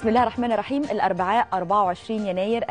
بسم الله الرحمن الرحيم الأربعاء 24 يناير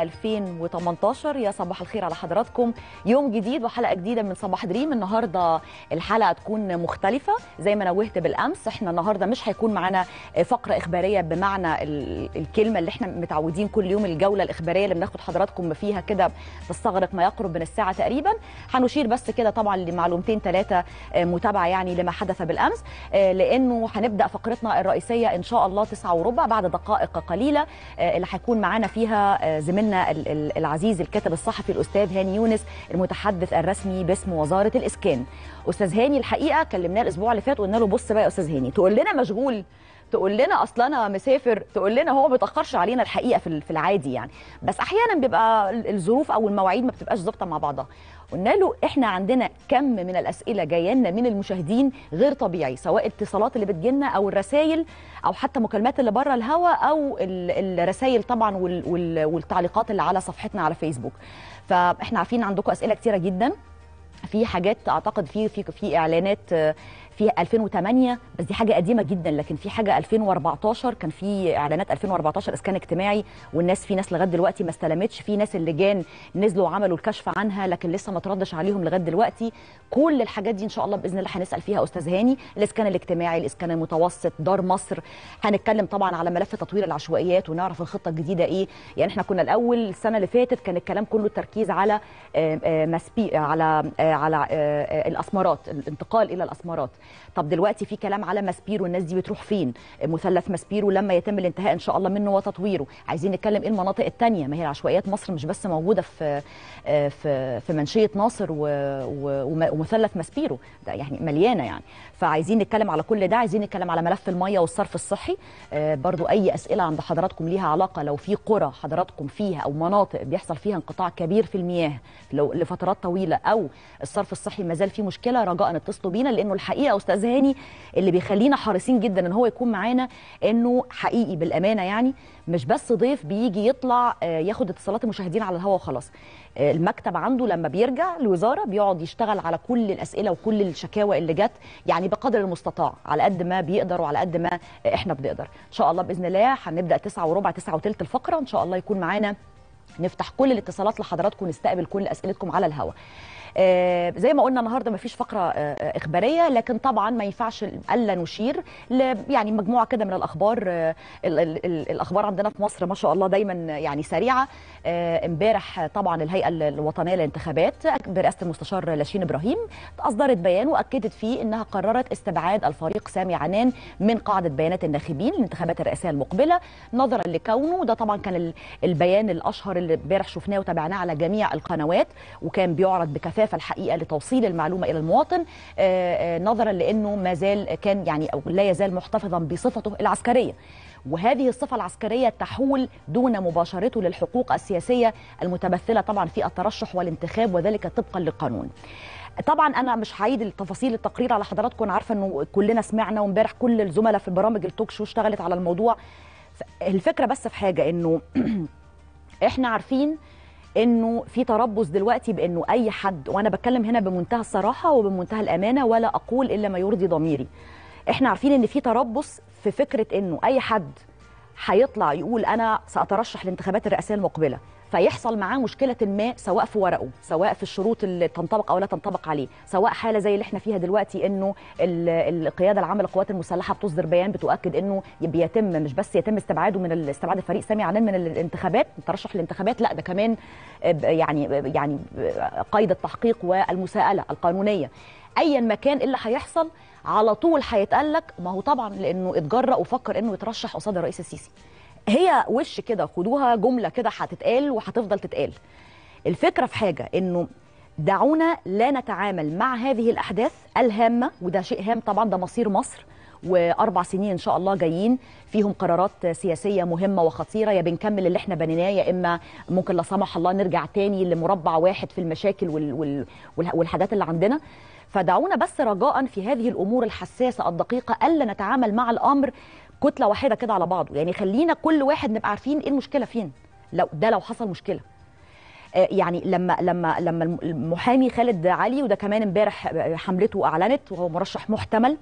2018 يا صباح الخير على حضراتكم يوم جديد وحلقة جديدة من صباح دريم النهاردة الحلقة تكون مختلفة زي ما نوهت بالأمس احنا النهاردة مش هيكون معانا فقرة إخبارية بمعنى ال- الكلمة اللي احنا متعودين كل يوم الجولة الإخبارية اللي بناخد حضراتكم فيها كده تستغرق ما يقرب من الساعة تقريبا هنشير بس كده طبعا لمعلومتين ثلاثة متابعة يعني لما حدث بالأمس آه، لأنه هنبدأ فقرتنا الرئيسية إن شاء الله تسعة وربع بعد دقائق قليلة آه، اللي هيكون معانا فيها آه، زميلنا ال- ال- العزيز الكاتب الصحفي الأستاذ هاني يونس المتحدث الرسمي باسم وزارة الإسكان أستاذ هاني الحقيقة كلمناه الأسبوع اللي فات وقلنا له بص بقى يا أستاذ هاني تقول لنا مشغول تقول لنا اصل انا مسافر تقول لنا هو ما بيتاخرش علينا الحقيقه في ال- في العادي يعني بس احيانا بيبقى ال- الظروف او المواعيد ما بتبقاش ظابطه مع بعضها قلنا له احنا عندنا كم من الاسئله جايه لنا من المشاهدين غير طبيعي سواء الاتصالات اللي بتجيلنا او الرسائل او حتى مكالمات اللي بره الهوا او ال- الرسائل طبعا وال- وال- والتعليقات اللي على صفحتنا على فيسبوك فاحنا عارفين عندكم اسئله كتيره جدا في حاجات اعتقد في في في اعلانات آه، في 2008 بس دي حاجه قديمه جدا لكن في حاجه 2014 كان في اعلانات 2014 اسكان اجتماعي والناس في ناس لغايه دلوقتي ما استلمتش في ناس اللجان نزلوا وعملوا الكشف عنها لكن لسه ما تردش عليهم لغايه دلوقتي كل الحاجات دي ان شاء الله باذن الله هنسال فيها استاذ هاني الاسكان الاجتماعي الاسكان المتوسط دار مصر هنتكلم طبعا على ملف تطوير العشوائيات ونعرف الخطه الجديده ايه يعني احنا كنا الاول السنه اللي فاتت كان الكلام كله التركيز على آه، آه، مسبي على آه، على آه، آه، الاسمرات الانتقال الى الاسمرات طب دلوقتي في كلام على ماسبيرو الناس دي بتروح فين مثلث ماسبيرو لما يتم الانتهاء ان شاء الله منه وتطويره عايزين نتكلم ايه المناطق التانية ما هي العشوائيات مصر مش بس موجوده في آه، في في منشيه ناصر و- و- وم- ومثلث ماسبيرو ده يعني مليانه يعني فعايزين نتكلم على كل ده عايزين نتكلم على ملف الميه والصرف الصحي آه، برضو اي اسئله عند حضراتكم ليها علاقه لو في قرى حضراتكم فيها او مناطق بيحصل فيها انقطاع كبير في المياه لو لفترات طويله او الصرف الصحي ما زال فيه مشكله رجاء اتصلوا بينا لانه الحقيقه استاذ هاني اللي بيخلينا حريصين جدا ان هو يكون معانا انه حقيقي بالامانه يعني مش بس ضيف بيجي يطلع آه، ياخد اتصالات المشاهدين على الهوا وخلاص آه، المكتب عنده لما بيرجع الوزاره بيقعد يشتغل على كل الاسئله وكل الشكاوى اللي جت يعني بقدر المستطاع على قد ما بيقدر وعلى قد ما آه، احنا بنقدر ان شاء الله باذن الله هنبدا تسعة وربع تسعة وثلث الفقره ان شاء الله يكون معانا نفتح كل الاتصالات لحضراتكم ونستقبل كل اسئلتكم على الهواء آه زي ما قلنا النهارده ما فيش فقره آه آه، اخباريه لكن طبعا ما ينفعش الا نشير ل يعني مجموعه كده من الاخبار آه ال ال ال الاخبار عندنا في مصر ما شاء الله دايما يعني سريعه آه، امبارح طبعا الهيئه الوطنيه للانتخابات برئاسه المستشار لاشين ابراهيم اصدرت بيان واكدت فيه انها قررت استبعاد الفريق سامي عنان من قاعده بيانات الناخبين للانتخابات الرئاسيه المقبله نظرا لكونه ده طبعا كان ال- البيان الاشهر اللي امبارح شفناه وتابعناه على جميع القنوات وكان بيعرض بكثافه الحقيقه لتوصيل المعلومه الى المواطن آه، آه، نظرا لانه ما زال كان يعني او لا يزال محتفظا بصفته العسكريه وهذه الصفة العسكرية تحول دون مباشرته للحقوق السياسية المتمثلة طبعا في الترشح والانتخاب وذلك طبقا للقانون طبعا انا مش هعيد التفاصيل التقرير على حضراتكم انا عارفه انه كلنا سمعنا وامبارح كل الزملاء في برامج التوك شو اشتغلت على الموضوع ف- الفكره بس في حاجه انه احنا عارفين انه في تربص دلوقتي بانه اي حد وانا بتكلم هنا بمنتهى الصراحه وبمنتهى الامانه ولا اقول الا ما يرضي ضميري احنا عارفين ان في تربص في فكره انه اي حد هيطلع يقول انا ساترشح للانتخابات الرئاسيه المقبله فيحصل معاه مشكله ما سواء في ورقه سواء في الشروط اللي تنطبق او لا تنطبق عليه سواء حاله زي اللي احنا فيها دلوقتي انه ال- القياده العامه للقوات المسلحه بتصدر بيان بتؤكد انه بيتم مش بس يتم استبعاده من ال- استبعاد الفريق سامي عنان من الانتخابات الترشح للانتخابات لا ده كمان آه، ب- يعني يعني آه، قيد التحقيق والمساءله القانونيه ايا ما كان اللي هيحصل على طول هيتقال لك ما هو طبعا لانه اتجرأ وفكر انه يترشح قصاد الرئيس السيسي هي وش كده خدوها جمله كده هتتقال وهتفضل تتقال الفكره في حاجه انه دعونا لا نتعامل مع هذه الاحداث الهامه وده شيء هام طبعا ده مصير مصر واربع سنين ان شاء الله جايين فيهم قرارات سياسيه مهمه وخطيره يا بنكمل اللي احنا بنيناه يا اما ممكن لا سمح الله نرجع تاني لمربع واحد في المشاكل وال وال والح- والحاجات اللي عندنا فدعونا بس رجاء في هذه الامور الحساسه الدقيقه الا نتعامل مع الامر كتله واحده كده على بعضه يعني خلينا كل واحد نبقى عارفين ايه المشكله فين لو ده لو حصل مشكله آه، يعني لما لما لما الم- المحامي خالد علي وده كمان امبارح حملته اعلنت وهو مرشح محتمل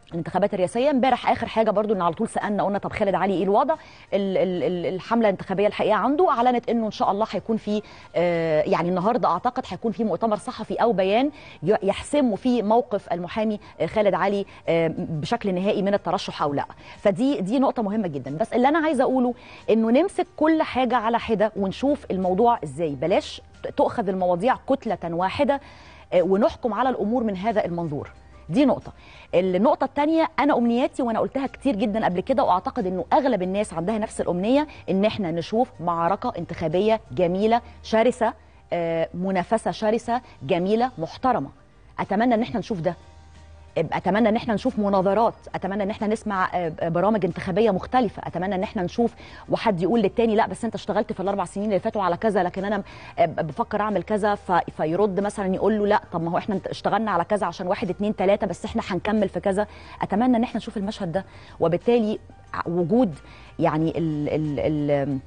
الانتخابات الرئاسيه امبارح اخر حاجه برضو ان على طول سالنا قلنا طب خالد علي ايه الوضع ال- ال- ال- الحمله الانتخابيه الحقيقه عنده اعلنت انه ان شاء الله هيكون في آه، يعني النهارده اعتقد هيكون في مؤتمر صحفي او بيان ي- يحسموا فيه موقف المحامي آه، خالد علي آه، بشكل نهائي من الترشح او لا فدي دي نقطه مهمه جدا بس اللي انا عايزه اقوله انه نمسك كل حاجه على حده ونشوف الموضوع ازاي بلاش تؤخذ المواضيع كتله واحده آه، ونحكم على الامور من هذا المنظور دي نقطة النقطة الثانية أنا أمنياتي وأنا قلتها كتير جدا قبل كده وأعتقد أنه أغلب الناس عندها نفس الأمنية إن إحنا نشوف معركة انتخابية جميلة شرسة آه، منافسة شرسة جميلة محترمة أتمنى إن إحنا نشوف ده اتمنى ان احنا نشوف مناظرات اتمنى ان احنا نسمع آه، برامج انتخابيه مختلفه اتمنى ان احنا نشوف وحد يقول للتاني لا بس انت اشتغلت في الاربع سنين اللي فاتوا على كذا لكن انا آه، بفكر اعمل كذا ف- فيرد مثلا يقول له لا طب ما هو احنا اشتغلنا على كذا عشان واحد اتنين تلاته بس احنا هنكمل في كذا اتمنى ان احنا نشوف المشهد ده وبالتالي ع- وجود يعني ال ال ال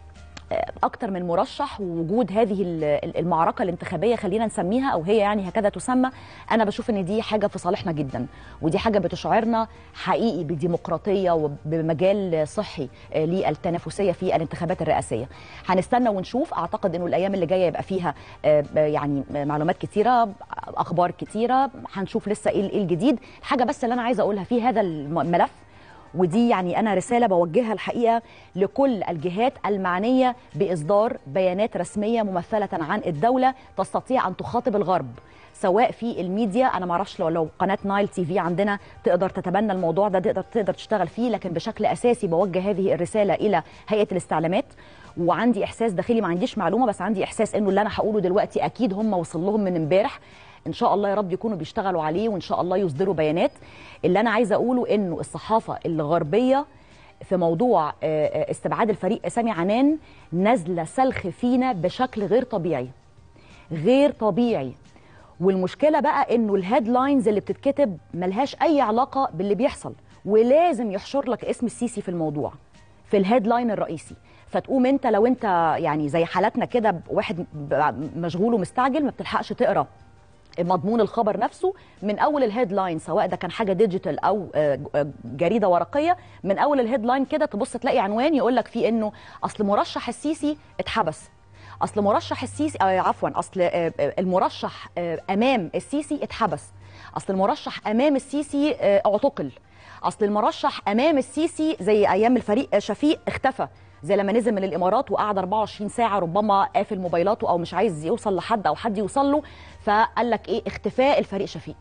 اكتر من مرشح ووجود هذه ال- المعركه الانتخابيه خلينا نسميها او هي يعني هكذا تسمى انا بشوف ان دي حاجه في صالحنا جدا ودي حاجه بتشعرنا حقيقي بديمقراطيه وبمجال صحي آه، للتنافسيه في الانتخابات الرئاسيه هنستنى ونشوف اعتقد انه الايام اللي جايه يبقى فيها آه، يعني معلومات كتيره اخبار كتيره هنشوف لسه ايه إيه الجديد الحاجه بس اللي انا عايزه اقولها في هذا الملف ودي يعني انا رساله بوجهها الحقيقه لكل الجهات المعنيه باصدار بيانات رسميه ممثله عن الدوله تستطيع ان تخاطب الغرب سواء في الميديا انا ما اعرفش لو لو قناه نايل تي في عندنا تقدر تتبنى الموضوع ده تقدر تقدر تشتغل فيه لكن بشكل اساسي بوجه هذه الرساله الى هيئه الاستعلامات وعندي احساس داخلي ما عنديش معلومه بس عندي احساس انه اللي انا هقوله دلوقتي اكيد هم وصل لهم من امبارح ان شاء الله يا رب يكونوا بيشتغلوا عليه وان شاء الله يصدروا بيانات اللي انا عايزه اقوله انه الصحافه الغربيه في موضوع آه، آه، استبعاد الفريق سامي عنان نازله سلخ فينا بشكل غير طبيعي غير طبيعي والمشكله بقى انه الهيدلاينز اللي بتتكتب ملهاش اي علاقه باللي بيحصل ولازم يحشر لك اسم السيسي في الموضوع في الهيدلاين الرئيسي فتقوم انت لو انت يعني زي حالاتنا كده واحد مشغول ومستعجل ما بتلحقش تقرا مضمون الخبر نفسه من اول الهيدلاين سواء ده كان حاجه ديجيتال او آه، آه، جريده ورقيه من اول الهيدلاين كده تبص تلاقي عنوان يقول لك فيه انه اصل مرشح السيسي اتحبس اصل مرشح السيسي آه عفوا اصل آه، آه، المرشح آه، امام السيسي اتحبس اصل المرشح امام السيسي آه، اعتقل اصل المرشح امام السيسي زي ايام الفريق شفيق اختفى زي لما نزل من الامارات وقعد 24 ساعه ربما قافل موبايلاته او مش عايز يوصل لحد او حد يوصل له فقال لك ايه اختفاء الفريق شفيق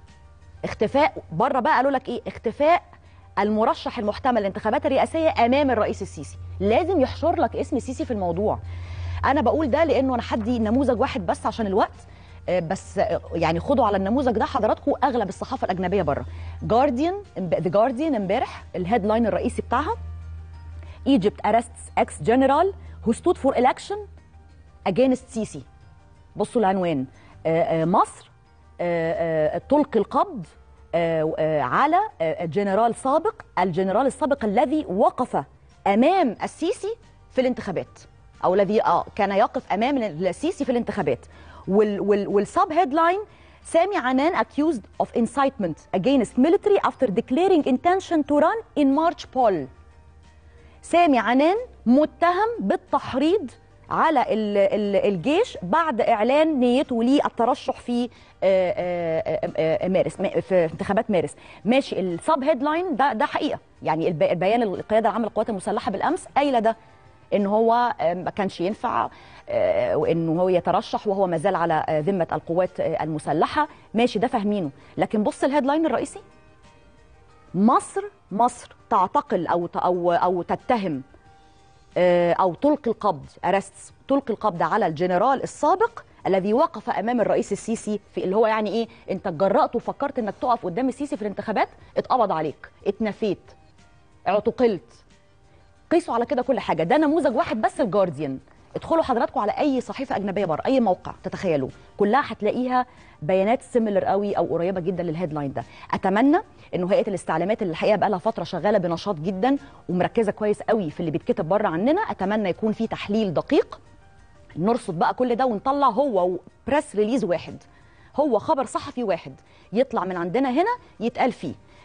اختفاء بره بقى قالوا لك ايه اختفاء المرشح المحتمل للانتخابات الرئاسيه امام الرئيس السيسي لازم يحشر لك اسم السيسي في الموضوع انا بقول ده لانه انا حدي نموذج واحد بس عشان الوقت آه، بس آه، يعني خدوا على النموذج ده حضراتكم اغلب الصحافه الاجنبيه بره جارديان ذا جارديان امبارح الهيدلاين الرئيسي بتاعها Egypt arrests ex-general who stood for election against Sisi بصوا العنوان آه، آه، مصر آه، آه، تلقي القبض آه، آه، على آه، جنرال سابق الجنرال السابق الذي وقف امام السيسي في الانتخابات او الذي اه كان يقف امام السيسي في الانتخابات وال وال والسب هيدلاين سامي عنان accused of incitement against military after declaring intention to run in March poll سامي عنان متهم بالتحريض على ال- ال- الجيش بعد اعلان نيته للترشح في آه، آه، آه، آه، مارس ما- في انتخابات مارس ماشي السب هيدلاين ده ده حقيقه يعني الب- البيان القياده العامه للقوات المسلحه بالامس قايله ده ان هو آه، ما كانش ينفع آه، وانه هو يترشح وهو ما زال على آه، ذمه القوات آه، المسلحه ماشي ده فاهمينه لكن بص الهيدلاين الرئيسي مصر مصر تعتقل او ت- او او تتهم آه، او تلقي القبض ارست تلقي القبض على الجنرال السابق الذي وقف امام الرئيس السيسي في اللي هو يعني ايه انت اتجرأت وفكرت انك تقف قدام السيسي في الانتخابات اتقبض عليك اتنفيت اعتقلت قيسوا على كده كل حاجه ده نموذج واحد بس الجارديان ادخلوا حضراتكم على اي صحيفه اجنبيه بره اي موقع تتخيلوا كلها هتلاقيها بيانات سيميلر قوي او قريبه جدا للهيدلاين ده اتمنى انه هيئه الاستعلامات اللي الحقيقه بقى لها فتره شغاله بنشاط جدا ومركزه كويس قوي في اللي بيتكتب بره عننا اتمنى يكون في تحليل دقيق نرصد بقى كل ده ونطلع هو بريس ريليز واحد هو خبر صحفي واحد يطلع من عندنا هنا يتقال فيه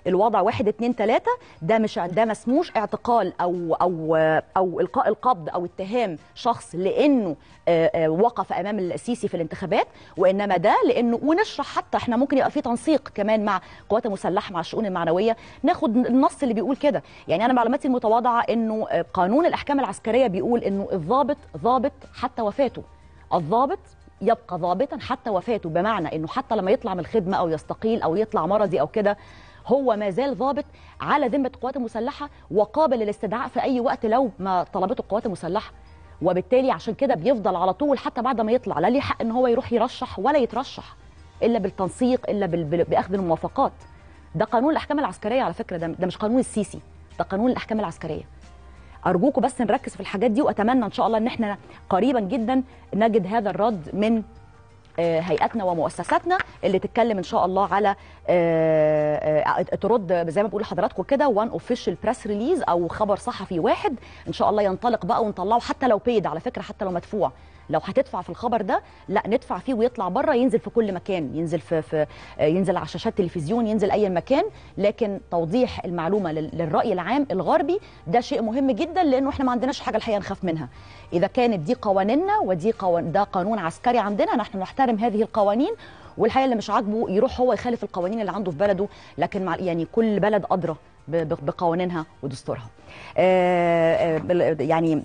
الوضع واحد اتنين تلاته ده مش ده ما اسموش اعتقال او او او القاء القبض او اتهام شخص لانه آه، آه، وقف امام السيسي في الانتخابات وانما ده لانه ونشرح حتى احنا ممكن يبقى في تنسيق كمان مع القوات المسلحه مع الشؤون المعنويه ناخد النص اللي بيقول كده يعني انا معلوماتي المتواضعه انه آه، قانون الاحكام العسكريه بيقول انه الضابط ضابط حتى وفاته الضابط يبقى ضابطا حتى وفاته بمعنى انه حتى لما يطلع من الخدمه او يستقيل او يطلع مرضي او كده هو ما زال ضابط على ذمه القوات المسلحه وقابل للاستدعاء في اي وقت لو ما طلبته القوات المسلحه وبالتالي عشان كده بيفضل على طول حتى بعد ما يطلع لا ليه حق ان هو يروح يرشح ولا يترشح الا بالتنسيق الا بال- بال- باخذ الموافقات ده قانون الاحكام العسكريه على فكره ده, ده مش قانون السيسي ده قانون الاحكام العسكريه ارجوكم بس نركز في الحاجات دي واتمنى ان شاء الله ان احنا قريبا جدا نجد هذا الرد من آه، هيئاتنا ومؤسساتنا اللي تتكلم ان شاء الله على آه، آه، ترد زي ما بقول لحضراتكم كده وان اوفيشال بريس ريليز او خبر صحفي واحد ان شاء الله ينطلق بقى ونطلعه حتى لو بيد على فكره حتى لو مدفوع لو هتدفع في الخبر ده لا ندفع فيه ويطلع بره ينزل في كل مكان ينزل في, في آه، ينزل على شاشات تلفزيون ينزل اي مكان لكن توضيح المعلومه لل- للراي العام الغربي ده شيء مهم جدا لانه احنا ما عندناش حاجه الحقيقه نخاف منها اذا كانت دي قوانيننا ودي قوان ده قانون عسكري عندنا نحن نحترم هذه القوانين والحقيقه اللي مش عاجبه يروح هو يخالف القوانين اللي عنده في بلده لكن مع يعني كل بلد ادرى ب- ب- بقوانينها ودستورها آه، آه، بال- يعني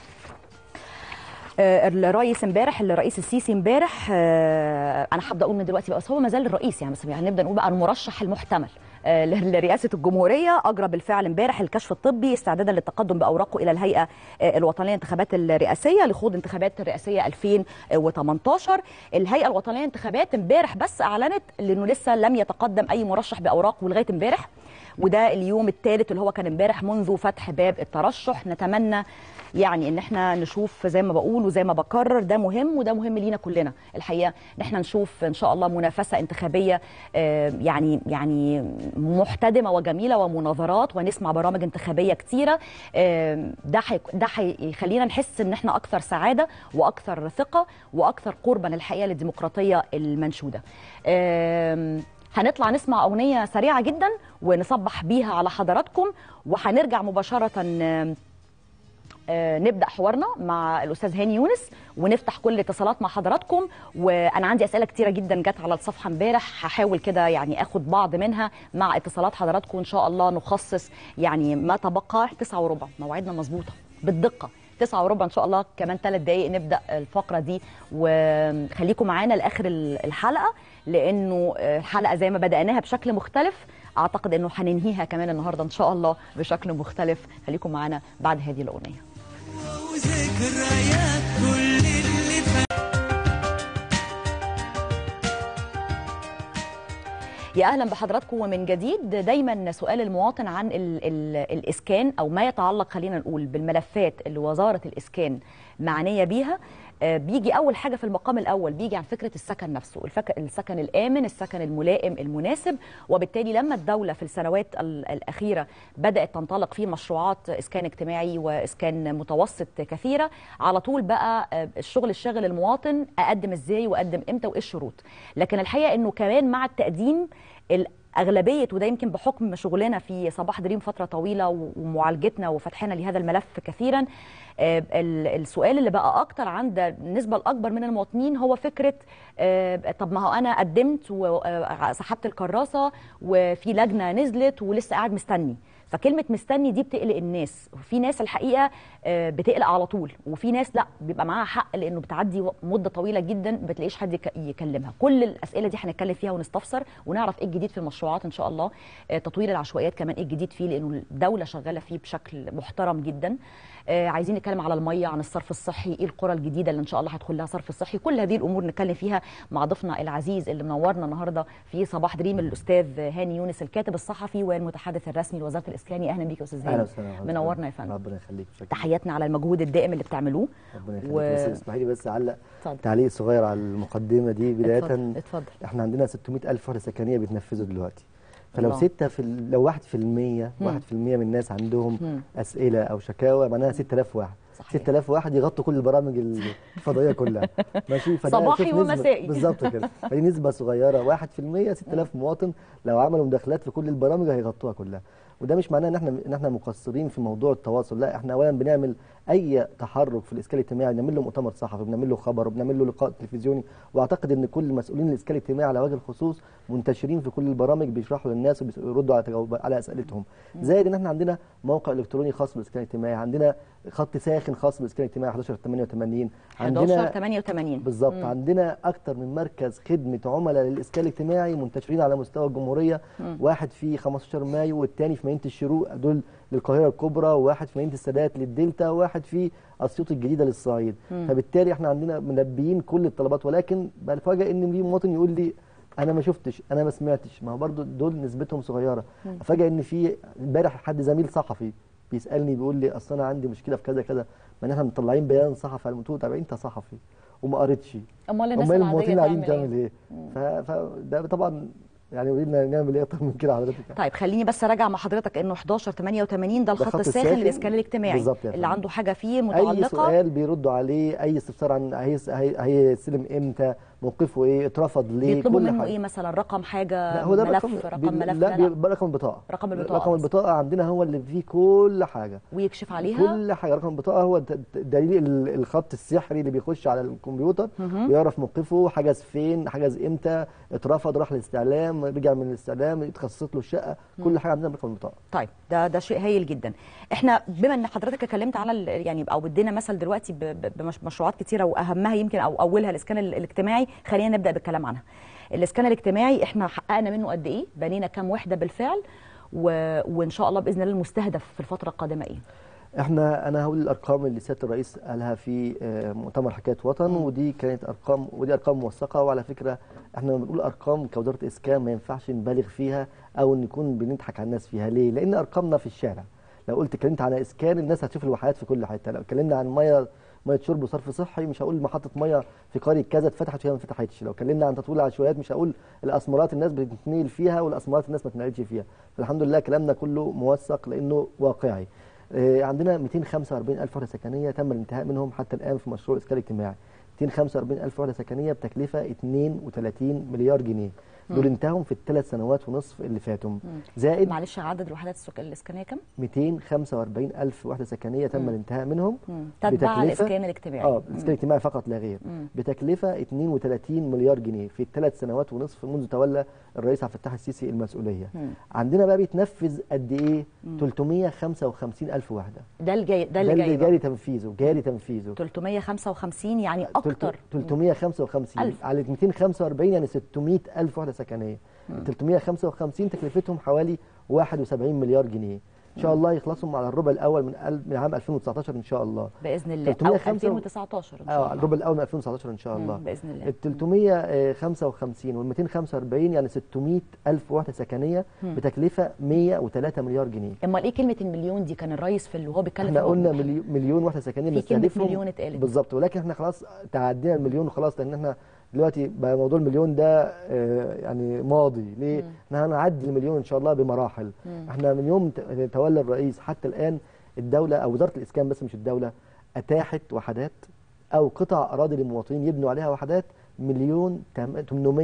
آه، الرئيس امبارح الرئيس السيسي امبارح آه، انا هبدا اقول من دلوقتي بقى بس هو ما زال الرئيس يعني بس يعني نبدا نقول بقى المرشح المحتمل آه، لرئاسه الجمهوريه اجرى بالفعل امبارح الكشف الطبي استعدادا للتقدم باوراقه الى الهيئه آه، الوطنيه للانتخابات الرئاسيه لخوض انتخابات الرئاسيه 2018 الهيئه الوطنيه للانتخابات امبارح بس اعلنت لانه لسه لم يتقدم اي مرشح باوراقه لغايه امبارح وده اليوم الثالث اللي هو كان امبارح منذ فتح باب الترشح نتمنى يعني ان احنا نشوف زي ما بقول وزي ما بكرر ده مهم وده مهم لينا كلنا الحقيقه ان احنا نشوف ان شاء الله منافسه انتخابيه آه، يعني يعني محتدمه وجميله ومناظرات ونسمع برامج انتخابيه كتيره آه، ده حي- ده هيخلينا نحس ان احنا اكثر سعاده واكثر ثقه واكثر قربا الحقيقه للديمقراطيه المنشوده آم، هنطلع نسمع أغنية سريعة جدا ونصبح بيها على حضراتكم وهنرجع مباشرة آم، آه، نبدا حوارنا مع الاستاذ هاني يونس ونفتح كل الاتصالات مع حضراتكم وانا عندي اسئله كتيره جدا جت على الصفحه امبارح هحاول كده يعني اخد بعض منها مع اتصالات حضراتكم ان شاء الله نخصص يعني ما تبقى تسعة وربع موعدنا مظبوطه بالدقه تسعة وربع ان شاء الله كمان ثلاث دقائق نبدا الفقره دي وخليكم معانا لاخر ال- الحلقه لانه آه، الحلقه زي ما بداناها بشكل مختلف اعتقد انه هننهيها كمان النهارده ان شاء الله بشكل مختلف خليكم معانا بعد هذه الاغنيه وذكريات كل اللي فات يا اهلا بحضراتكم ومن جديد دايما سؤال المواطن عن ال ال الاسكان او ما يتعلق خلينا نقول بالملفات اللي وزاره الاسكان معنيه بيها آه، بيجي اول حاجه في المقام الاول بيجي عن فكره السكن نفسه الفك... السكن الامن السكن الملائم المناسب وبالتالي لما الدوله في السنوات ال- الاخيره بدات تنطلق في مشروعات اسكان اجتماعي واسكان متوسط كثيره على طول بقى آه، الشغل الشاغل المواطن اقدم ازاي واقدم امتى وايه الشروط لكن الحقيقه انه كمان مع التقديم اغلبيه وده يمكن بحكم شغلنا في صباح دريم فتره طويله و- ومعالجتنا وفتحنا لهذا الملف كثيرا آه، ال- السؤال اللي بقى اكتر عند النسبه الاكبر من المواطنين هو فكره آه، طب ما هو انا قدمت وسحبت الكراسه وفي لجنه نزلت ولسه قاعد مستني فكلمه مستني دي بتقلق الناس وفي ناس الحقيقه آه، بتقلق على طول وفي ناس لا بيبقى معاها حق لانه بتعدي و- مده طويله جدا ما بتلاقيش حد يك- يكلمها كل الاسئله دي هنتكلم فيها ونستفسر ونعرف ايه الجديد في المشروعات ان شاء الله آه، تطوير العشوائيات كمان ايه الجديد فيه لانه الدوله شغاله فيه بشكل محترم جدا آه، عايزين نتكلم على الميه عن الصرف الصحي ايه القرى الجديده اللي ان شاء الله هيدخل لها صرف صحي كل هذه الامور نتكلم فيها مع ضيفنا العزيز اللي منورنا النهارده في صباح دريم الاستاذ هاني يونس الكاتب الصحفي والمتحدث الرسمي لوزاره الاسكان اهلا بيك يا استاذ اهلا هاني وسهلا حضرتك. منورنا يا فندم ربنا يخليك شكرا تحياتنا على المجهود الدائم اللي بتعملوه ربنا يخليك و- بس اسمحي لي بس اعلق اتفضل تعليق صغير على المقدمه دي بدايه اتفضل اتفضل احنا عندنا 600 الف وحده سكنيه بيتنفذوا دلوقتي فلو الله. 6 في ال- لو 1% 1% مم. من الناس عندهم مم. اسئله او شكاوى معناها 6000 واحد صحيح. 6000 واحد يغطوا كل البرامج الفضائيه كلها ماشي فده صباحي شوف نسبة- ومسائي. بالظبط كده فدي نسبه صغيره 1% 6000 مواطن لو عملوا مداخلات في كل البرامج هيغطوها كلها وده مش معناه ان احنا ان احنا مقصرين في موضوع التواصل لا احنا اولا بنعمل اي تحرك في الاسكان الاجتماعي بنعمل له مؤتمر صحفي بنعمل له خبر وبنعمل له لقاء تلفزيوني واعتقد ان كل مسؤولين الاسكان الاجتماعي على وجه الخصوص منتشرين في كل البرامج بيشرحوا للناس وبيردوا على تجاوب على اسئلتهم زائد ان احنا عندنا موقع الكتروني خاص بالاسكان الاجتماعي عندنا خط ساخن خاص بالاسكان الاجتماعي 1188 11 88 بالظبط عندنا اكتر من مركز خدمه عملاء للاسكان الاجتماعي منتشرين على مستوى الجمهوريه واحد في 15 مايو والتاني في مدينه الشروق دول للقاهره الكبرى وواحد في مدينه السادات للدلتا وواحد في اسيوط الجديده للصعيد فبالتالي احنا عندنا منبيين كل الطلبات ولكن بفاجئ ان في مواطن يقول لي انا ما شفتش انا ما سمعتش ما هو برضو دول نسبتهم صغيره افاجئ ان في امبارح حد زميل صحفي بيسالني بيقول لي اصل انا عندي مشكله في كذا كذا ما إن احنا مطلعين بيان صحفي على الموضوع طب انت صحفي وما قريتش امال الناس امال العاديه المواطنين قاعدين بتعمل بتعمل ايه ايه ف- فده طبعا يعني ولينا نعمل ايه اكتر من كده حضرتك طيب خليني بس اراجع مع حضرتك انه 11 88 ده الخط خط الساخن الساخن للاسكان الاجتماعي بالظبط يا اللي فندم. عنده حاجه فيه اي متعلقه سؤال بيردوا عليه اي استفسار عن هيس- هي- هيستلم امتى موقفه ايه اترفض ليه بيطلبوا كل منه حاجة. ايه مثلا رقم حاجه لا هو ده ملف رقم رقم بي- ملف لا لا, لا. بيبقى رقم البطاقه رقم البطاقة رقم بس. البطاقه عندنا هو اللي فيه كل حاجه ويكشف عليها كل حاجه رقم البطاقه هو د- د- دليل ال- الخط السحري اللي بيخش على الكمبيوتر ويعرف موقفه حجز فين حجز امتى اترفض راح الاستعلام رجع من الاستعلام اتخصصت له الشقه كل حاجه عندنا برقم البطاقه طيب ده ده شيء هايل جدا احنا بما ان حضرتك اتكلمت على ال- يعني او ادينا مثل دلوقتي ب- ب- بمشروعات كتيره واهمها يمكن او اولها الاسكان ال- الاجتماعي خلينا نبدا بالكلام عنها الاسكان الاجتماعي احنا حققنا منه قد ايه بنينا كام وحده بالفعل و... وان شاء الله باذن الله المستهدف في الفتره القادمه ايه احنا انا هقول الارقام اللي سياده الرئيس قالها في آه، مؤتمر حكايه وطن ودي كانت ارقام ودي ارقام موثقه وعلى فكره احنا لما بنقول ارقام كوزاره اسكان ما ينفعش نبالغ فيها او نكون بنضحك على الناس فيها ليه؟ لان ارقامنا في الشارع لو قلت اتكلمت عن اسكان الناس هتشوف الوحدات في كل حته لو اتكلمنا عن ميه ميه شرب وصرف صحي مش هقول محطه ميه في قريه كذا اتفتحت وهي ما اتفتحتش لو اتكلمنا عن تطوير العشوائيات مش هقول الاسمرات الناس بتتنقل فيها والاسمرات الناس ما تنقلش فيها فالحمد لله كلامنا كله موثق لانه واقعي آه، عندنا 245 ألف وحدة سكنية تم الانتهاء منهم حتى الآن في مشروع الإسكان الاجتماعي 245 ألف وحدة سكنية بتكلفة 32 مليار جنيه دول انتهوا في الثلاث سنوات ونصف اللي فاتوا زائد معلش عدد الوحدات السك- الاسكانيه كام 245 ألف وحدة سكنية تم الانتهاء منهم تتبع بتكلفة- الاسكان الاجتماعي اه الاسكان الاجتماعي فقط لا غير بتكلفة 32 مليار جنيه في الثلاث سنوات ونصف منذ تولى الرئيس عبد الفتاح السيسي المسؤولية عندنا بقى بيتنفذ قد ايه 355 ألف وحدة ده الجاي ده ده اللي جاي اللي بقى. جاري تنفيذه جاري تنفيذه 355 يعني اكتر 355 ألف. على 245 يعني 600 ألف وحدة سكنية 355 تكلفتهم حوالي 71 مليار جنيه إن شاء الله يخلصوا على الربع الأول من ال- من عام 2019 إن شاء الله باذن الله او 305 2019 ان شاء اه الله الربع الأول من 2019 إن شاء الله مم، باذن الله ال 355 وال 245 يعني 600 ألف وحدة سكنية بتكلفة 103 مليار جنيه امال ايه كلمه المليون دي كان الرئيس في اللي هو بيتكلم احنا في قلنا الوضوح. مليون, مليون وحده سكنيه في كلمة بنستهدفهم مليون اتقالت. بالظبط ولكن احنا خلاص تعدينا المليون وخلاص لان احنا دلوقتي بقى موضوع المليون ده آه، يعني ماضي ليه؟ احنا هنعدي المليون ان شاء الله بمراحل احنا من يوم ت- تولى الرئيس حتى الان الدوله او وزاره الاسكان بس مش الدوله اتاحت وحدات او قطع اراضي للمواطنين يبنوا عليها وحدات مليون تم-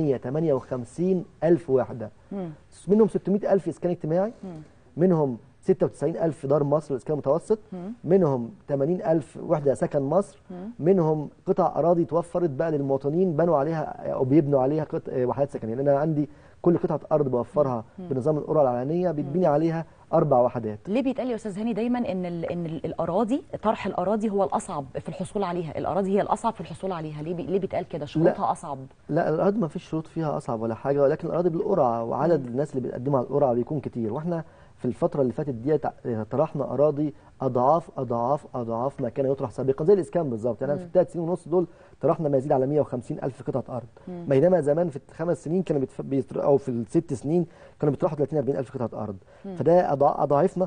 858 الف وحده مم. منهم 600 الف اسكان اجتماعي منهم 96 ألف دار مصر الإسكان المتوسط منهم 80 ألف وحدة سكن مصر منهم قطع أراضي توفرت بقى للمواطنين بنوا عليها أو بيبنوا عليها قط... آه، وحدات سكنية لأن أنا عندي كل قطعة أرض بوفرها بنظام القرى العلنية بيتبني عليها أربع وحدات ليه بيتقال يا استاذ هاني دايما ان ال ان ال الاراضي طرح الاراضي هو الاصعب في الحصول عليها الاراضي هي الاصعب في الحصول عليها ليه بي ليه بيتقال كده شروطها اصعب لا الأراضي ما فيش شروط فيها أصعب ولا حاجة ولكن الأراضي بالقرعة وعدد الناس اللي بيقدموا على القرعة بيكون كتير وإحنا في الفترة اللي فاتت دي طرحنا أراضي أضعاف أضعاف أضعاف ما كان يطرح سابقا زي الإسكان بالظبط يعني في الثلاث سنين ونص دول طرحنا ما يزيد على 150 ألف قطعة أرض بينما زمان في الخمس سنين كانوا بيتف... بيتر... أو في الست سنين كانوا بيطرحوا 30 40 ألف قطعة أرض فده أضع... أضاعفنا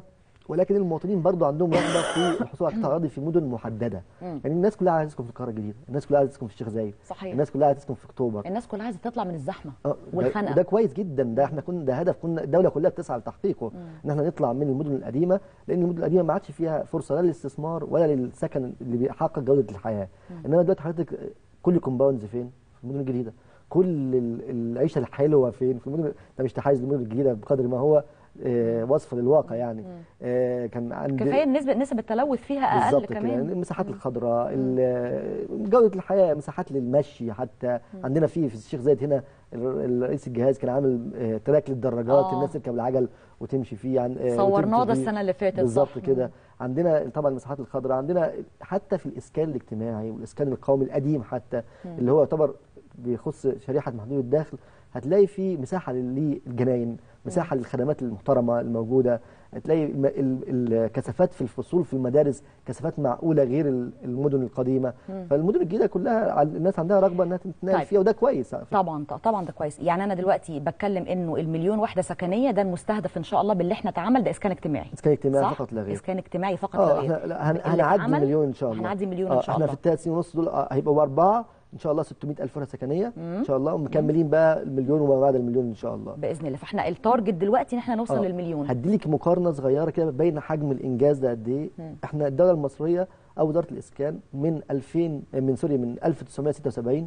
ولكن المواطنين برضو عندهم رغبه في الحصول على قطع اراضي في مدن محدده مم. يعني الناس كلها عايزه تسكن في القاهره الجديده الناس كلها عايزه تسكن في الشيخ زايد صحيح الناس كلها عايزه تسكن في اكتوبر الناس كلها عايزه تطلع من الزحمه آه، ده- والخنقه وده كويس جدا ده احنا كنا ده هدف كنا الدوله كلها بتسعى لتحقيقه ان احنا نطلع من المدن القديمه لان المدن القديمه ما عادش فيها فرصه لا للاستثمار ولا للسكن اللي بيحقق جوده الحياه انما دلوقتي حضرتك كل كومباوندز فين في المدن الجديده كل ال- العيشه الحلوه فين في المدن ده مش تحيز للمدن الجديده بقدر ما هو آه، وصف للواقع يعني آه، كان عند كفايه نسبه نسب التلوث فيها اقل بالظبط كده كمان يعني المساحات الخضراء ال- جوده الحياه مساحات للمشي حتى عندنا في في الشيخ زايد هنا ال- رئيس الجهاز كان عامل آه، تراك للدراجات آه. الناس تركب العجل وتمشي فيه يعني آه، صورناه وتمشي ده فيه. السنه اللي فاتت بالظبط صح؟ كده عندنا طبعا المساحات الخضراء عندنا حتى في الاسكان الاجتماعي والاسكان القومي القديم حتى اللي هو يعتبر بيخص شريحه محدود الدخل هتلاقي في مساحه للجناين مساحه للخدمات المحترمه الموجوده هتلاقي الم- ال- الكثافات في الفصول في المدارس كثافات معقوله غير ال- المدن القديمه فالمدن الجديده كلها ع- الناس عندها رغبه انها تتنقل طيب. فيها وده كويس على فكرة. طبعا طبعا ده كويس يعني انا دلوقتي بتكلم انه المليون وحده سكنيه ده المستهدف ان شاء الله باللي احنا اتعمل ده اسكان اجتماعي اسكان اجتماعي صح؟ فقط لا غير اسكان اجتماعي فقط لا اه غير احنا لا، هن- اللي هنعدي اتعمل- مليون ان شاء الله هنعدي مليون ان آه، شاء احنا الله في الثلاث سنين ونص دول آه، هيبقوا اربعه ان شاء الله 600 الف وحده سكنيه ان شاء الله ومكملين بقى المليون وما بعد المليون ان شاء الله باذن الله فاحنا التارجت دلوقتي ان احنا نوصل آه. للمليون هديلك مقارنه صغيره كده بتبين حجم الانجاز ده قد ايه احنا الدوله المصريه او وزاره الاسكان من 2000 من سوري من 1976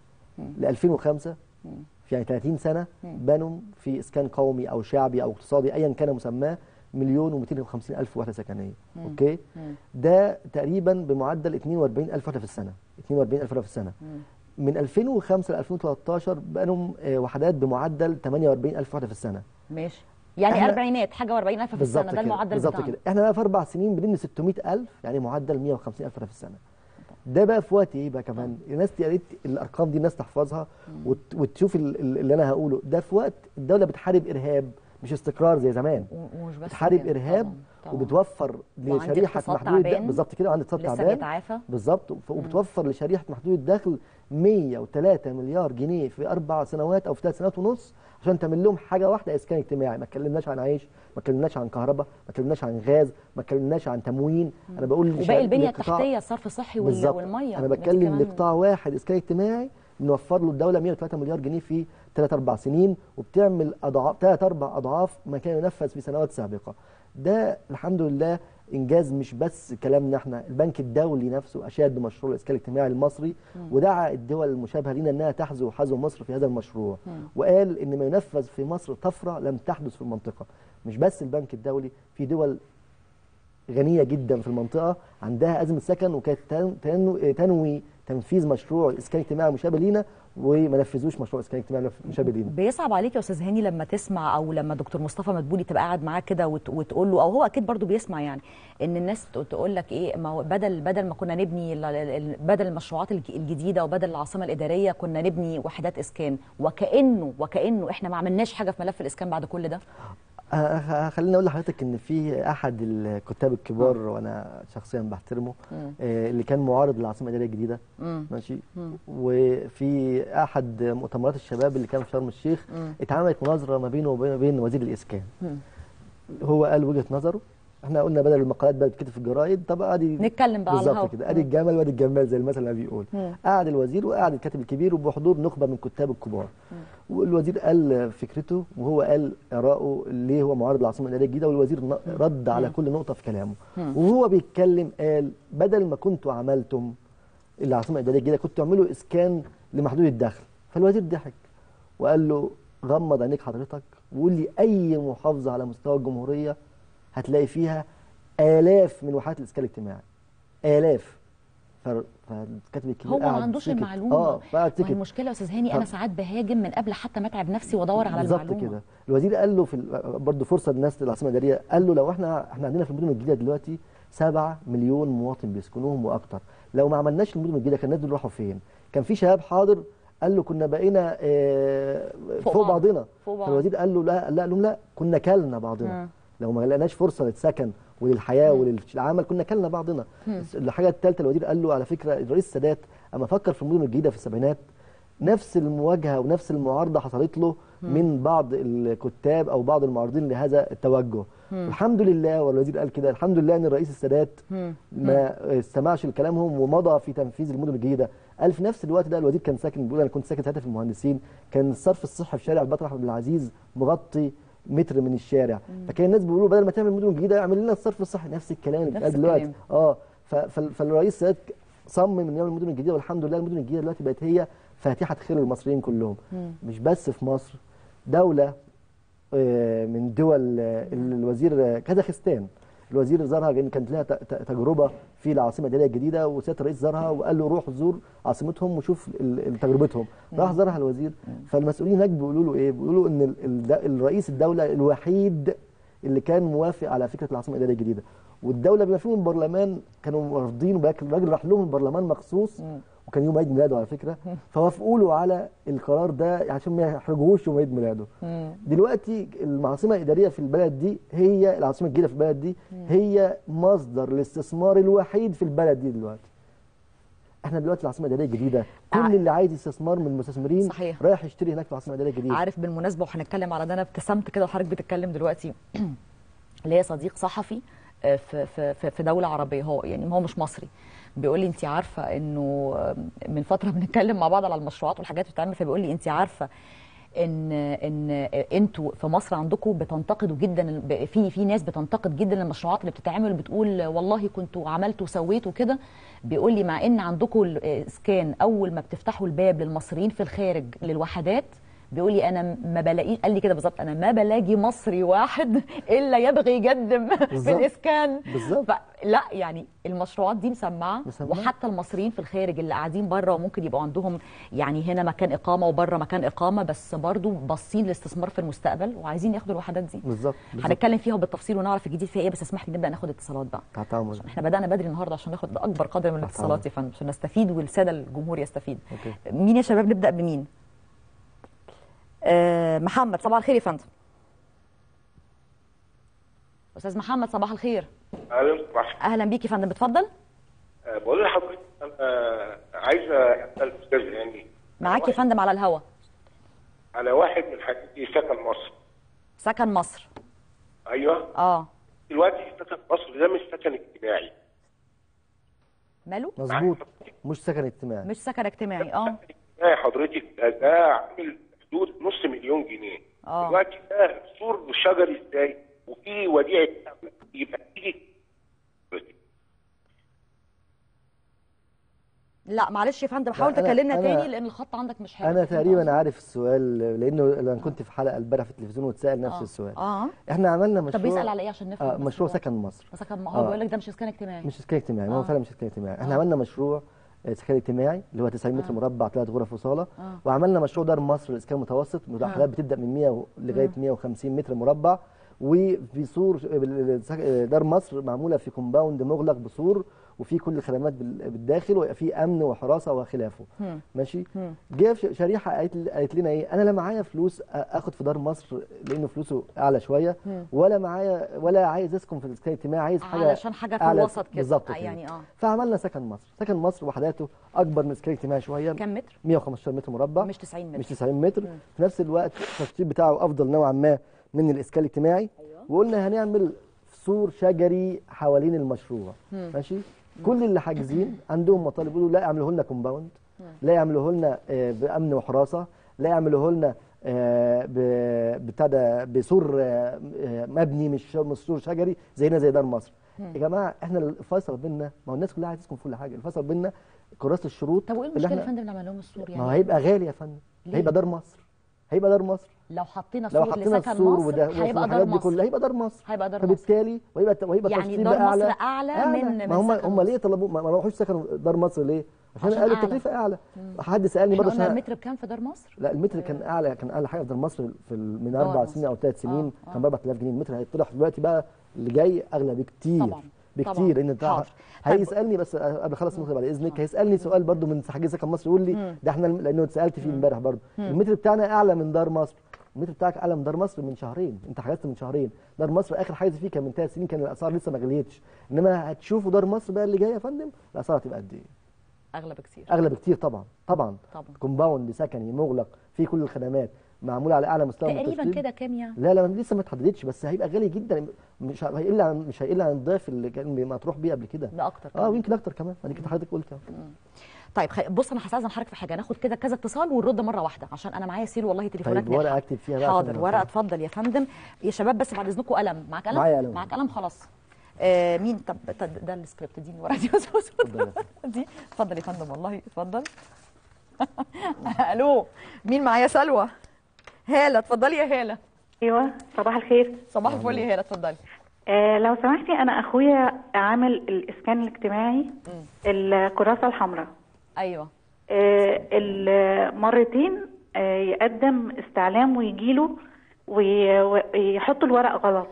ل 2005 في يعني 30 سنه بنوا في اسكان قومي او شعبي او اقتصادي ايا كان مسماه مليون و250 الف وحده سكنيه اوكي ده تقريبا بمعدل 42 الف وحده في السنه 42 الف وحده في السنه من 2005 ل 2013 بنوا آه، وحدات بمعدل 48 الف وحده في السنه ماشي يعني إحنا- اربعينات حاجه و40 الف في بالظبط السنه ده كده، المعدل بالظبط بتاعنا كده احنا بقى في اربع سنين بنبني 600000 يعني معدل 150000 فرد في السنه ده بقى في وقت ايه بقى كمان الناس يا ريت الارقام دي الناس تحفظها وت... وتشوف ال- ال- اللي انا هقوله ده في وقت الدوله بتحارب ارهاب مش استقرار زي زمان و- ومش بس بتحارب كده، ارهاب طبعاً، طبعاً. وبتوفر وعندي لشريحه اقتصاد محدود الدخل تعبان، بالظبط كده وعندي اقتصاد لسه تعبان بيتعافى بالظبط ف- وبتوفر لشريحه محدود الدخل 103 مليار جنيه في اربع سنوات او في ثلاث سنوات ونص عشان تعمل لهم حاجه واحده اسكان اجتماعي ما اتكلمناش عن عيش ما اتكلمناش عن كهرباء ما اتكلمناش عن غاز ما اتكلمناش عن تموين انا بقول وباقي لشريحة- البنيه لقطاع- التحتيه الصرف الصحي وال- بالظبط والميه انا ما دي بتكلم كمان- لقطاع واحد اسكان اجتماعي بنوفر له الدوله 103 مليار جنيه في 3 4 سنين وبتعمل اضعاف 3 4 اضعاف ما كان ينفذ في سنوات سابقه ده الحمد لله انجاز مش بس كلامنا احنا البنك الدولي نفسه اشاد بمشروع الاسكان الاجتماعي المصري ودعا الدول المشابهه لنا انها تحذو حذو مصر في هذا المشروع وقال ان ما ينفذ في مصر طفره لم تحدث في المنطقه مش بس البنك الدولي في دول غنيه جدا في المنطقه عندها ازمه سكن وكانت تن- تنو- تنوي تنفيذ مشروع اسكان اجتماعي مشابه لينا وما نفذوش مشروع اسكان اجتماعي مشابه لينا بيصعب عليك يا استاذ هاني لما تسمع او لما دكتور مصطفى مدبولي تبقى قاعد معاه كده وت- وتقول له او هو اكيد برضو بيسمع يعني ان الناس ت- تقول لك ايه ما هو بدل بدل ما كنا نبني ال- ال- بدل المشروعات الج- الجديده وبدل العاصمه الاداريه كنا نبني وحدات اسكان وكانه وكانه احنا ما عملناش حاجه في ملف الاسكان بعد كل ده آه، خليني اقول لحضرتك ان في احد الكتاب الكبار وانا شخصيا بحترمه مم. آه، اللي كان معارض للعاصمه الاداريه الجديده مم. ماشي مم. وفي احد مؤتمرات الشباب اللي كان في شرم الشيخ مم. اتعملت مناظره ما بينه وبين بين وزير الاسكان مم. هو قال وجهه نظره احنا قلنا بدل المقالات بقى بتتكتب في الجرايد طب ادي نتكلم بقى على بالظبط الهوا كده ادي الجمل وادي الجمال زي المثل ما بيقول مم. قعد الوزير وقعد الكاتب الكبير وبحضور نخبه من كتاب الكبار والوزير قال فكرته وهو قال اراءه ليه هو معارض للعاصمه الاداريه الجديده والوزير ن- رد على كل نقطه في كلامه وهو بيتكلم قال بدل ما كنتوا عملتم العاصمه الاداريه الجديده كنتوا تعملوا اسكان لمحدود الدخل فالوزير ضحك وقال له غمض عينيك حضرتك وقول لي اي محافظه على مستوى الجمهوريه هتلاقي فيها آلاف من وحدات الإسكان الاجتماعي آلاف ف- فالكاتب الكبير هو ما قعد عندوش سكت. المعلومه اه فقعد ما هي سكت المشكله يا استاذ هاني انا طب. ساعات بهاجم من قبل حتى ما اتعب نفسي وادور على بالظبط المعلومه كده الوزير قال له في ال- برضه فرصه للناس العاصمه الاداريه قال له لو احنا احنا عندنا في المدن الجديده دلوقتي 7 مليون مواطن بيسكنوهم واكتر لو ما عملناش المدن الجديده كان الناس دول راحوا فين كان في شباب حاضر قال له كنا بقينا آه، فوق فوق, بعض. بعضنا فوق بعض. فالوزير قال له لا لا لهم لا كنا كلنا بعضنا مم. لو ما لقيناش فرصه للسكن وللحياه وللعمل كنا كلنا بعضنا الحاجه الثالثه الوزير قال له على فكره الرئيس السادات اما فكر في المدن الجديده في السبعينات نفس المواجهه ونفس المعارضه حصلت له من بعض الكتاب او بعض المعارضين لهذا التوجه الحمد لله والوزير قال كده الحمد لله ان الرئيس السادات ما استمعش لكلامهم ومضى في تنفيذ المدن الجديده قال في نفس الوقت ده الوزير كان ساكن بيقول انا كنت ساكن ساعتها في المهندسين كان الصرف الصحي في شارع البطل احمد العزيز مغطي متر من الشارع فكان الناس بيقولوا بدل ما تعمل مدن جديده اعمل لنا الصرف الصحي نفس الكلام اللي نفس بيتقال دلوقتي الكلام. اه ف- فال- فالرئيس السادات صمم انه يعمل المدن الجديده والحمد لله المدن الجديده دلوقتي بقت هي فاتحه خير للمصريين كلهم مش بس في مصر دوله آه، من دول آه، الوزير آه، كازاخستان الوزير زارها لان كانت لها ت- ت- تجربه في العاصمه الاداريه الجديده وسياده الرئيس زارها وقال له روح زور عاصمتهم وشوف ال- ال- تجربتهم راح زارها الوزير فالمسؤولين هناك بيقولوا له ايه بيقولوا ان ال- ال- الرئيس الدوله الوحيد اللي كان موافق على فكره العاصمه الاداريه الجديده والدوله بما فيهم البرلمان كانوا رافضين ولكن الراجل راح لهم البرلمان مخصوص وكان يوم عيد ميلاده على فكره فوافقوا له على القرار ده عشان ما يحرجوهوش يوم عيد ميلاده دلوقتي العاصمه الاداريه في البلد دي هي العاصمه الجديده في البلد دي هي مصدر الاستثمار الوحيد في البلد دي دلوقتي احنا دلوقتي العاصمه الاداريه الجديده ع- كل اللي عايز استثمار من المستثمرين صحيح. رايح يشتري هناك في العاصمه الاداريه الجديده عارف بالمناسبه وهنتكلم على ده انا ابتسمت كده وحضرتك بتتكلم دلوقتي ليا صديق صحفي آه، في في في- في دوله عربيه هو يعني هو مش مصري بيقول لي انت عارفه انه آه، من فتره بنتكلم مع بعض على المشروعات والحاجات اللي بتتعمل فبيقول لي انت عارفه ان ان انتوا في مصر عندكم بتنتقدوا جدا ب- في في ناس بتنتقد جدا المشروعات اللي بتتعمل وبتقول والله كنتوا عملتوا وسويتوا كده بيقول لي مع ان عندكم الاسكان اول ما بتفتحوا الباب للمصريين في الخارج للوحدات بيقول لي انا ما بلاقي قال لي كده بالظبط انا ما بلاقي مصري واحد الا يبغي يقدم في بالظبط. الاسكان بالظبط. لا يعني المشروعات دي مسمعه مسمعة. وحتى المصريين في الخارج اللي قاعدين بره وممكن يبقوا عندهم يعني هنا مكان اقامه وبره مكان اقامه بس برضو باصين لاستثمار في المستقبل وعايزين ياخدوا الوحدات دي بالظبط بالظبط هنتكلم فيها بالتفصيل ونعرف الجديد فيها ايه بس اسمح لي نبدا ناخد اتصالات بقى تحت امرك احنا بدانا بدري النهارده عشان ناخد اكبر قدر من الاتصالات يا فندم عشان نستفيد والساده الجمهور يستفيد أوكي. مين يا شباب نبدا بمين آه محمد صباح الخير يا فندم استاذ محمد صباح الخير اهلا صباح اهلا بيك يا فندم اتفضل أه بقول لحضرتك انا عايز اسال الاستاذ هاني معاك يا فندم على الهوا على واحد من حاجتي سكن مصر سكن مصر ايوه اه دلوقتي سكن مصر ده مش سكن اجتماعي ماله مظبوط مش سكن اجتماعي مش سكن اجتماعي اه اجتماعي حضرتك ده, ده عامل حدود نص مليون جنيه آه. دلوقتي ده سور شجري ازاي وفي وديعه يبقى تيجي لا معلش يا فندم حاول لا، أنا- تكلمنا أنا- تاني لان الخط عندك مش حلو انا تقريبا عارف السؤال لانه انا كنت في حلقه امبارح في التلفزيون واتسال نفس آه. السؤال اه احنا عملنا مشروع طب بيسال على ايه عشان نفهم آه بس مشروع هو. سكن مصر سكن هو آه. بيقول لك ده مش اسكان اجتماعي مش اسكان اجتماعي ما هو آه. فعلا مش اسكان اجتماعي احنا آه. عملنا مشروع آه، سكن اجتماعي اللي هو 90 متر مربع ثلاث غرف وصاله آه. وعملنا مشروع دار مصر الاسكان متوسط مداخلات بتبدا من 100 و- لغايه 150 متر مربع وفي سور دار مصر معموله في كومباوند مغلق بسور وفي كل الخدمات بال- بالداخل ويبقى في امن وحراسه وخلافه مم. ماشي مم. جه ش- شريحه قالت لي- قالت لنا ايه انا لا معايا فلوس أ- اخد في دار مصر لانه فلوسه اعلى شويه مم. ولا معايا ولا عايز اسكن في الاسكان الاجتماعي عايز حاجه علشان حاجه في أعلى الوسط كده بالظبط آه، كده. يعني اه فعملنا سكن مصر سكن مصر وحداته اكبر من الاسكان الاجتماعي شويه كم متر 115 متر مربع مش 90 متر مش 90 متر في نفس الوقت التشطيب بتاعه افضل نوعا ما من الاسكان الاجتماعي أيوة. وقلنا هنعمل سور شجري حوالين المشروع ماشي كل اللي حاجزين عندهم مطالب يقولوا لا اعملوه لنا كومباوند لا يعملوه لنا آه، بامن وحراسه لا يعملوه لنا آه، ب- بتاع ده بسور آه، آه، مبني مش مش سور شجري زينا زي دار مصر يا جماعه احنا الفيصل بيننا ما هو الناس كلها عايزه تسكن في كل حاجه الفيصل بيننا كراسه الشروط طب وايه اللي المشكله يا إحنا- فندم لما لهم السور ما هو يعني هيبقى غالي يا فندم ليه؟ هيبقى دار مصر هيبقى دار مصر لو حطينا لو سور حطينا لسكن السور مصر وده هيبقى دار والحاجات دي مصر كلها هيبقى دار مصر هيبقى دار مصر فبالتالي ويبقى ويبقى يعني تشطيب دار اعلى مصر أعلى من- ما هم من سكن هم مصر. ليه طلبوا ما ما راحوش سكنوا دار مصر ليه؟ عشان عشان قالوا أعلى. التكلفه اعلى حد سالني احنا برضه قلنا عشان المتر بكام في دار مصر لا المتر كان اعلى كان اعلى حاجه في دار مصر في ال- من دار اربع مصر. سنين او ثلاث سنين آه، كان ب 4000 جنيه المتر هيطرح دلوقتي بقى اللي جاي اغلى بكتير طبعاً، بكتير طبعاً. لان انت حاضر. طب- هيسالني بس قبل اخلص النقطه بعد اذنك هيسالني سؤال برضه من حاجه سكن مصر يقول لي ده احنا لانه اتسالت فيه امبارح برضه المتر بتاعنا اعلى من دار مصر المتر بتاعك اعلى من دار مصر من شهرين انت حجزت من شهرين دار مصر اخر حاجه فيه كان من ثلاث سنين كان الاسعار لسه ما غليتش انما هتشوفوا دار مصر بقى اللي جاي يا فندم الاسعار هتبقى قد ايه اغلى بكتير اغلى بكتير طبعا طبعا طبعا كومباوند سكني مغلق فيه كل الخدمات معمول على اعلى مستوى من تقريبا التشطيب. كده كام يعني لا لا لسه ما اتحددتش بس هيبقى غالي جدا مش هيقل عن مش هيقل عن الضعف اللي كان مطروح بيه قبل كده ده اكتر اه كمان. ويمكن اكتر كمان اديك حضرتك قلت اهو. طيب خ... بص انا هستاذن حضرتك في حاجه ناخد كده كذا اتصال ونرد مره واحده عشان انا معايا سيل والله تليفونات طيب ورقه ناجحة. اكتب فيها بقى حاضر عشان- ورقه اتفضل يا فندم يا شباب بس بعد اذنكم قلم معاك قلم معايا قلم. معاك قلم خلاص آه مين طب طب ده السكريبت دي الورقه دي بس بس اتفضل يا فندم. دي اتفضل يا فندم والله اتفضل الو مين معايا سلوى هاله اتفضلي يا هاله ايوه صباح الخير صباح الفل يا هاله اتفضلي آه لو سمحتي انا اخويا عامل الاسكان الاجتماعي الكراسه الحمراء ايوه آه المرتين آه يقدم استعلام ويجيله وي- ويحطوا الورق غلط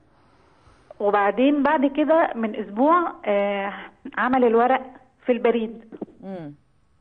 وبعدين بعد كده من اسبوع آه عمل الورق في البريد امم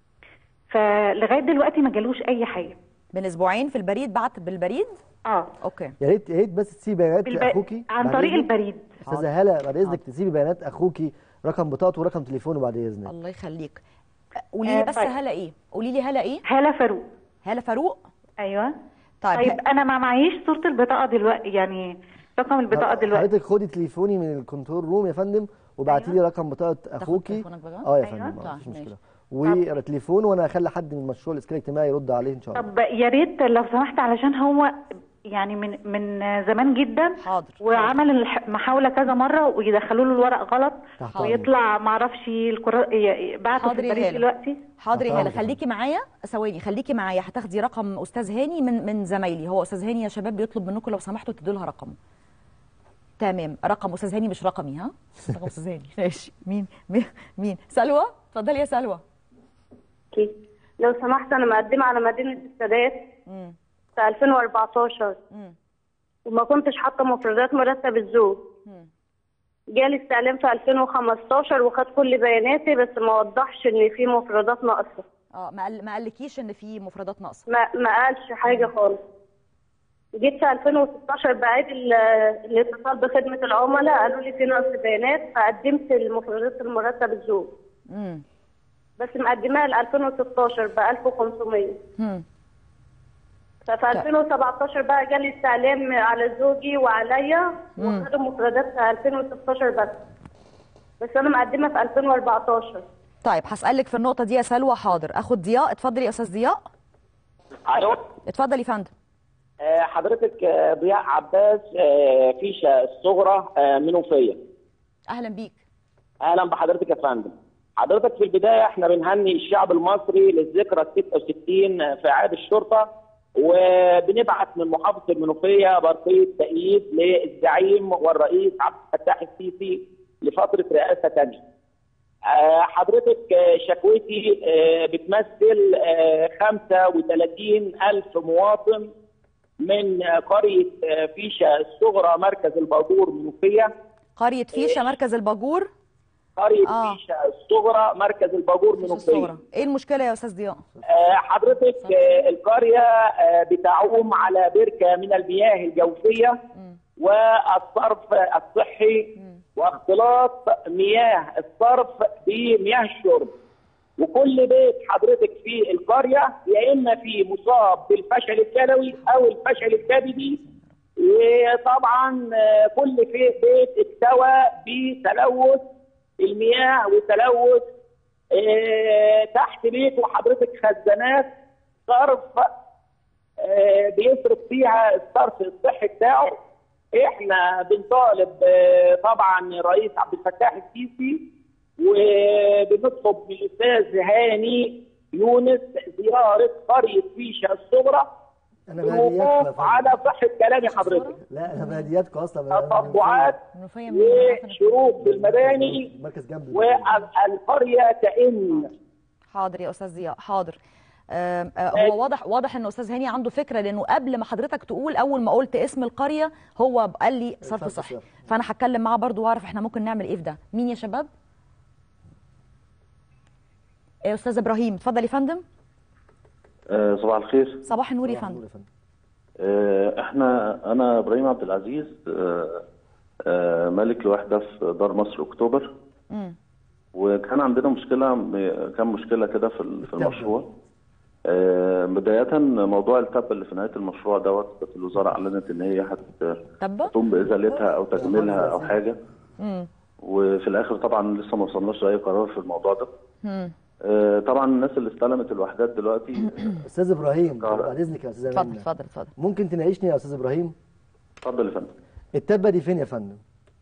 فلغايه دلوقتي ما جالوش اي حاجه من اسبوعين في البريد بعت بالبريد اه اوكي يا ريت يا ريت بس تسيبي بيانات بالب... اخوكي عن بعد طريق إذنك. البريد استاذه هاله بعد اذنك تسيبي بيانات اخوكي رقم بطاقته ورقم تليفونه بعد اذنك الله يخليك قولي لي آه، بس طيب. هلا ايه قولي لي هلا ايه هاله فاروق هاله فاروق ايوه طيب, طيب انا ما معيش صورة البطاقة دلوقتي يعني رقم البطاقة دلوقتي حضرتك خدي تليفوني من الكنترول روم يا فندم وابعتي لي رقم بطاقه اخوكي تليفونك بقى؟ اه يا أيوة. فندم آه، طيب، مفيش ماشي. مشكله وتليفون وانا هخلي حد من مشروع الاسكان الاجتماعي يرد عليه ان شاء الله طب يا ريت لو سمحت علشان هو يعني من من زمان جدا حاضر وعمل الح- محاولة كذا مرة ويدخلوا له الورق غلط تحت أمرك. ويطلع ما اعرفش الكرا... ي- بعته في حاضر يا البريد هالة. دلوقتي حاضر يا تحت هاله أمرك. خليكي معايا ثواني خليكي معايا هتاخدي رقم استاذ هاني من من زمايلي هو استاذ هاني يا شباب بيطلب منكم لو سمحتوا تدوا لها رقمه تمام رقم استاذ هاني مش رقمي ها رقم استاذ هاني ماشي مين مين مين سلوى اتفضلي يا سلوى اوكي لو سمحت انا مقدمه على مدينه السادات امم في 2014 امم وما كنتش حاطه مفردات مرتب الزوج مم. جالي استعلام في 2015 وخد كل بياناتي بس ما وضحش ان في مفردات ناقصه اه ما قال ما قالكيش ان في مفردات ناقصه ما ما قالش حاجه خالص جيت في 2016 بعيد ال- الاتصال بخدمه العملاء قالوا لي في نقص بيانات فقدمت المفردات المرتب الزوج امم بس مقدماها ل 2016 ب 1500 امم ففي 2017 بقى جالي استعلام على زوجي وعليا وخدوا مفردات في 2016 بس بس انا مقدمه في 2014 طيب هسألك في النقطة دي يا سلوى حاضر اخد ضياء اتفضلي يا استاذ ضياء الو اتفضل يا فندم آه، حضرتك آه، ضياء عباس آه، فيشه الصغرى آه، منوفيه اهلا بيك اهلا بحضرتك يا فندم حضرتك في البدايه احنا بنهني الشعب المصري للذكرى ال 66 في اعياد الشرطه وبنبعث من محافظه المنوفيه برقيه تأييد للزعيم والرئيس عبد الفتاح السيسي لفتره رئاسه ثانيه. آه، حضرتك آه، شكوتي آه، بتمثل آه، 35 ألف مواطن من آه، قرية آه، فيشة الصغرى مركز الباجور منوفية قرية فيشة مركز الباجور قرية آه. فيشة الصغرى مركز الباجور فيشة منوفية الصغرى ايه المشكلة يا استاذ ضياء آه، حضرتك آه، القرية آه، بتعوم على بركة من المياه الجوفية والصرف الصحي واختلاط مياه الصرف بمياه الشرب وكل بيت حضرتك في القرية يا إما في مصاب بالفشل الكلوي أو الفشل الكبدي وطبعا آه، كل في بيت اكتوى بتلوث المياه وتلوث آه، تحت بيته حضرتك خزانات صرف آه، بيصرف فيها الصرف الصحي بتاعه احنا بنطالب آه، طبعا الرئيس عبد الفتاح السيسي وبنطلب من الاستاذ هاني يونس زياره قريه فيشه الصغرى انا بهدياتكم يا الوقوف فندم على صحه كلامي حضرتك لا انا بهدياتكم اصلا تطبعات منوفية منين؟ وشروط بالمباني مركز جنبي والقريه تئن حاضر يا استاذ ضياء حاضر آم، آه، هو واضح واضح ان استاذ هاني عنده فكره لانه قبل ما حضرتك تقول اول ما قلت اسم القريه هو قال لي صرف صرف صحي صحي. فانا هتكلم معاه برضو واعرف احنا ممكن نعمل ايه في ده مين يا شباب يا استاذ ابراهيم اتفضل يا فندم آه، صباح الخير صباح النور يا صباح فندم النور يا فندم. آه، احنا انا ابراهيم عبد العزيز آه، آه، مالك لوحده في دار مصر اكتوبر مم. وكان عندنا مشكله م- كان مشكله كده في ال- في التبة. المشروع آه، بداية موضوع التبة اللي في نهاية المشروع دوت كانت الوزارة أعلنت إن هي هت- تبة هتقوم بإزالتها أو تجميلها أو حاجة مم. وفي الآخر طبعا لسه ما وصلناش لأي قرار في الموضوع ده مم. آه، طبعا الناس اللي استلمت الوحدات دلوقتي استاذ ابراهيم كهرباء. بعد اذنك يا استاذ اتفضل امين اتفضل اتفضل ممكن تناقشني يا استاذ ابراهيم اتفضل يا فندم التبه دي فين يا فندم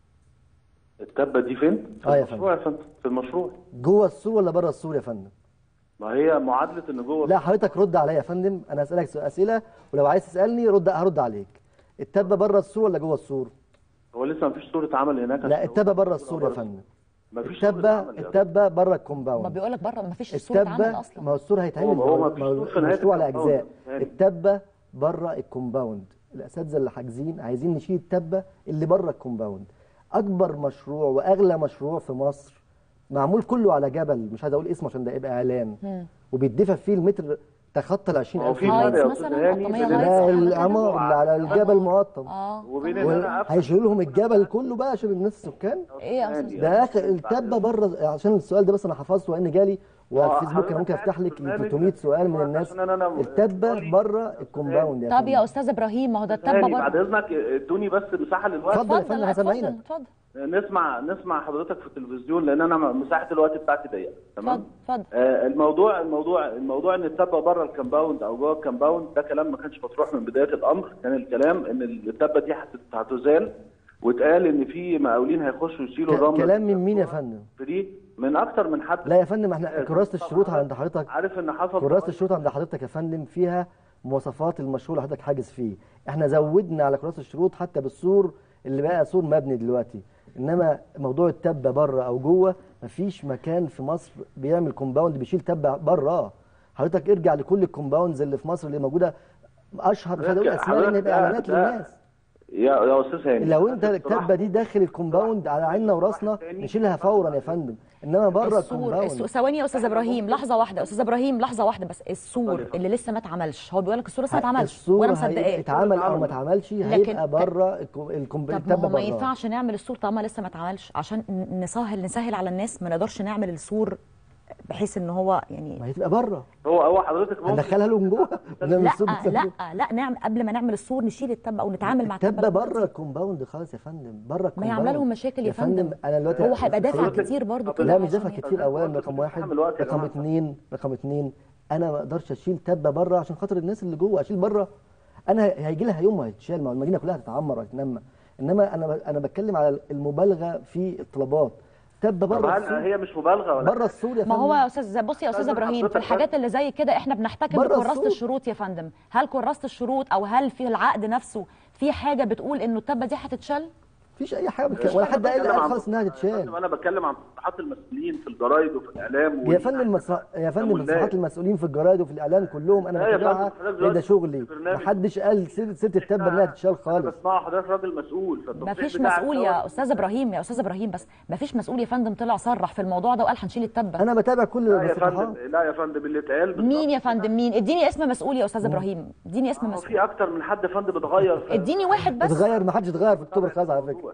التبة دي فين؟ في آه يا المشروع يا فندم في المشروع جوه السور ولا بره السور يا فندم ما هي معادلة إن جوه لا حضرتك رد عليا يا فندم انا هسالك سؤال- اسئله ولو عايز تسالني رد هرد عليك التبه بره السور ولا جوه السور هو لسه ما فيش صورة عمل هناك لا عشان التبه هو- بره السور يا فندم ما فيش صورة التبه عمل يا التبه بره ما الكومباوند بيقول لك بره ما فيش صوره عمل التبه اصلا ما هو السور هيتعمل هو- هو ما ما فيش سور في هو نهاية المشروع على الكومباوند. اجزاء ثاني. التبه بره الكومباوند الاساتذه اللي حاجزين عايزين نشيل التبه اللي بره الكومباوند اكبر مشروع واغلى مشروع في مصر معمول كله على جبل مش عايز اقول اسمه عشان ده يبقى اعلان وبيدفع فيه المتر تخطى ال هو 20000 في جنيه. هايتس فرق يا أستاذ مثلا هاني قطامية بين- هايتس لا أو حاجة كده. العمار اللي على الجبل مقطم اه وبين ان انا أفهم هيشيلوا لهم الجبل كله بقى عشان الناس السكان ايه يا استاذ ده اخر التبه بره عشان السؤال ده بس انا حفظته وان جالي وعلى آه، الفيسبوك انا ممكن حضرتك افتح لك برنامج 300 سؤال من الناس عشان أنا- أنا- التبه بره الكومباوند يا طب يا فندم. استاذ ابراهيم ما هو ده التبه هاني بعد بره اذنك ادوني بس مساحه للوقت اتفضل. يا فندم، اتفضل هسامعينك. اتفضل نسمع نسمع حضرتك في التلفزيون لان انا مساحه الوقت بتاعتي ضيقه تمام اتفضل اتفضل آه الموضوع الموضوع الموضوع ان التبه بره الكمباوند او جوه الكمباوند ده كلام ما كانش مطروح من بدايه الامر كان الكلام ان التبه دي هت- هتزال واتقال ان في مقاولين هيخشوا يشيلوا ك- الرمل كلام من مين يا فندم في دي من اكتر من حد لا يا فندم احنا كراسه الشروط عند حضرتك عارف ان حصل كراسه الشروط عند حضرتك يا فندم فيها مواصفات المشروع اللي حضرتك حاجز فيه احنا زودنا على كراسه الشروط حتى بالسور اللي بقى سور مبني دلوقتي انما موضوع التبه بره او جوه مفيش مكان في مصر بيعمل كومباوند بيشيل تبه بره حضرتك ارجع لكل الكومباوندز اللي في مصر اللي موجوده اشهر مش عايز اقول اسماء لان حضرتك يبقى ده- اعلانات ده- للناس يا يا استاذ هاني لو انت بصراحة- التبه دي داخل الكومباوند على عيننا وراسنا نشيلها فورا يا فندم انما بره السور الكومباوند السور- ثواني يا استاذ ابراهيم لحظه واحده يا استاذ ابراهيم لحظه واحده بس السور اللي لسه ما اتعملش هو بيقول لك السور لسه ما اتعملش السور وانا هيبقى مصدقاه اتعمل او ما اتعملش لكن- هيبقى بره الكو- الكوم- طب ما التبه هو ما بره ينفعش نعمل السور طالما لسه ما اتعملش عشان ن- نسهل نسهل على الناس ما نقدرش نعمل السور بحيث ان هو يعني ما هي تبقى بره هو هو حضرتك ممكن هندخلها لهم جوه ونعمل لا السور لا بالسور. لا نعمل قبل ما نعمل السور نشيل التبه او نتعامل مع التبه التبه بره الكومباوند خالص يا فندم بره ما هي الكومباوند عامله لهم مشاكل يا فندم انا دلوقتي هو هيبقى دافع حضرتك- كتير برضه لا كده مش عشان دافع ي- كتير اولا برضه رقم تفهم واحد الوقت يا رقم جماعة. اثنين رقم اثنين انا ما اقدرش اشيل تبه بره عشان خاطر الناس اللي جوه اشيل بره انا هيجي لها يوم وهتشال ما المدينه كلها هتتعمر وهتنمى انما انا انا بتكلم على المبالغه في الطلبات تبه طب بره هل السور هي مش مبالغه ولا بره السور يا ما فندم هو يا استاذ بصي يا استاذ لازم ابراهيم في حضرتك الحاجات اللي زي كده احنا بنحتكم بره بكراسه السور. الشروط يا فندم هل كراسه الشروط او هل في العقد نفسه في حاجه بتقول انه التبه دي هتتشال مفيش اي حاجه بتك... ولا حد قال قال خالص انها تتشال انا بتكلم عن تصريحات المسؤولين في الجرايد وفي الاعلام يا فندم مص... يا فندم والناس. مصلحات المسؤولين في الجرايد وفي الاعلام كلهم انا لا يا بتابعها فندم، حضرتك لان ده دلوقتي شغلي في برنامج. محدش قال سيره سيره التبه انها تتشال خالص بسمع حضرتك راجل مسؤول فالتصريح ما فيش بتاعك مسؤول دوت- يا استاذ ابراهيم يا استاذ ابراهيم بس ما فيش مسؤول يا فندم طلع صرح في الموضوع ده وقال هنشيل التبه انا بتابع كل لا يا التصريحات فندم لا يا فندم اللي اتقال بالظبط. مين يا فندم مين اديني اسم مسؤول يا استاذ ابراهيم اديني اسم هو مسؤول في اكتر من حد يا فندم اتغير في- اديني واحد بس اتغير ما حدش اتغير في اكتوبر خالص على فكره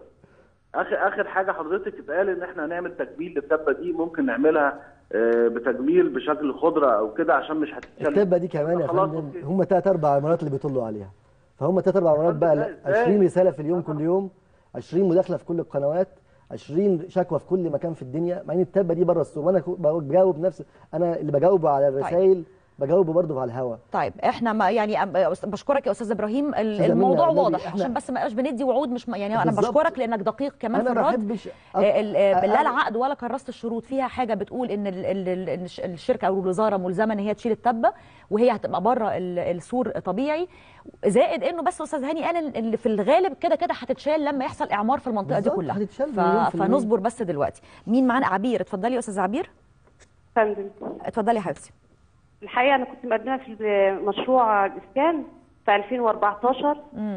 اخر اخر حاجه حضرتك اتقال ان احنا هنعمل تجميل للتبه دي ممكن نعملها آه، بتجميل بشكل خضره او كده عشان مش هتتشال التبه دي كمان يا خلاص، فندم أوكي. هم ثلاث اربع عمارات اللي بيطلوا عليها فهم ثلاث اربع عمارات بقى إزاي؟ إزاي؟ 20 رساله في اليوم كل يوم 20 مداخله في كل القنوات 20 شكوى في كل مكان في الدنيا مع ان التبه دي بره السور وانا بجاوب نفس انا اللي بجاوبه على الرسائل بجاوبه برضه على الهواء طيب احنا ما يعني أم- بشكرك يا استاذ ابراهيم ال- أستاذة الموضوع منى، واضح النبي، إحنا- عشان بس ما نبقاش بندي وعود مش م- يعني انا بالظبط. بشكرك لانك دقيق كمان أنا في ما الرد بحبش أ- آه، ال- آه، أ- لا أ- العقد ولا كراسه الشروط فيها حاجه بتقول ان ال- ال- ال- إن الش- الشركه او الوزاره ملزمه ان هي تشيل التبه وهي هتبقى بره ال- السور طبيعي زائد انه بس استاذ هاني قال إن اللي في الغالب كده كده هتتشال لما يحصل اعمار في المنطقه دي بالظبط، كلها هتتشال ف... مليون في المية. فنصبر بس دلوقتي مين معانا عبير اتفضلي يا استاذ عبير فندم اتفضلي يا حبيبتي الحقيقه انا كنت مقدمه في مشروع الاسكان في 2014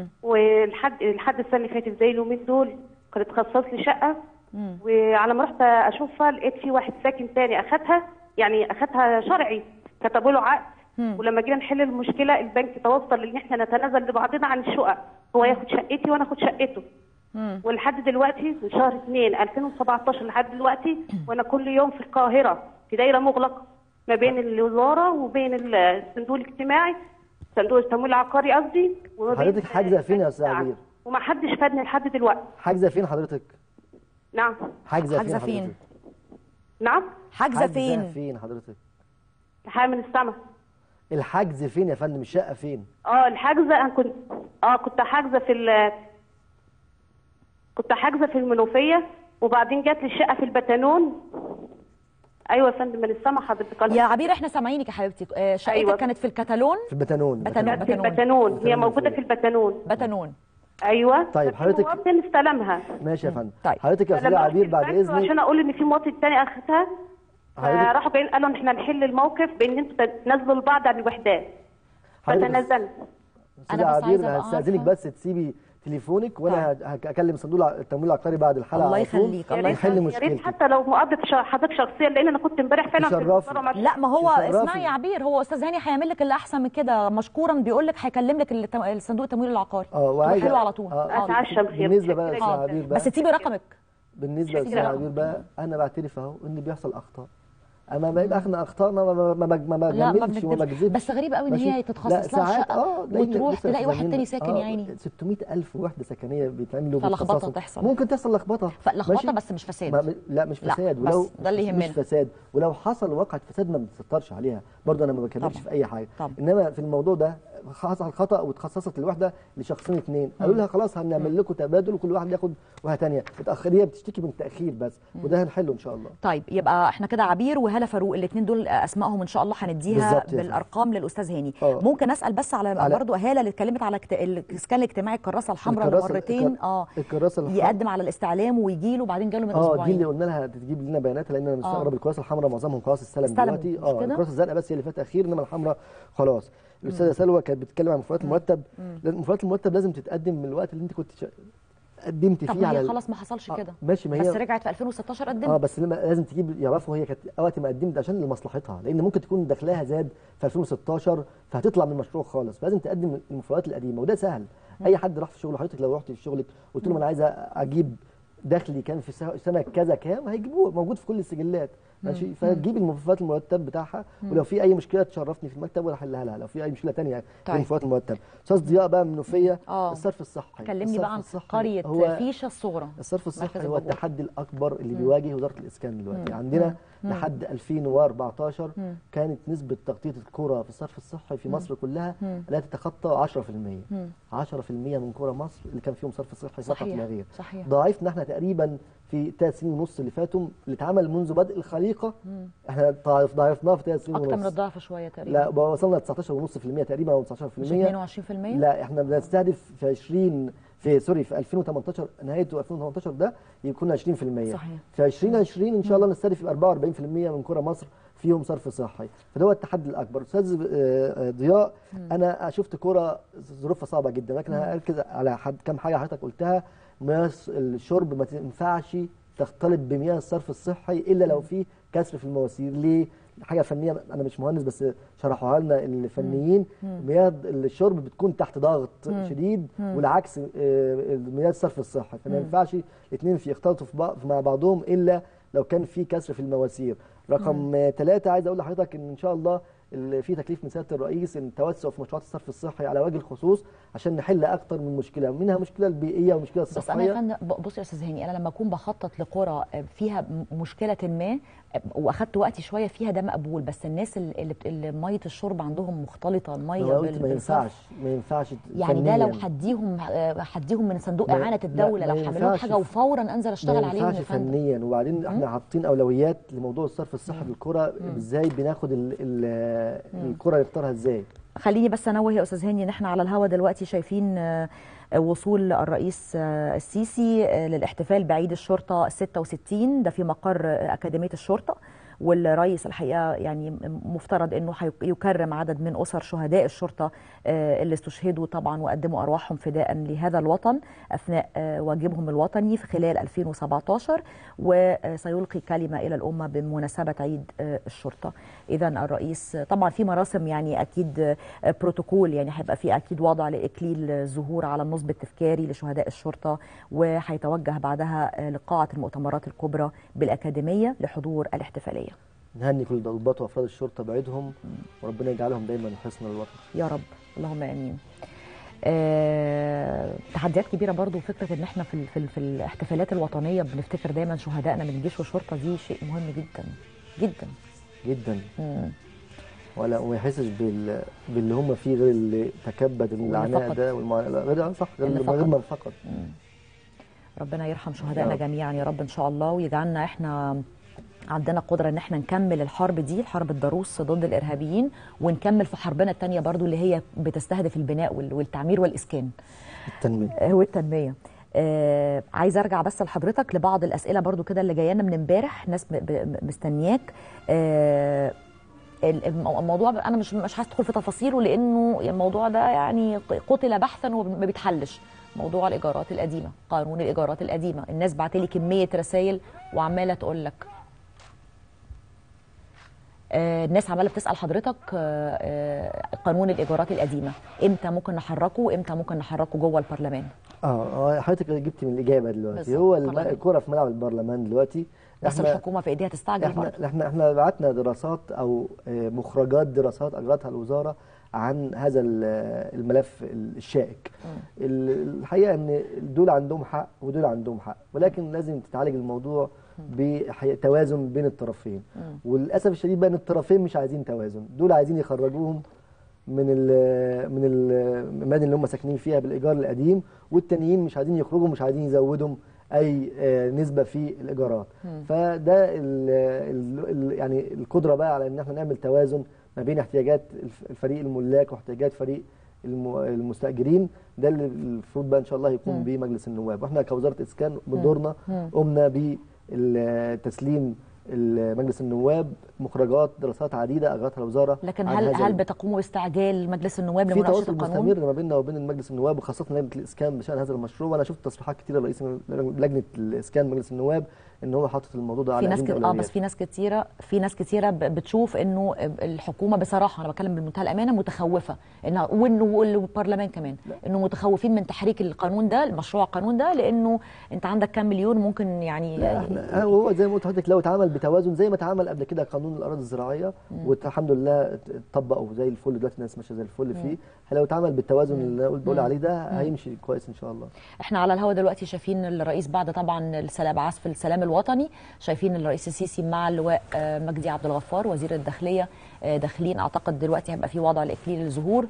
ولحد لحد السنه اللي فاتت زي اليومين دول كانت تخصص لي شقه وعلى ما رحت اشوفها لقيت في واحد ساكن تاني اخدها يعني اخدها شرعي كتبوا له عقد ولما جينا نحل المشكله البنك توصل ان احنا نتنازل لبعضنا عن الشقق هو ياخد شقتي وانا اخد شقته ولحد دلوقتي من شهر 2 2017 لحد دلوقتي وانا كل يوم في القاهره في دايره مغلقه ما بين الوزاره وبين الصندوق الاجتماعي صندوق التمويل العقاري قصدي وما بين حضرتك حاجزة فين يا أستاذ عبير؟ وما حدش فادني لحد دلوقتي حاجزه فين حضرتك نعم حاجزه حاجزة فين فين؟ حضرتك نعم حاجزه فين فين حضرتك حاجه من السما الحجز فين يا فندم الشقه فين اه الحجزه انا كنت اه كنت حاجزه في ال كنت حاجزه في المنوفيه وبعدين جات لي الشقه في البتانون ايوه يا فندم من السما حضرتك يا عبير احنا سامعينك يا حبيبتي آه، شقتك أيوة. كانت في الكتالون في البتانون بتانون. كانت في البتانون هي موجوده في البتانون بتنون ايوه طيب، ففي حضرتك- مواطن استلمها ماشي يا فندم طيب. حضرتك يا استاذه فلما رحت عبير بعد البنك اذنك عشان اقول ان في مواطن تاني اخدها حضرتك- راحوا جايين قالوا ان احنا نحل الموقف بان انتوا تنزلوا البعض عن الوحدات حضرتك- فتنزلنا استاذه أنا بس عبير عايزة أبقى هستاذنك عارفة. بس تسيبي تليفونك وانا هك- هكلم صندوق الع- التمويل العقاري بعد الحلقه الله على طول يخليك، الله ونحل يا ريت مشكلتك حتى لو مقابله ش- حضرتك شخصيا لان انا كنت امبارح فعلا في تشرفي. الوزاره مع لا ما هو تشرفي. اسمعي يا عبير هو استاذ هاني هيعمل لك اللي احسن من كده مشكورا بيقول لك هيكلم لك التم- الصندوق التمويل العقاري اه وعايز حلو على طول آه، آه. اتعشى بخير بالنسبه بقى يا متشكرة استاذ جداً. عبير بقى بس تسيبي رقمك بالنسبه يا استاذ شكراً. عبير بقى انا بعترف اهو ان بيحصل اخطاء اما ما يبقى احنا اخطانا ما ما ما ما ما لا ما بجملش وما بنكذبش بكذبش بس غريب قوي ان ماشي؟ هي لا، تتخصص لها ساعات شقه اه لأن وتروح لسه تلاقي واحد زمان- تاني ساكن آه، يا عيني 600000 وحده سكنيه بيتعملوا فلخبطة بيتخصصوا. تحصل. ممكن تحصل لخبطه فلخبطة ماشي؟ بس مش فساد. ما لا مش لا، فساد بس ولو ده اللي مش يهمنا. فساد ولو حصل واقعة فساد ما بتسترش عليها برضه انا ما بكلمش طبعا. في اي حاجه طبعا. انما في الموضوع ده حصل خطا واتخصصت الوحده لشخصين اثنين قالوا لها خلاص هنعمل لكم تبادل وكل واحد ياخد وحده ثانيه متاخريه بتشتكي من تاخير بس وده هنحله ان شاء الله طيب يبقى احنا كده عبير وهلا فاروق الاثنين دول اسمائهم ان شاء الله هنديها بالظبط يا فندم. بالارقام للاستاذ هاني آه. ممكن اسال بس على, على- برضو هاله اللي اتكلمت على كت... الاسكان الاجتماعي الكراسه الحمراء اللي الكراسة- مرتين الكر- اه الكراسة الحمراء. يقدم على الاستعلام ويجي له وبعدين جاله من اه دي اسبوعين اللي قلنا لها تجيب لنا بياناتها لان انا مستغرب آه. الكراسه الحمراء معظمهم كراسه السلم استلموا، دلوقتي مش اه كده؟ الكراسه الزرقاء بس هي اللي فاتت اخير انما الحمراء خلاص الاستاذه سلوى كانت بتتكلم عن مفردات المرتب لأن مفردات المرتب لازم تتقدم من الوقت اللي انت كنت شا... قدمت طب فيه ما على هي ال- خلاص ما حصلش آه، كده ماشي ما هي بس رجعت في 2016 قدمت اه بس لما لازم تجيب يعرفوا هي كانت وقت ما قدمت عشان لمصلحتها لان ممكن تكون دخلها زاد في 2016 فهتطلع من المشروع خالص فلازم تقدم المفردات القديمه وده سهل اي حد راح في شغله حضرتك لو رحت في شغلك قلت لهم انا عايز اجيب دخلي كان في سنة- سنه كذا كام هيجيبوه موجود في كل السجلات ماشي فتجيب المفردات المرتب بتاعها ولو في اي مشكله تشرفني في المكتب ولا احلها لها لو في اي مشكله ثانيه طيب. مفردات المرتب استاذ ضياء بقى من نوفيه آه. الصرف الصحي كلمني الصرف بقى عن الصحي قريه هو فيشه الصغرى الصرف مركز الصحي هو البابور. التحدي الاكبر اللي بيواجه وزاره الاسكان دلوقتي عندنا لحد 2014 كانت نسبه تغطيه القرى في الصرف الصحي في مصر كلها لا تتخطى 10% 10% من قرى مصر اللي كان فيهم صرف صحي فقط صحيح، لا غير صحيح. ضاعفنا احنا تقريبا في ثلاث سنين ونص اللي فاتوا اللي اتعمل منذ بدء الخليقه احنا ضاعف- ضاعفناه في ثلاث سنين اكتر من ونص الضعف شويه تقريبا لا بقى وصلنا ل 19.5% تقريبا او 19% مش 22% لا احنا بنستهدف في 20 في سوري في 2018 نهايته 2018 ده يكون 20% صحيح. في 2020 ان شاء الله نستهدف يبقى 44% من قرى مصر فيهم صرف صحي فده هو التحدي الاكبر استاذ آه، آه، ضياء انا شفت قرى ظروفها صعبه جدا لكن هركز على حد كم حاجه حضرتك قلتها مياه الشرب ما تنفعش تختلط بمياه الصرف الصحي الا لو في كسر في المواسير ليه حاجه فنيه انا مش مهندس بس شرحوها لنا الفنيين مياه الشرب بتكون تحت ضغط شديد والعكس آه، مياه الصرف الصحي فما ينفعش الاثنين في يختلطوا في بعض مع بعضهم الا لو كان في كسر في المواسير رقم ثلاثة عايز اقول لحضرتك ان ان شاء الله ال- في تكليف من سياده الرئيس التوسع في مشروعات الصرف الصحي على وجه الخصوص عشان نحل اكتر من مشكله منها المشكله البيئيه والمشكله بس انا يا الصحيه فندم ب- بص يا استاذ هاني انا لما اكون بخطط لقرى فيها م- مشكله ما واخدت وقتي شويه فيها ده مقبول بس الناس اللي, اللي بت- اللي ميه الشرب عندهم مختلطه الميه أنا قلت بال- ما بالصرف. ينفعش ما ينفعش يعني ده لو فنياً. هديهم آه، هديهم من صندوق ما- اعانه لا، الدوله ما لو حملوهم ينفعش حاجه وفورا انزل اشتغل ما عليهم ينفعش يا فندم فنيا وبعدين احنا حاطين اولويات لموضوع الصرف الصحي في الكره ازاي بناخد ال- ال- الكره يختارها ازاي خليني بس انوه يا استاذ هاني ان احنا على الهوا دلوقتي شايفين آه، وصول الرئيس آه، السيسي آه، للاحتفال بعيد الشرطه 66 ده في مقر آه، اكاديميه الشرطه والرئيس الحقيقه يعني مفترض انه هيك- يكرم عدد من اسر شهداء الشرطه آه، اللي استشهدوا طبعا وقدموا ارواحهم فداء لهذا الوطن اثناء آه، واجبهم الوطني في خلال 2017 وسيلقي كلمه الى الامه بمناسبه عيد آه، الشرطه اذا الرئيس طبعا في مراسم يعني اكيد آه، بروتوكول يعني هيبقى في اكيد وضع لاكليل الزهور على النصب التذكاري لشهداء الشرطه وهيتوجه بعدها آه، لقاعه المؤتمرات الكبرى بالاكاديميه لحضور الاحتفاليه نهني كل ضباط وافراد الشرطه بعيدهم وربنا يجعلهم دايما حسن الوطن يا رب اللهم امين آه، تحديات كبيره برضو فكره ان احنا في ال- في, ال- في الاحتفالات الوطنيه بنفتكر دايما شهدائنا من الجيش والشرطه دي شيء مهم جدا جدا جدا مم. ولا وما يحسش بال... باللي هم فيه غير اللي تكبد العناء فقد. ده والمعاناه لا، غير آه، صح غير اللي غير فقد. من فقد ربنا يرحم شهدائنا يا رب. جميعا يا رب ان شاء الله ويجعلنا احنا عندنا قدرة ان احنا نكمل الحرب دي الحرب الضروس ضد الارهابيين ونكمل في حربنا التانية برضو اللي هي بتستهدف البناء وال- والتعمير والاسكان التنميه آه، والتنميه آه عايزه ارجع بس لحضرتك لبعض الاسئله برضو كده اللي جايه لنا من امبارح ناس ب- ب- مستنياك آه ال- الم- الموضوع ب- انا مش مش هدخل في تفاصيله لانه الموضوع ده يعني قتل بحثا وما بيتحلش موضوع الايجارات القديمه قانون الايجارات القديمه الناس بعتلي كميه رسائل وعماله تقول لك آه، الناس عماله بتسال حضرتك آه، آه، قانون الايجارات القديمه امتى ممكن نحركه امتى ممكن نحركه جوه البرلمان اه آه، حضرتك جبت من الاجابه دلوقتي بالظبط، هو الم- برلمان. الكره في ملعب البرلمان دلوقتي بس الحكومه في ايديها تستعجل احنا برضه احنا احنا بعتنا دراسات او آه، مخرجات دراسات اجرتها الوزاره عن هذا ال- الملف الشائك ال- الحقيقه ان دول عندهم حق ودول عندهم حق ولكن لازم تتعالج الموضوع بتوازن بين الطرفين وللاسف الشديد بقى ان الطرفين مش عايزين توازن دول عايزين يخرجوهم من ال من المباني اللي هم ساكنين فيها بالايجار القديم والتانيين مش عايزين يخرجوا مش عايزين يزودهم اي آه، نسبه في الايجارات فده ال ال ال يعني القدره بقى على ان احنا نعمل توازن ما بين احتياجات الف- الفريق الملاك واحتياجات فريق الم- المستاجرين ده اللي المفروض بقى ان شاء الله يقوم به مجلس النواب واحنا كوزاره اسكان بدورنا قمنا بتسليم مجلس النواب مخرجات دراسات عديده اجرتها الوزاره لكن عن هل هذا هل بتقوموا باستعجال مجلس النواب في لمناقشه تواصل القانون؟ مستمر ما بيننا وبين المجلس النواب وخاصه لجنه الاسكان بشان هذا المشروع وانا شفت تصريحات كثيره لرئيس لجنه الاسكان مجلس النواب ان هو حاطط الموضوع ده في على ناس أجندة كت... اه أولويات. بس في ناس كتيره في ناس كتيره ب- بتشوف انه الحكومه بصراحه انا بتكلم بمنتهى الامانه متخوفه انها وانه والبرلمان كمان انه متخوفين من تحريك القانون ده المشروع القانون ده لانه انت عندك كام مليون ممكن يعني لا احنا هو زي ما قلت لحضرتك لو اتعمل بتوازن زي ما اتعمل قبل كده قانون الاراضي الزراعيه والحمد لله اتطبق زي الفل دلوقتي الناس ماشيه زي الفل فيه لو اتعمل بالتوازن اللي انا بقول عليه ده هيمشي كويس ان شاء الله احنا على الهوا دلوقتي شايفين الرئيس بعد طبعا السلام بعث السلام الوطني شايفين الرئيس السيسي مع اللواء آه، مجدي عبد الغفار وزير الداخليه آه، داخلين اعتقد دلوقتي هيبقى في وضع لاكليل الزهور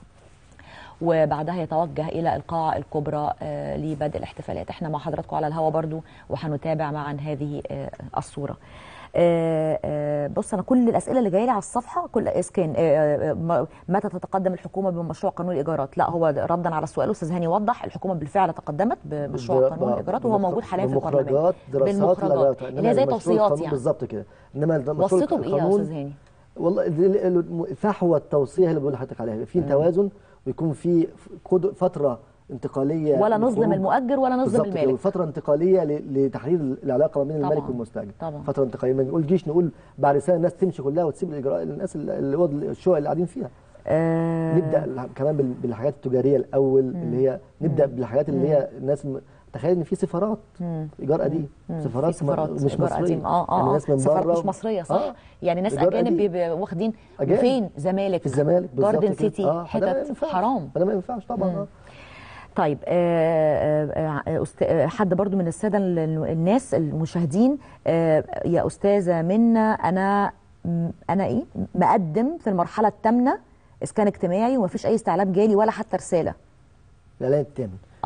وبعدها يتوجه الى القاعه الكبرى آه، لبدء الاحتفالات احنا مع حضراتكم على الهوا برضو وهنتابع معا هذه آه، الصوره آه، آه، بص انا كل الاسئله اللي جايه لي على الصفحه كل اسكان آه، آه، م- متى تتقدم الحكومه بمشروع قانون الايجارات لا هو ردا على السؤال استاذ هاني وضح الحكومه بالفعل تقدمت بمشروع بر- قانون ب- الايجارات وهو بمخ- موجود حاليا في البرلمان بمخرجات دراسات بالمخرجات لغاية- اللي هي زي المشروع توصيات القانون يعني بالظبط كده انما المشروع وصيته بايه يا القانون- استاذ هاني والله ال- ال- ال- فحوى التوصيه اللي بقول لحضرتك عليها في توازن ويكون في قد- فتره انتقاليه ولا نظلم للخروج. المؤجر ولا نظلم بالظبط كده، المالك وفتره انتقاليه ل- لتحرير العلاقه ما بين طبعاً، الملك والمستاجر طبعاً. فتره انتقاليه ما نقول جيش نقول بعد سنه الناس تمشي كلها وتسيب الاجراء للناس اللي اللي هو الشقق اللي قاعدين فيها آه نبدا ال- كمان بال- بالحاجات التجاريه الاول اللي هي نبدا بالحاجات اللي هي الناس م- تخيل ان في سفارات ايجار قديم سفارات, في سفارات م- مش إيجار مصريه قديم. اه اه يعني آه. ناس من سفارات بره مش مصريه صح آه. يعني ناس إيجار اجانب قديم. بيبقوا واخدين أجانب. فين زمالك في الزمالك بالظبط جاردن كده. سيتي آه، فده ما حتت ينفعش. حرام فده ما ينفعش طبعا آه. طيب آه، آه، آه، أست- آه، حد برضو من الساده ال- ال- الناس المشاهدين آه، يا استاذه منا انا م- انا ايه مقدم في المرحله الثامنه اسكان اجتماعي ومفيش اي استعلام جالي ولا حتى رساله الاعلان الثامن اه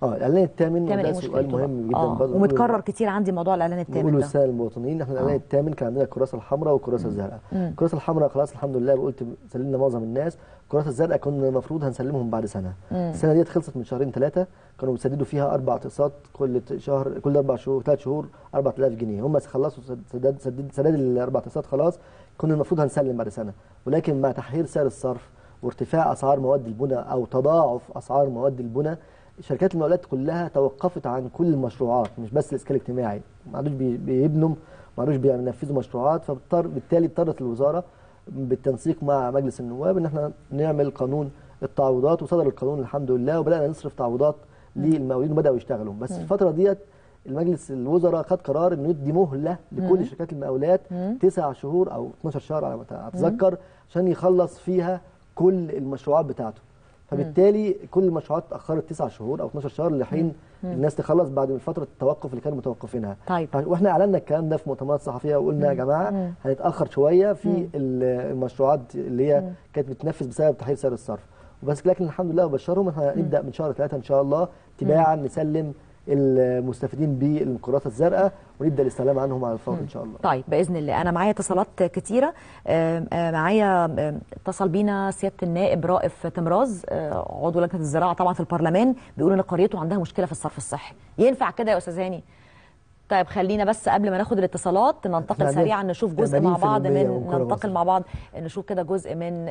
اه الاعلان الثامن تعمل وده ايه سؤال مشكلته مهم بقى؟ جدا آه. برضه ومتكرر كتير عندي موضوع الاعلان الثامن بيقولوا ده رساله للمواطنين احنا الاعلان الثامن كان عندنا الكراسه الحمراء والكراسه الزرقاء الكراسه الحمراء خلاص الحمد لله قلت سلمنا معظم الناس الكراسه الزرقاء كنا المفروض هنسلمهم بعد سنه السنه ديت خلصت من شهرين ثلاثه كانوا بيسددوا فيها اربع اقساط كل ت- شهر كل اربع شهور ثلاث شهور 4000 جنيه هم خلصوا سد- سداد سدد سداد الاربع اقساط خلاص كنا المفروض هنسلم بعد سنه ولكن مع تحرير سعر الصرف وارتفاع اسعار مواد البناء او تضاعف اسعار مواد البناء شركات المقاولات كلها توقفت عن كل المشروعات مش بس الاسكان الاجتماعي ما عادوش بي- بيبنوا ما عادوش بينفذوا مشروعات فبالتالي بالتالي اضطرت الوزاره بالتنسيق مع مجلس النواب ان احنا نعمل قانون التعويضات وصدر القانون الحمد لله وبدانا نصرف تعويضات للمقاولين وبداوا يشتغلوا بس الفتره ديت المجلس الوزراء خد قرار انه يدي مهله لكل شركات المقاولات تسع شهور او 12 شهر على ما اتذكر عشان يخلص فيها كل المشروعات بتاعته فبالتالي كل المشروعات اتاخرت تسع شهور او 12 شهر لحين الناس تخلص بعد فتره التوقف اللي كانوا متوقفينها طيب. ف- واحنا اعلنا الكلام ده في مؤتمرات صحفيه وقلنا يا جماعه هنتاخر شويه في ال- المشروعات اللي هي كانت بتنفذ بسبب تحرير سعر الصرف وبس لكن الحمد لله وبشرهم احنا هنبدا من شهر ثلاثه ان شاء الله تباعا نسلم المستفيدين بالكرات الزرقاء ونبدا الاستعلام عنهم على الفور ان شاء الله طيب باذن الله انا معايا اتصالات كتيره آم، آم، معايا آم، اتصل بينا سياده النائب رائف تمراز آه، عضو لجنه الزراعه طبعا في البرلمان بيقول ان قريته عندها مشكله في الصرف الصحي ينفع كده يا استاذ هاني طيب خلينا بس قبل ما ناخد الاتصالات ننتقل يعني سريعا نشوف جزء مع 80% بعض من وكرة ننتقل مصر. مع بعض نشوف كده جزء من آه،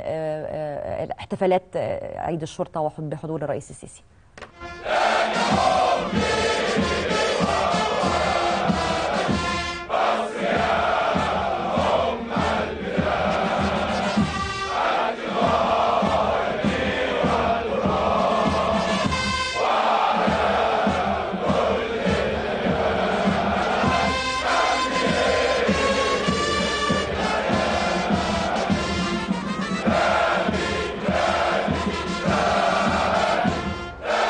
آه، احتفالات آه، عيد الشرطه وحض- بحضور الرئيس السيسي لا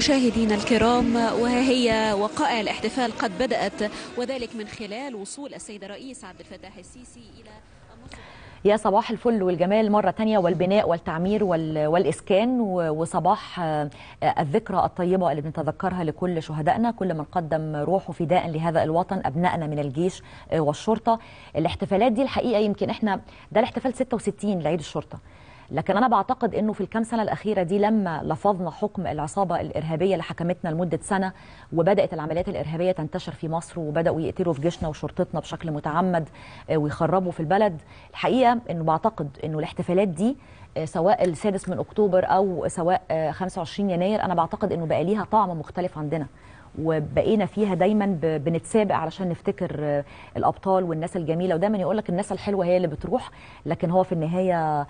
مشاهدينا الكرام وها هي وقائع الاحتفال قد بدأت وذلك من خلال وصول السيد الرئيس عبد الفتاح السيسي إلى مصر يا صباح الفل والجمال مرة تانية والبناء والتعمير وال- والإسكان و- وصباح آه، آه، الذكرى الطيبة اللي بنتذكرها لكل شهدائنا كل من قدم روحه فداء لهذا الوطن أبنائنا من الجيش آه، والشرطة الاحتفالات دي الحقيقة يمكن إحنا ده الاحتفال 66 لعيد الشرطة لكن انا بعتقد انه في الكام سنه الاخيره دي لما لفظنا حكم العصابه الارهابيه اللي حكمتنا لمده سنه وبدات العمليات الارهابيه تنتشر في مصر وبداوا يقتلوا في جيشنا وشرطتنا بشكل متعمد آه، ويخربوا في البلد الحقيقه انه بعتقد انه الاحتفالات دي آه، سواء السادس من اكتوبر او سواء آه، 25 يناير انا بعتقد انه بقى ليها طعم مختلف عندنا وبقينا فيها دايما ب- بنتسابق علشان نفتكر آه، الابطال والناس الجميله ودايما يقول لك الناس الحلوه هي اللي بتروح لكن هو في النهايه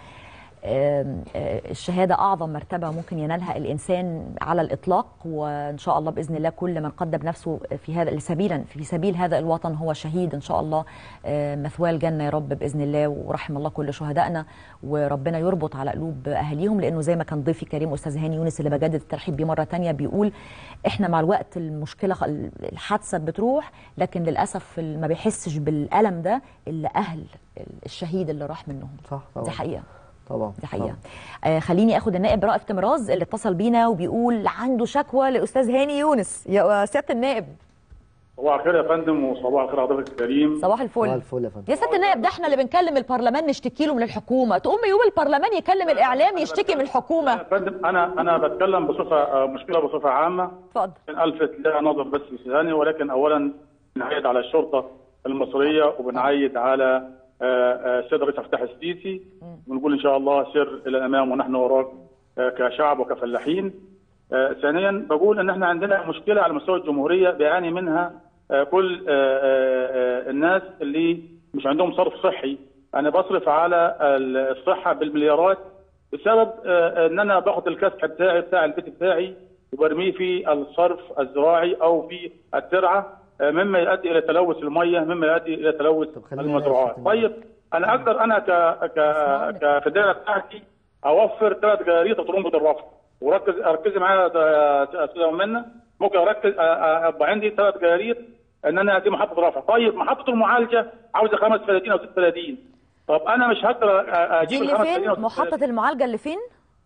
آم، آه، الشهادة أعظم مرتبة ممكن ينالها الإنسان على الإطلاق وإن شاء الله بإذن الله كل من قدم نفسه في هذا سبيلا في سبيل هذا الوطن هو شهيد إن شاء الله آه، مثواه الجنة يا رب بإذن الله ورحم الله كل شهدائنا وربنا يربط على قلوب أهاليهم لأنه زي ما كان ضيفي الكريم أستاذ هاني يونس اللي بجدد الترحيب بيه مرة تانية بيقول إحنا مع الوقت المشكلة خ- الحادثة بتروح لكن للأسف ما بيحسش بالألم ده إلا أهل الشهيد اللي راح منهم صح طبعا دي حقيقة طبعا دي حقيقة آه خليني اخد النائب رائف تمراز اللي اتصل بينا وبيقول عنده شكوى لاستاذ هاني يونس يا سياده النائب صباح الخير يا فندم وصباح الخير على ضيفك الكريم صباح صباح الفل الفل يا فندم يا سياده النائب ده احنا اللي بنكلم البرلمان نشتكي له من الحكومه تقوم يوم البرلمان يكلم الاعلام يشتكي من يا الحكومه فندم انا انا بتكلم بصفه آه، مشكله بصفه عامه اتفضل من الفت لا نظر بس في ثاني ولكن اولا بنعيد على الشرطه المصريه وبنعيد على آه، آه، السيد الرئيس عبد الفتاح السيسي ونقول ان شاء الله سر الى الامام ونحن وراك آه، كشعب وكفلاحين آه، ثانيا بقول ان احنا عندنا مشكله على مستوى الجمهوريه بيعاني منها آه، كل آه، آه، آه، الناس اللي مش عندهم صرف صحي انا بصرف على الصحه بالمليارات بسبب آه، ان انا باخد الكسح بتاعي بتاع البيت بتاعي وبرميه في الصرف الزراعي او في الترعه آه، مما يؤدي الى تلوث الميه مما يؤدي الى تلوث طب خلينا المزروعات نشوف طيب انا اقدر انا ك ك كفدانه بتاعتي اوفر ثلاث جراريط طرمبه الرفع وركز ركزي معايا يا استاذه منى ممكن اركز أ- أ- ابقى عندي ثلاث جراريط ان انا دي محطه رفع طيب محطه المعالجه عاوزه خمس فدادين او ست فدادين طب انا مش هقدر أ- دي اجيب اللي الخمس فدادين أو فين ست فدادين. محطه المعالجه اللي فين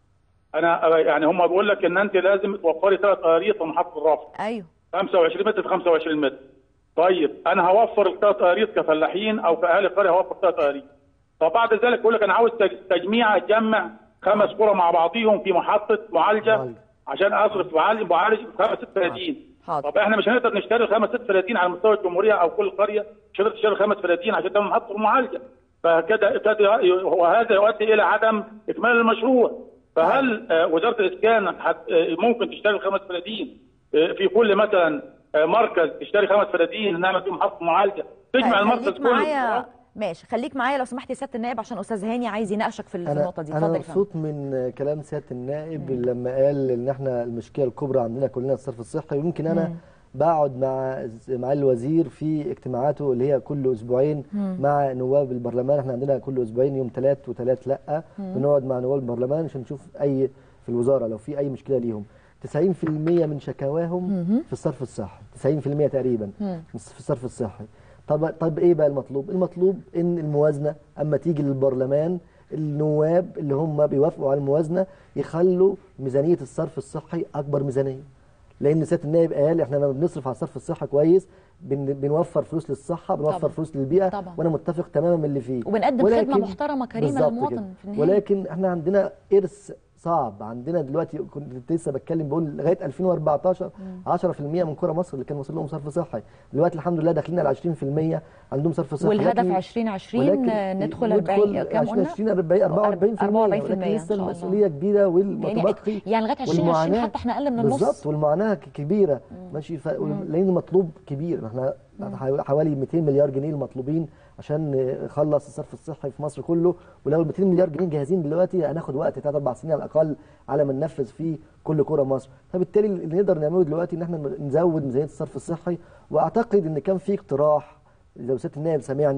انا يعني هم بيقول لك ان انت لازم توفري ثلاث قراريط لمحطه الرفع ايوه 25 متر في 25 متر طيب انا هوفر الثلاث قراريط كفلاحين او كاهالي قريه هوفر ثلاث قراريط طب بعد ذلك يقول لك انا عاوز تج- تجميع اجمع خمس قرى مع بعضيهم في محطه معالجه معالجة. عشان اصرف معالج معالج خمس ست فدادين حاضر. طب احنا مش هنقدر نشتري خمس ست فدادين على مستوى الجمهوريه او كل قريه مش هنقدر نشتري خمس فدادين عشان تعمل محطه معالجه فكده ابتدى وهذا يؤدي الى عدم اكمال المشروع فهل آه، وزاره الاسكان هت- آه، ممكن تشتري خمس فدادين آه، في كل مثلا آه، مركز تشتري خمس فدادين نعمل فيهم محطه معالجه تجمع المركز خليك كله معايا ماشي خليك معايا لو سمحت يا سياده النائب عشان استاذ هاني عايز يناقشك في في انا النقطه دي انا اتفضل يا فندم مبسوط من كلام سياده النائب لما قال ان احنا المشكله الكبرى عندنا كلنا الصرف الصحي ويمكن انا بقعد مع مع الوزير في اجتماعاته اللي هي كل اسبوعين مع نواب البرلمان احنا عندنا كل اسبوعين يوم ثلاث وثلاث لا بنقعد مع نواب البرلمان عشان نشوف اي في الوزاره لو في اي مشكله ليهم 90% من شكاواهم في الصرف الصحي 90% تقريبا في الصرف الصحي طب طب ايه بقى المطلوب المطلوب ان الموازنه اما تيجي للبرلمان النواب اللي هم بيوافقوا على الموازنه يخلوا ميزانيه الصرف الصحي اكبر ميزانيه لان سياده النائب قال احنا لما بنصرف على الصرف الصحي كويس بن بنوفر فلوس للصحه بنوفر طبعا. فلوس للبيئه طبعا. وانا متفق تماما من اللي فيه وبنقدم خدمة محترمة كريمة بالظبط للمواطن كده. في النهاية. ولكن احنا عندنا ارث صعب عندنا دلوقتي كنت لسه بتكلم بقول لغايه 2014 10% من قرى مصر اللي كان واصل لهم صرف صحي دلوقتي الحمد لله داخلين على 20% عندهم صرف صحي والهدف لكن- 2020 ولكن ندخل 40 كام قلنا 20 40 44 44% ولكن إن لسه شاء الله. المسؤوليه كبيره والمتبقي يعني لغايه 2020 حتى احنا اقل من النص بالظبط والمعاناه ك- كبيره ماشي ف... لان المطلوب كبير احنا حوالي 200 مليار جنيه المطلوبين عشان نخلص الصرف الصحي في مصر كله ولو ال 200 مليار جنيه جاهزين دلوقتي هناخد وقت 3 4 سنين على الاقل على ما ننفذ فيه كل قرى مصر فبالتالي اللي نقدر نعمله دلوقتي ان احنا نزود ميزانيه الصرف الصحي واعتقد ان كان في اقتراح لو سياده النائب سامعني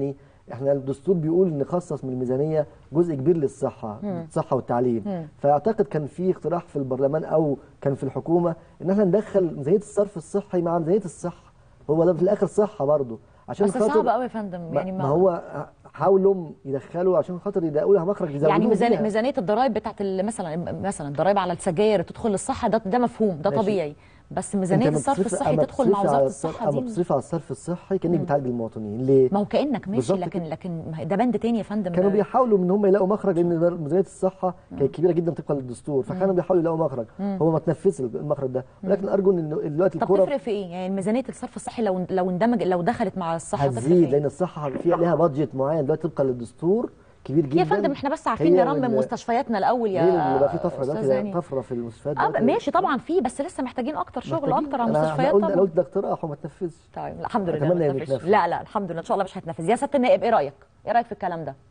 احنا الدستور بيقول نخصص من الميزانيه جزء كبير للصحه الصحه والتعليم فاعتقد كان في اقتراح في البرلمان او كان في الحكومه ان احنا ندخل ميزانيه الصرف الصحي مع ميزانيه الصحه هو ده في الاخر صحه برضه عشان بس خاطر صعب قوي يا فندم ما, يعني ما هو حاولوا يدخلوا عشان خاطر يلاقوا لها مخرج يزودوا يعني ميزانيه بيها. ميزانيه الضرائب بتاعت ال- مثلا مثلا الضرائب على السجاير تدخل للصحه ده ده مفهوم ده ماشي. طبيعي بس ميزانيه أنت الصرف بتصرف- الصحي أما تدخل مع بتصرفي وزاره على الصحه الصرف- أما دي بتصرفي على الصرف الصحي كانك بتعالج المواطنين ليه؟ ما هو كانك ماشي بالظبط لكن كده. لكن ده بند تاني يا فندم كانوا ده- بيحاولوا ان هم يلاقوا مخرج لان ميزانيه الصحه كانت كبيره جدا طبقا للدستور فكانوا بيحاولوا يلاقوا مخرج هو ما تنفذش المخرج ده ولكن ارجو ان دلوقتي طب الكره تفرق في ايه؟ يعني ميزانيه الصرف الصحي لو لو اندمج لو دخلت مع الصحه تفرق في هتزيد إيه؟ لان الصحه فيها لها بادجت معين دلوقتي طبقا للدستور كبير جدا يا فندم احنا بس عارفين هي نرمم ال- مستشفياتنا الاول يا ليه اللي بقى في طفره أستاذ دلوقتي هاني؟ طفره في المستشفيات اه دلوقتي. ماشي طبعا في بس لسه محتاجين اكتر شغل محتاجين. اكتر على أنا- المستشفيات انا قلت انا طبعا قلت ده اقتراح وما تنفذش طيب الحمد لله أتمنى ما إنه تنفذش. يتنفذ. لا لا الحمد لله ان شاء الله مش هتنفذ يا سياده النائب ايه رايك؟ ايه رايك في الكلام ده؟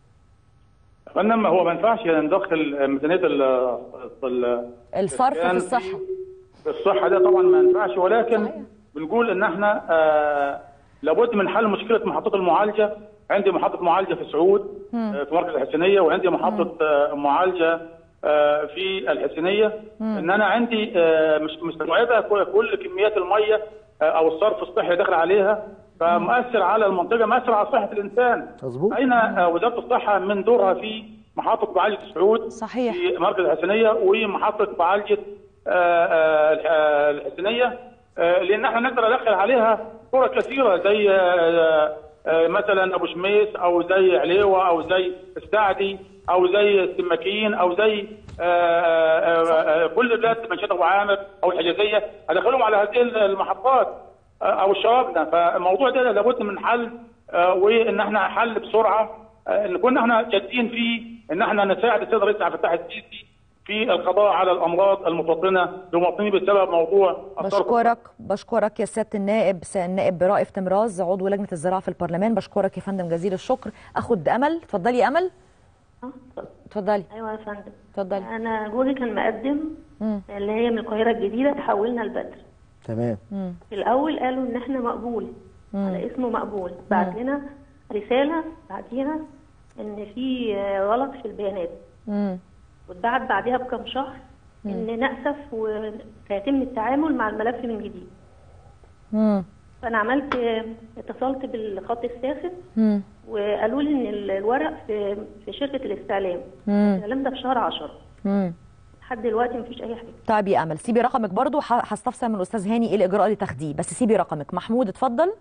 فانما هو ما ينفعش ندخل ميزانيه ال ال- الصرف في الإسكان الصحه في الصحه ده طبعا ما ينفعش ولكن صحيح. بنقول ان احنا آه لابد من حل مشكله محطات المعالجه عندي محطه معالجه في سعود آه في مركز الحسينيه وعندي محطه آه معالجه آه في الحسينيه ان انا عندي آه مش مستوعبه كل كل كميات الميه آه او الصرف الصحي داخل عليها فمؤثر على المنطقه مؤثر على صحه الانسان مظبوط. اين آه وزاره الصحه من دورها في محطه معالجه سعود صحيح. في مركز الحسنيه ومحطه معالجه آه، آه، آه، الحسنيه آه، لان احنا نقدر ندخل عليها قرى كثيره زي آه، آه، مثلا ابو شميس او زي عليوه او زي السعدي او زي السماكين او زي آه، آه، آه، كل بلاد منشطه وعامر او الحجازيه ادخلهم على هذه المحطات آه، او الشوابنا فالموضوع ده لابد من حل آه، وان احنا حل بسرعه آه، ان كنا احنا جادين فيه ان احنا نساعد السيد الرئيس عبد الفتاح السيسي في القضاء على الامراض المفطنه للمواطنين بسبب موضوع الصرف بشكرك بشكرك يا سياده النائب س- النائب رائف تمراز عضو لجنه الزراعه في البرلمان بشكرك يا فندم جزيل الشكر اخد امل اتفضلي يا امل اتفضلي ايوه يا فندم اتفضلي انا جوزي كان مقدم اللي هي من القاهره الجديده تحولنا لبدر تمام في الاول قالوا ان احنا مقبول على اسمه مقبول بعت لنا رساله بعديها ان في آه، غلط في البيانات امم واتبعت بعدها بكم شهر ان ناسف وسيتم التعامل مع الملف من جديد امم فانا عملت آه، اتصلت بالخط الساخن امم وقالوا لي ان ال- الورق في في شركه الاستعلام مم. الكلام ده في شهر 10 امم لحد دلوقتي مفيش اي حاجه طيب يا امل سيبي رقمك برضو ح- هستفسر من الاستاذ هاني ايه الاجراء اللي تاخديه بس سيبي رقمك محمود اتفضل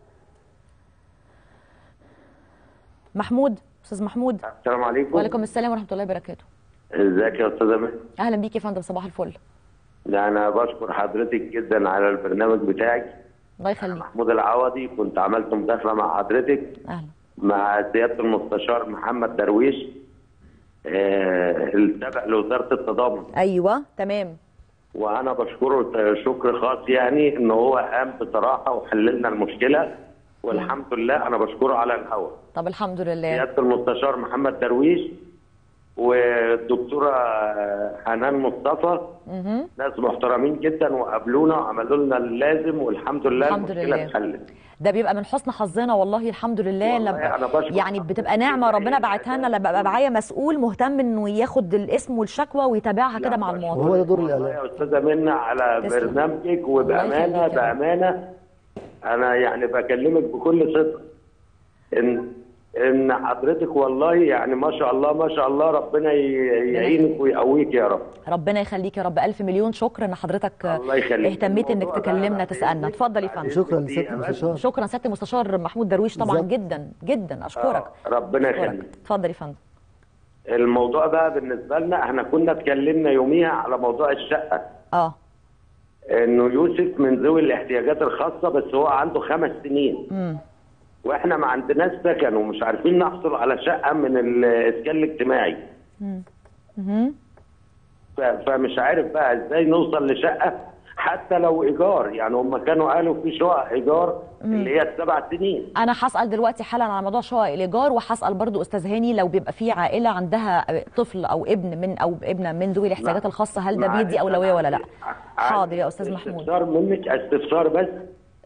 محمود استاذ محمود السلام عليكم وعليكم السلام ورحمه الله وبركاته ازيك يا استاذه مهدي اهلا بيك يا فندم صباح الفل ده انا بشكر حضرتك جدا على البرنامج بتاعك الله يخليك محمود العوضي كنت عملت مداخله مع حضرتك اهلا مع سياده المستشار محمد درويش آه التابع لوزاره التضامن ايوه تمام وانا بشكره شكر خاص يعني ان هو قام بصراحه وحللنا المشكله والحمد لله انا بشكره على الهواء طب الحمد لله سياده المستشار محمد درويش والدكتوره حنان مصطفى مهم. ناس محترمين جدا وقابلونا وعملوا لنا اللازم والحمد لله الحمد المشكله لله. اتحلت ده بيبقى من حسن حظنا والله الحمد لله والله لما أنا بشكر يعني بتبقى نعمه ربنا بعتها لنا لما ببقى معايا مسؤول مهتم انه ياخد الاسم والشكوى ويتابعها كده مع المواطن وهو ده دور والله الاعلام يا استاذه منى على تسلم. برنامجك الله وبامانه يخليك يا رب. بامانه انا يعني بكلمك بكل صدق ان ان حضرتك والله يعني ما شاء الله ما شاء الله ربنا ي- يعينك ويقويك يا رب ربنا يخليك يا رب الف مليون شكر ان حضرتك الله يخليك. اهتميت انك الموضوع ده تكلمنا أنا تسالنا فاهمك. اتفضل يا فندم وشكرا دي لسياده أمانة. المستشار شكرا سياده المستشار محمود درويش طبعا بالظبط. جدا جدا اشكرك آه، ربنا اشكرك يخليك اتفضل يا فندم الموضوع بقى بالنسبه لنا احنا كنا اتكلمنا يوميها على موضوع الشقه اه انه يوسف من ذوي الاحتياجات الخاصه بس هو عنده خمس سنين امم واحنا ما عندناش سكن ومش عارفين نحصل على شقه من الاسكان الاجتماعي مهم. ف- فمش عارف بقى ازاي نوصل لشقه حتى لو ايجار يعني هم كانوا قالوا في شقق ايجار اللي هي السبع سنين انا هسال دلوقتي حالا على موضوع شقق الايجار وهسال برضو استاذ هاني لو بيبقى في عائله عندها طفل او ابن من او ابنه من ذوي الاحتياجات الخاصه هل ده معلش بيدي اولويه ولا لا عايز- حاضر يا استاذ محمود استفسار منك استفسار بس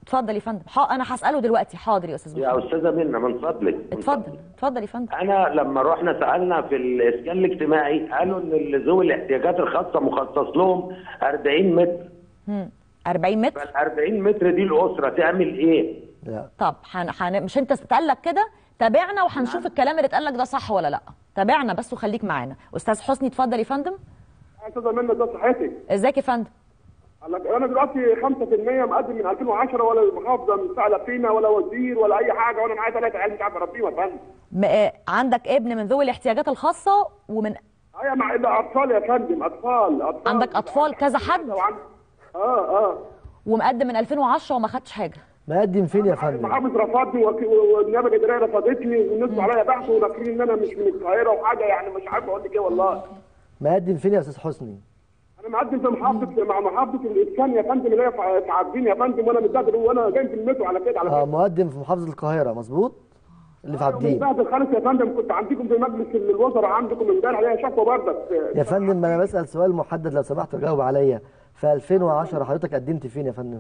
اتفضل يا فندم حا... انا هساله دلوقتي حاضر يا استاذ يا محمد استاذه منى من فضلك من اتفضل اتفضل يا فندم انا لما رحنا سالنا في الاسكان الاجتماعي قالوا ان اللي ذوي الاحتياجات الخاصه مخصص لهم 40 متر مم. 40 متر فال 40 متر دي الاسره تعمل ايه؟ لا طب حن... حن... مش انت اتقال لك كده تابعنا وهنشوف الكلام اللي اتقال لك ده صح ولا لا تابعنا بس وخليك معانا استاذ حسني اتفضل يا فندم استاذه منى ده صحتك ازيك يا فندم قال لك انا دلوقتي 5% مقدم من 2010 ولا المحافظه مستعلى فينا ولا وزير ولا اي حاجه وانا معايا ثلاثه عيال مش عارف اربيهم يا فندم م... آه، عندك ابن من ذوي الاحتياجات الخاصه ومن ايوه مع ده اطفال يا فندم اطفال اطفال عندك اطفال كذا حد وعن- اه اه ومقدم من 2010 وما خدش حاجه مقدم فين يا فندم؟ المحافظ رفضني وك- و- والنيابه الاداريه رفضتني والناس عليا بحث وناكرين ان انا مش من القاهره وحاجه يعني مش عارف اقول لك ايه والله مقدم فين يا استاذ حسني؟ انا مقدم في محافظه مع محافظه الاسكان يا فندم اللي هي في في عابدين يا فندم وانا متبهدل وانا جاي في المترو على كده على اه فكره مقدم في محافظه القاهره مظبوط؟ اللي في عابدين متبهدل خالص يا فندم كنت عندكم في مجلس الوزراء عندكم امبارح عليها شكوى بردك يا فندم انا بسال سؤال محدد لو سمحت جاوب عليا في 2010 حضرتك قدمت فين يا فندم؟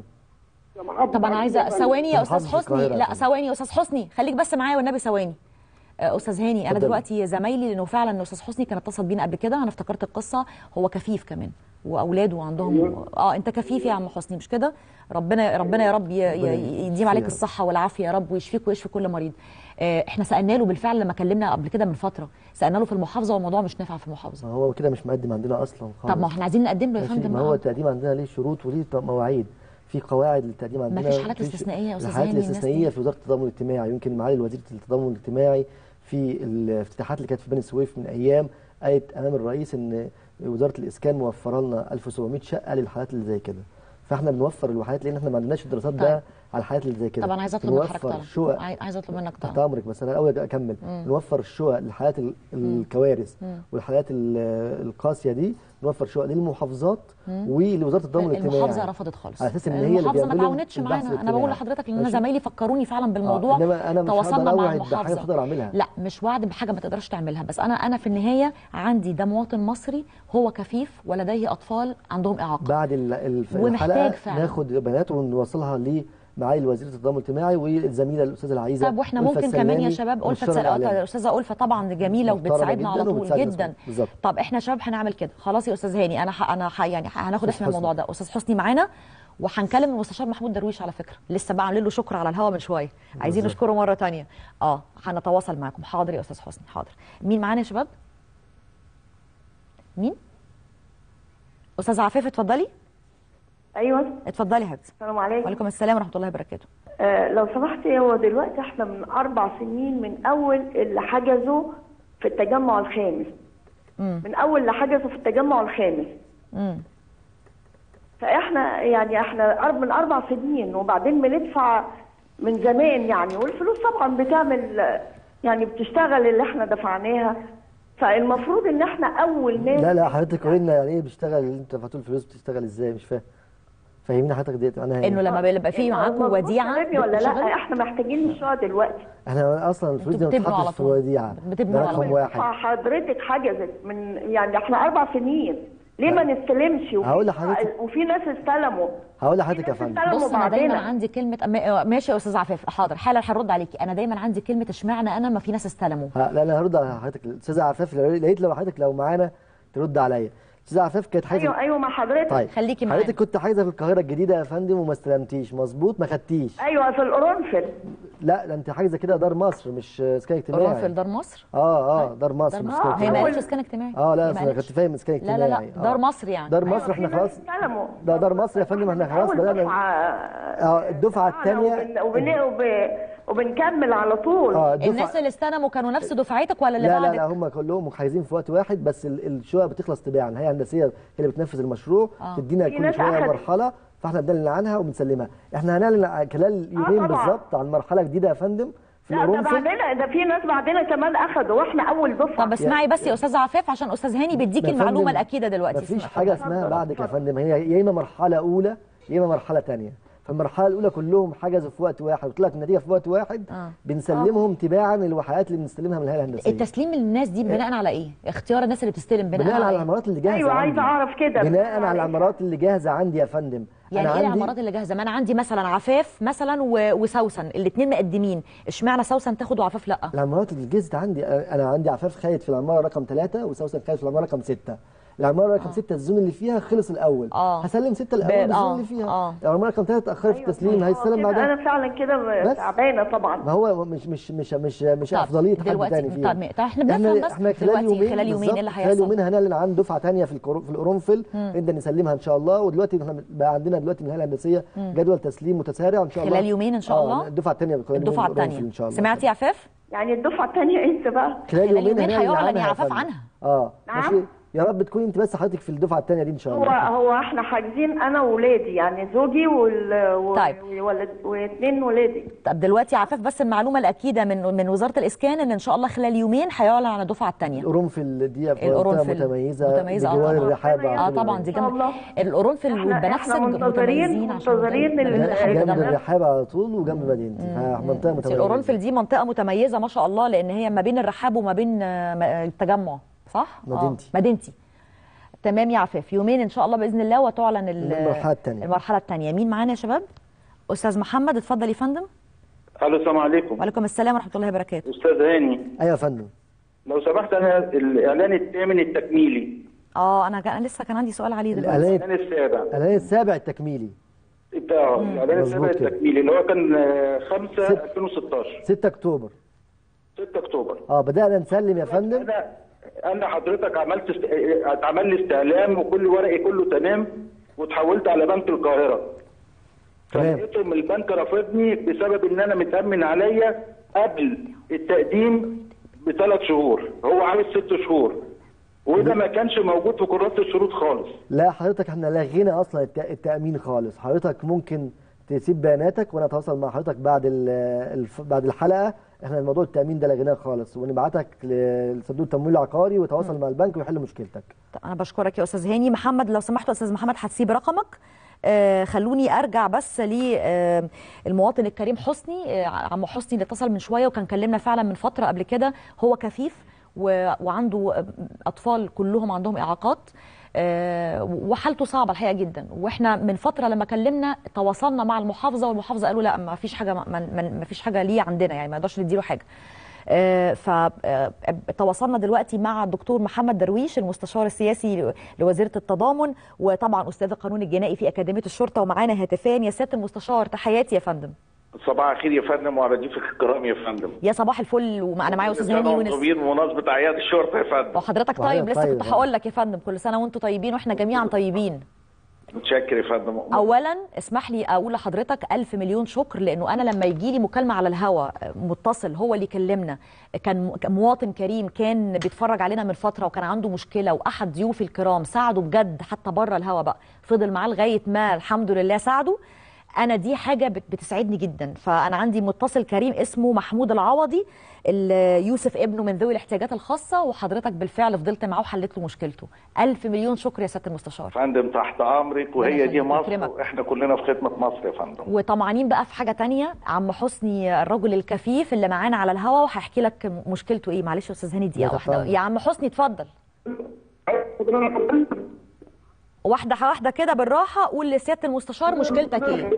طب انا عايزه ثواني يا في استاذ محافظة حسني القاهرة يا لا فندم. ثواني يا استاذ حسني خليك بس معايا والنبي ثواني آه، استاذ هاني انا اتفضل. دلوقتي زمايلي لانه فعلا إن استاذ حسني كان اتصل بينا قبل كده انا افتكرت القصه هو كفيف كمان واولاده عندهم اه انت كفيف يا عم حسني مش كده ربنا ربنا يا رب ي- ي- يديم عليك يا رب. الصحه والعافيه يا رب ويشفيك ويشفي كل مريض آه، احنا سالنا له بالفعل لما كلمنا قبل كده من فتره سالنا له في المحافظه والموضوع مش نافع في المحافظه ما هو كده مش مقدم عندنا اصلا خالص طب ما احنا عايزين نقدم له يا ماشي، فندم ما هو آه. التقديم عندنا ليه شروط وليه ط- مواعيد في قواعد للتقديم عندنا فيش حالات في ش- استثنائية يا أستاذ الحالات هاني الناس الاستثنائيه دي؟ في وزاره التضامن الاجتماعي يمكن معالي وزيره التضامن الاجتماعي في الافتتاحات اللي كانت في بني سويف من ايام قالت امام الرئيس ان وزاره الاسكان موفره لنا 1700 شقه للحالات اللي زي كده فاحنا بنوفر الوحدات لان احنا ما عندناش الدراسات ده طيب. على الحالات اللي زي كده طب انا عايزه اطلب من بنوفر حضرتك طلب شقق عاي- عايزه اطلب منك تحت طلب امرك بس انا الاول اكمل مم. نوفر الشقق للحالات ال- الكوارث مم. والحالات ال- القاسيه دي نوفر شقق للمحافظات مم. ولوزاره التضامن الاجتماعي المحافظه رفضت خالص على اساس ان هي اللي المحافظه ما بيعملوا تعاونتش البحث معانا انا بقول الاجتماعي. لحضرتك لان ماشي؟ زمايلي فكروني فعلا بالموضوع آه، انما انا مش تواصلنا هقدر مع اوعد بحاجه المحافظه اقدر اعملها لا مش وعد بحاجه ما تقدرش تعملها بس انا انا في النهايه عندي ده مواطن مصري هو كفيف ولديه اطفال عندهم اعاقه بعد ال- الف- ومحتاج الحلقه فعلا. ناخد بيانات ونوصلها لمعالي وزيره التضامن الاجتماعي والزميله الاستاذه العزيزه طب واحنا ألفة ممكن كمان يا السلامي شباب ألفة ونشتغل سلامة عليها. الاستاذه ألفة طبعا جميله محترمة وبتساعدنا على جداً طول وبتساعد جدا الناس. بالظبط. طب احنا يا شباب هنعمل كده خلاص يا استاذ هاني انا ح... انا ح... يعني ح... هناخد أستاذ احنا الموضوع حسني. ده استاذ حسني معانا وهنكلم المستشار محمود درويش على فكره لسه بقى عاملين له شكر على الهوا من شويه عايزين بالظبط. نشكره مره تانية اه هنتواصل معاكم حاضر يا استاذ حسني حاضر مين معانا يا شباب مين استاذ عفاف اتفضلي ايوه اتفضلي يا حبيبتي السلام عليكم وعليكم السلام ورحمه الله وبركاته آه لو سمحتي هو دلوقتي احنا من اربع سنين من اول اللي حجزوا في التجمع الخامس امم من اول اللي حجزوا في التجمع الخامس امم فاحنا يعني احنا أرب- من اربع سنين وبعدين بندفع من زمان يعني والفلوس طبعا بتعمل آه، يعني بتشتغل اللي احنا دفعناها فالمفروض ان احنا اول ناس لا لا حضرتك قولي لنا يعني ايه بيشتغل انت فاتوا الفلوس بتشتغل ازاي مش فاهم فهمينا حضرتك ديت معناها ايه انه لما بيبقى في معاكم المفروض وديعه كلامي ولا بتشغل- لا احنا محتاجين الشقق دلوقتي احنا اصلا الفلوس دي ما بتبنوا على بتتحطش في طول. وديعه بتبنوا ده على رقم طول. واحد حضرتك حجزت من يعني احنا اربع سنين ليه ما نستلمش وفي- هقول لحضرتك. وفي ناس استلموا هقول لحضرتك يا فندم استلموا بص انا دايما بعدنا. عندي كلمه أما- ماشي يا استاذ عفاف حاضر حالا هنرد عليكي انا دايما عندي كلمه اشمعنى انا ما في ناس استلموا ها لا لا هرد على حضرتك الاستاذه عفاف لو لقيت لو حضرتك لو معانا ترد عليا الاستاذه عفاف كانت حاجزه ايوه ايوه مع حضرتك طيب خليكي معانا. حضرتك كنت حاجزه في القاهره الجديده يا فندم وما استلمتيش مظبوط ما خدتيش ايوه في القرنفل لا ده انت حاجزه كده دار مصر مش اسكان اجتماعي قرنفل دار مصر اه اه دار مصر دار مش مصر اسكان هي ما اجتماعي قالتش اسكان اجتماعي اه لا هي ما أصل انا قالتش. كنت فاهم اسكان لا اجتماعي لا لا دار آه. مصر يعني دار مصر احنا خلاص استلموا ده دار مصر يا فندم احنا خلاص أول بدانا دفعة اه الدفعه الثانيه وبن... وبن... وب... وبنكمل على طول اه الناس الدفعه اللي استلموا كانوا نفس دفعتك ولا اللي لا لا بعدك لا هم كلهم حايزين في وقت واحد بس ال- الشقق بتخلص تباعا الهيئه الهندسيه هي اللي بتنفذ المشروع آه. تدينا في كل ناس شويه أخدت. مرحله فاحنا بنعلن عنها وبنسلمها احنا هنعلن ع- خلال يومين طبعا. بالظبط عن مرحله جديده يا فندم في لا ده القرنفل بعدنا ده في ناس بعدنا كمان اخدوا واحنا اول دفعه طب اسمعي بس يا استاذ عفاف عشان استاذ هاني بيديكي يا المعلومه فندم، الاكيده دلوقتي مفيش اسمع. حاجه اسمها بعدك يا فندم هي يا اما مرحله اولى يا اما مرحله ثانيه فالمرحله الاولى كلهم حجزوا في وقت واحد وطلعت النتيجه في وقت واحد آه. بنسلمهم تباعا للوحدات اللي بنستلمها من الهيئه الهندسيه التسليم للناس دي بناء على ايه اختيار الناس اللي بتستلم بناء, بناء على على إيه؟ العمارات اللي جاهزه ايوه عندي. عايزه اعرف كده بناء على العمارات اللي جاهزه عندي يا فندم يعني أنا ايه عندي- العمارات اللي جاهزه ما انا عندي مثلا عفاف مثلا و- وسوسن الاثنين مقدمين اشمعنى سوسن تاخد وعفاف لا العمارات اللي جهزت عندي انا عندي عفاف خالد في العماره رقم ثلاثة وسوسن خالد في العماره رقم ستة العماره رقم ستة الزون اللي فيها خلص الاول آه. هسلم ستة ب- الاول الزون آه، اللي فيها آه. العماره رقم ثلاثة اتاخرت في التسليم هيتسلم كده بعدها انا فعلا كده بس. تعبانه طبعا ما هو مش مش مش مش مش طب افضليه حد دلوقتي- تاني فيها طب- طب إحنا بنفهم بس احنا خلال دلوقتي يومين خلال يومين إيه اللي بالظبط، خلال هيحصل؟ يومين هنعلن عن دفعه ثانيه في القرو- في القرنفل نبدا نسلمها ان شاء الله ودلوقتي احنا بقى عندنا دلوقتي من الهيئه الهندسيه مم. جدول تسليم متسارع ان شاء الله خلال يومين إن شاء آه، الله؟ الدفعه الثانيه الدفعه الثانيه ان شاء الله سمعتي يا عفاف يعني الدفعه الثانيه امتى بقى خلال يومين يومين هنعلن هيعلن عنها يا يا عفاف فندم. عنها. اه نعم. ماشي يا رب تكوني انت بس حضرتك في الدفعه الثانيه دي ان شاء هو الله هو احنا حاجزين انا وولادي يعني زوجي وال و- طيب. وولد واثنين ولادي طب دلوقتي يا عفاف بس المعلومه الاكيده من من وزاره الاسكان ان ان شاء الله خلال يومين هيعلن عن الدفعه الثانيه القرنفل دي منطقه القرنفل متميزه متميزه بجوار اه طبعا الرحاب اه على طول. طبعا دي جنب الله. القرنفل احنا والبنفسج احنا منتظرين متميزين عشان منتظرين ده- ال- ده- جنب ده- الرحاب على طول وجنب مدينتي فمنطقه بس متميزه القرنفل دي منطقه متميزه ما شاء الله لان هي ما بين الرحاب وما بين آه، م- آه، التجمع صح آه، مدينتي. مدينتي تمام يا عفاف يومين ان شاء الله باذن الله وتعلن ال- المرحلة التانية. المرحله الثانيه مين معانا يا شباب استاذ محمد اتفضل يا فندم الو السلام عليكم وعليكم السلام ورحمه الله وبركاته استاذ هاني ايوه يا فندم لو سمحت انا الاعلان الثامن التكميلي اه انا كان لسه كان عندي سؤال عليه دلوقتي الاعلان الاعلان السابع الاعلان السابع التكميلي بتاعه الاعلان السابع مظبوط كده. التكميلي اللي هو كان 5 2016 6 اكتوبر 6 اكتوبر اه بدانا نسلم يا فندم انا انا حضرتك عملت است... اتعمل لي استعلام وكل ورقي كله تمام وتحولت على بنك القاهره تمام فلقيتهم البنك رافضني بسبب ان انا متامن عليا قبل التقديم بثلاث شهور هو عايز ست شهور وده ما كانش موجود في كراسه الشروط خالص لا حضرتك احنا لغينا اصلا الت- التامين خالص حضرتك ممكن تسيب بياناتك وانا اتواصل مع حضرتك بعد ال- الف- بعد الحلقه احنا الموضوع التامين ده لغيناه خالص ونبعتك ل- لصندوق التمويل العقاري وتواصل مع البنك ويحل مشكلتك طب انا بشكرك يا استاذ هاني محمد لو سمحت يا استاذ محمد هتسيب رقمك آه خلوني ارجع بس للمواطن الكريم حسني آه عم حسني اللي اتصل من شويه وكان كلمنا فعلا من فتره قبل كده هو كفيف و- وعنده اطفال كلهم عندهم اعاقات آه، وحالته صعبه الحقيقه جدا واحنا من فتره لما كلمنا تواصلنا مع المحافظه والمحافظه قالوا لا ما فيش حاجه ما, ما, ما فيش حاجه ليه عندنا يعني ما نقدرش نديله حاجه فتواصلنا دلوقتي مع الدكتور محمد درويش المستشار السياسي لوزيره التضامن وطبعا استاذ القانون الجنائي في اكاديميه الشرطه ومعانا هاتفان يا سياده المستشار تحياتي يا فندم صباح الخير يا فندم وعلى ضيوفك الكرام يا فندم يا صباح الفل وانا معايا استاذ هاني يونس طيبين بمناسبه اعياد الشرطه يا فندم وحضرتك وحضرتك طيب لسه طيب كنت يا هقول لك يا فندم كل سنه وانتم طيبين واحنا جميعا طيبين متشكر يا فندم اولا اسمح لي اقول لحضرتك الف مليون شكر لانه انا لما يجي لي مكالمه على الهوا متصل هو اللي كلمنا كان كان مواطن كريم كان بيتفرج علينا من فتره وكان عنده مشكله واحد ضيوفي الكرام ساعده بجد حتى بره الهوا بقى فضل معاه لغايه ما الحمد لله ساعده انا دي حاجه بت- بتسعدني جدا فانا عندي متصل كريم اسمه محمود العوضي ال- يوسف ابنه من ذوي الاحتياجات الخاصه وحضرتك بالفعل فضلت معاه وحلت له مشكلته الف مليون شكر يا سياده المستشار فندم تحت امرك وهي دي يخليك، مصر يكرمك. واحنا كلنا في خدمه مصر يا فندم وطمعانين بقى في حاجه تانية عم حسني الرجل الكفيف اللي معانا على الهوا وهيحكي لك مشكلته ايه معلش يا استاذ هاني دقيقه لا واحده تفضل. يا عم حسني اتفضل واحده واحده كده بالراحه قول لسياده المستشار مشكلتك ايه